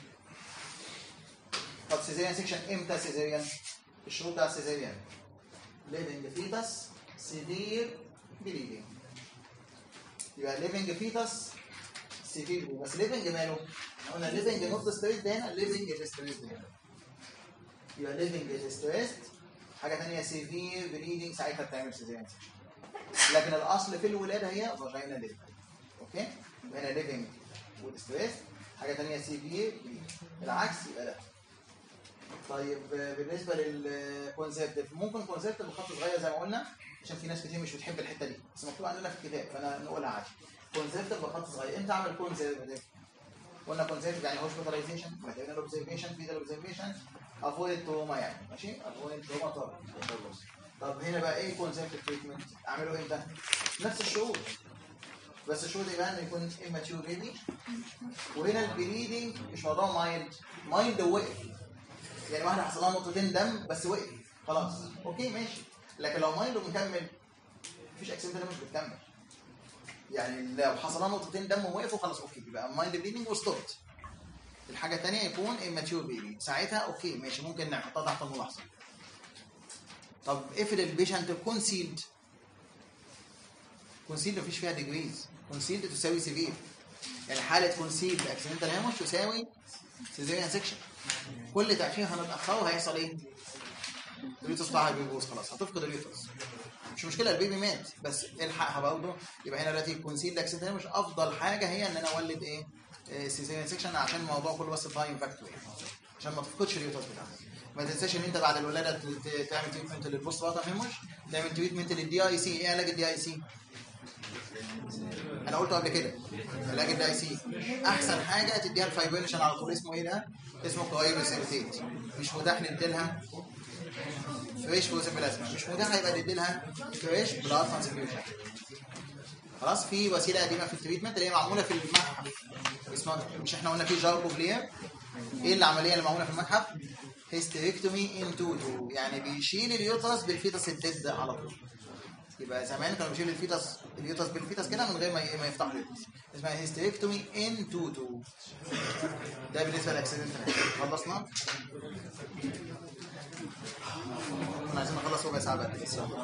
طب سيزاريان سيكشن امتى سيزاريان؟ الشروط بتاع السيزاريان living fetus severe bleeding يبقى living fetus severe bleeding. بس living ماله؟ احنا قلنا living not distressed ده هنا living distressed هنا يبقى living distressed حاجة تانية severe bleeding ساعتها بتعمل cesarean section لكن الأصل في الولادة هي vagina living اوكي؟ يبقى هنا living وdistressed حاجة تانية severe bleeding العكس يبقى لا طيب آه، بالنسبه للكونسبت ممكن كونسبت بخط صغير زي ما قلنا عشان في ناس كتير مش بتحب الحته دي بس مكتوب عندنا في الكتاب فانا نقولها عادي كونسبت بخط صغير امتى اعمل كونسبت قلنا كونسبت يعني هوسبيتاليزيشن ماتيريال اوبزرفيشن فيتال اوبزرفيشن افويد تروما يعني ماشي افويد تروما طبعا طب هنا بقى ايه كونسبت تريتمنت اعمله امتى نفس الشروط بس الشروط ايه بقى انه يكون immature بيبي وهنا البليدنج مش موضوع مايلد مايلد وقف يعني واحده حصل لها نقطتين دم بس وقف خلاص اوكي ماشي لكن لو مايلد ومكمل مفيش اكسنت مش بتكمل يعني لو حصل لها نقطتين دم ووقفوا خلاص اوكي يبقى مايلد بليدنج وستوبت الحاجه الثانيه يكون immature بيبي ساعتها اوكي ماشي ممكن نحطها تحت الملاحظه طب افرض البيشنت كونسيلد كونسيلد مفيش فيها ديجريز كونسيلد تساوي سيفير يعني حاله كونسيلد اكسنتال هيموش تساوي سيزيريان سيكشن كل تاخير هنتاخره هيحصل ايه؟ اليوتس بتاعها بيبوظ خلاص هتفقد اليوتس مش مشكله البيبي مات بس الحقها برضه يبقى هنا دلوقتي الكونسيلد اكسنتال مش افضل حاجه هي ان انا اولد ايه؟ سيزيريان سيكشن عشان الموضوع كله بس تايم فاكتور يعني عشان ما تفقدش اليوتس بتاعها ما تنساش ان انت بعد الولاده ت- ت- تعمل تريتمنت للبوست بارتم هيموش تعمل تريتمنت للدي اي سي ايه علاج الدي اي سي؟ انا قلته قبل كده علاج الداي سي احسن حاجه تديها الفايبريشن على طول اسمه ايه ده؟ اسمه كوايروسيرتيت مش متاح نديلها فريش بلازما مش متاح يبقى نديلها فريش بلاد ترانسفيوجن خلاص في وسيله قديمه في التريتمنت اللي هي معموله في المتحف اسمها مش احنا قلنا في جاركوفليا ايه العمليه اللي معموله في المتحف؟ هيستريكتومي ان توتو يعني بيشيل اليوترس بالفيتس الديد على طول يبقى زمان كانوا بيشيلوا الفيتس اليوترس بالفيتس كده من غير ما ما يفتحوا اليوترس اسمها هيستريكتومي ان توتو ده بالنسبه للاكسيدنت خلصنا كنا عايزين نخلص ربع ساعه بدري الصراحه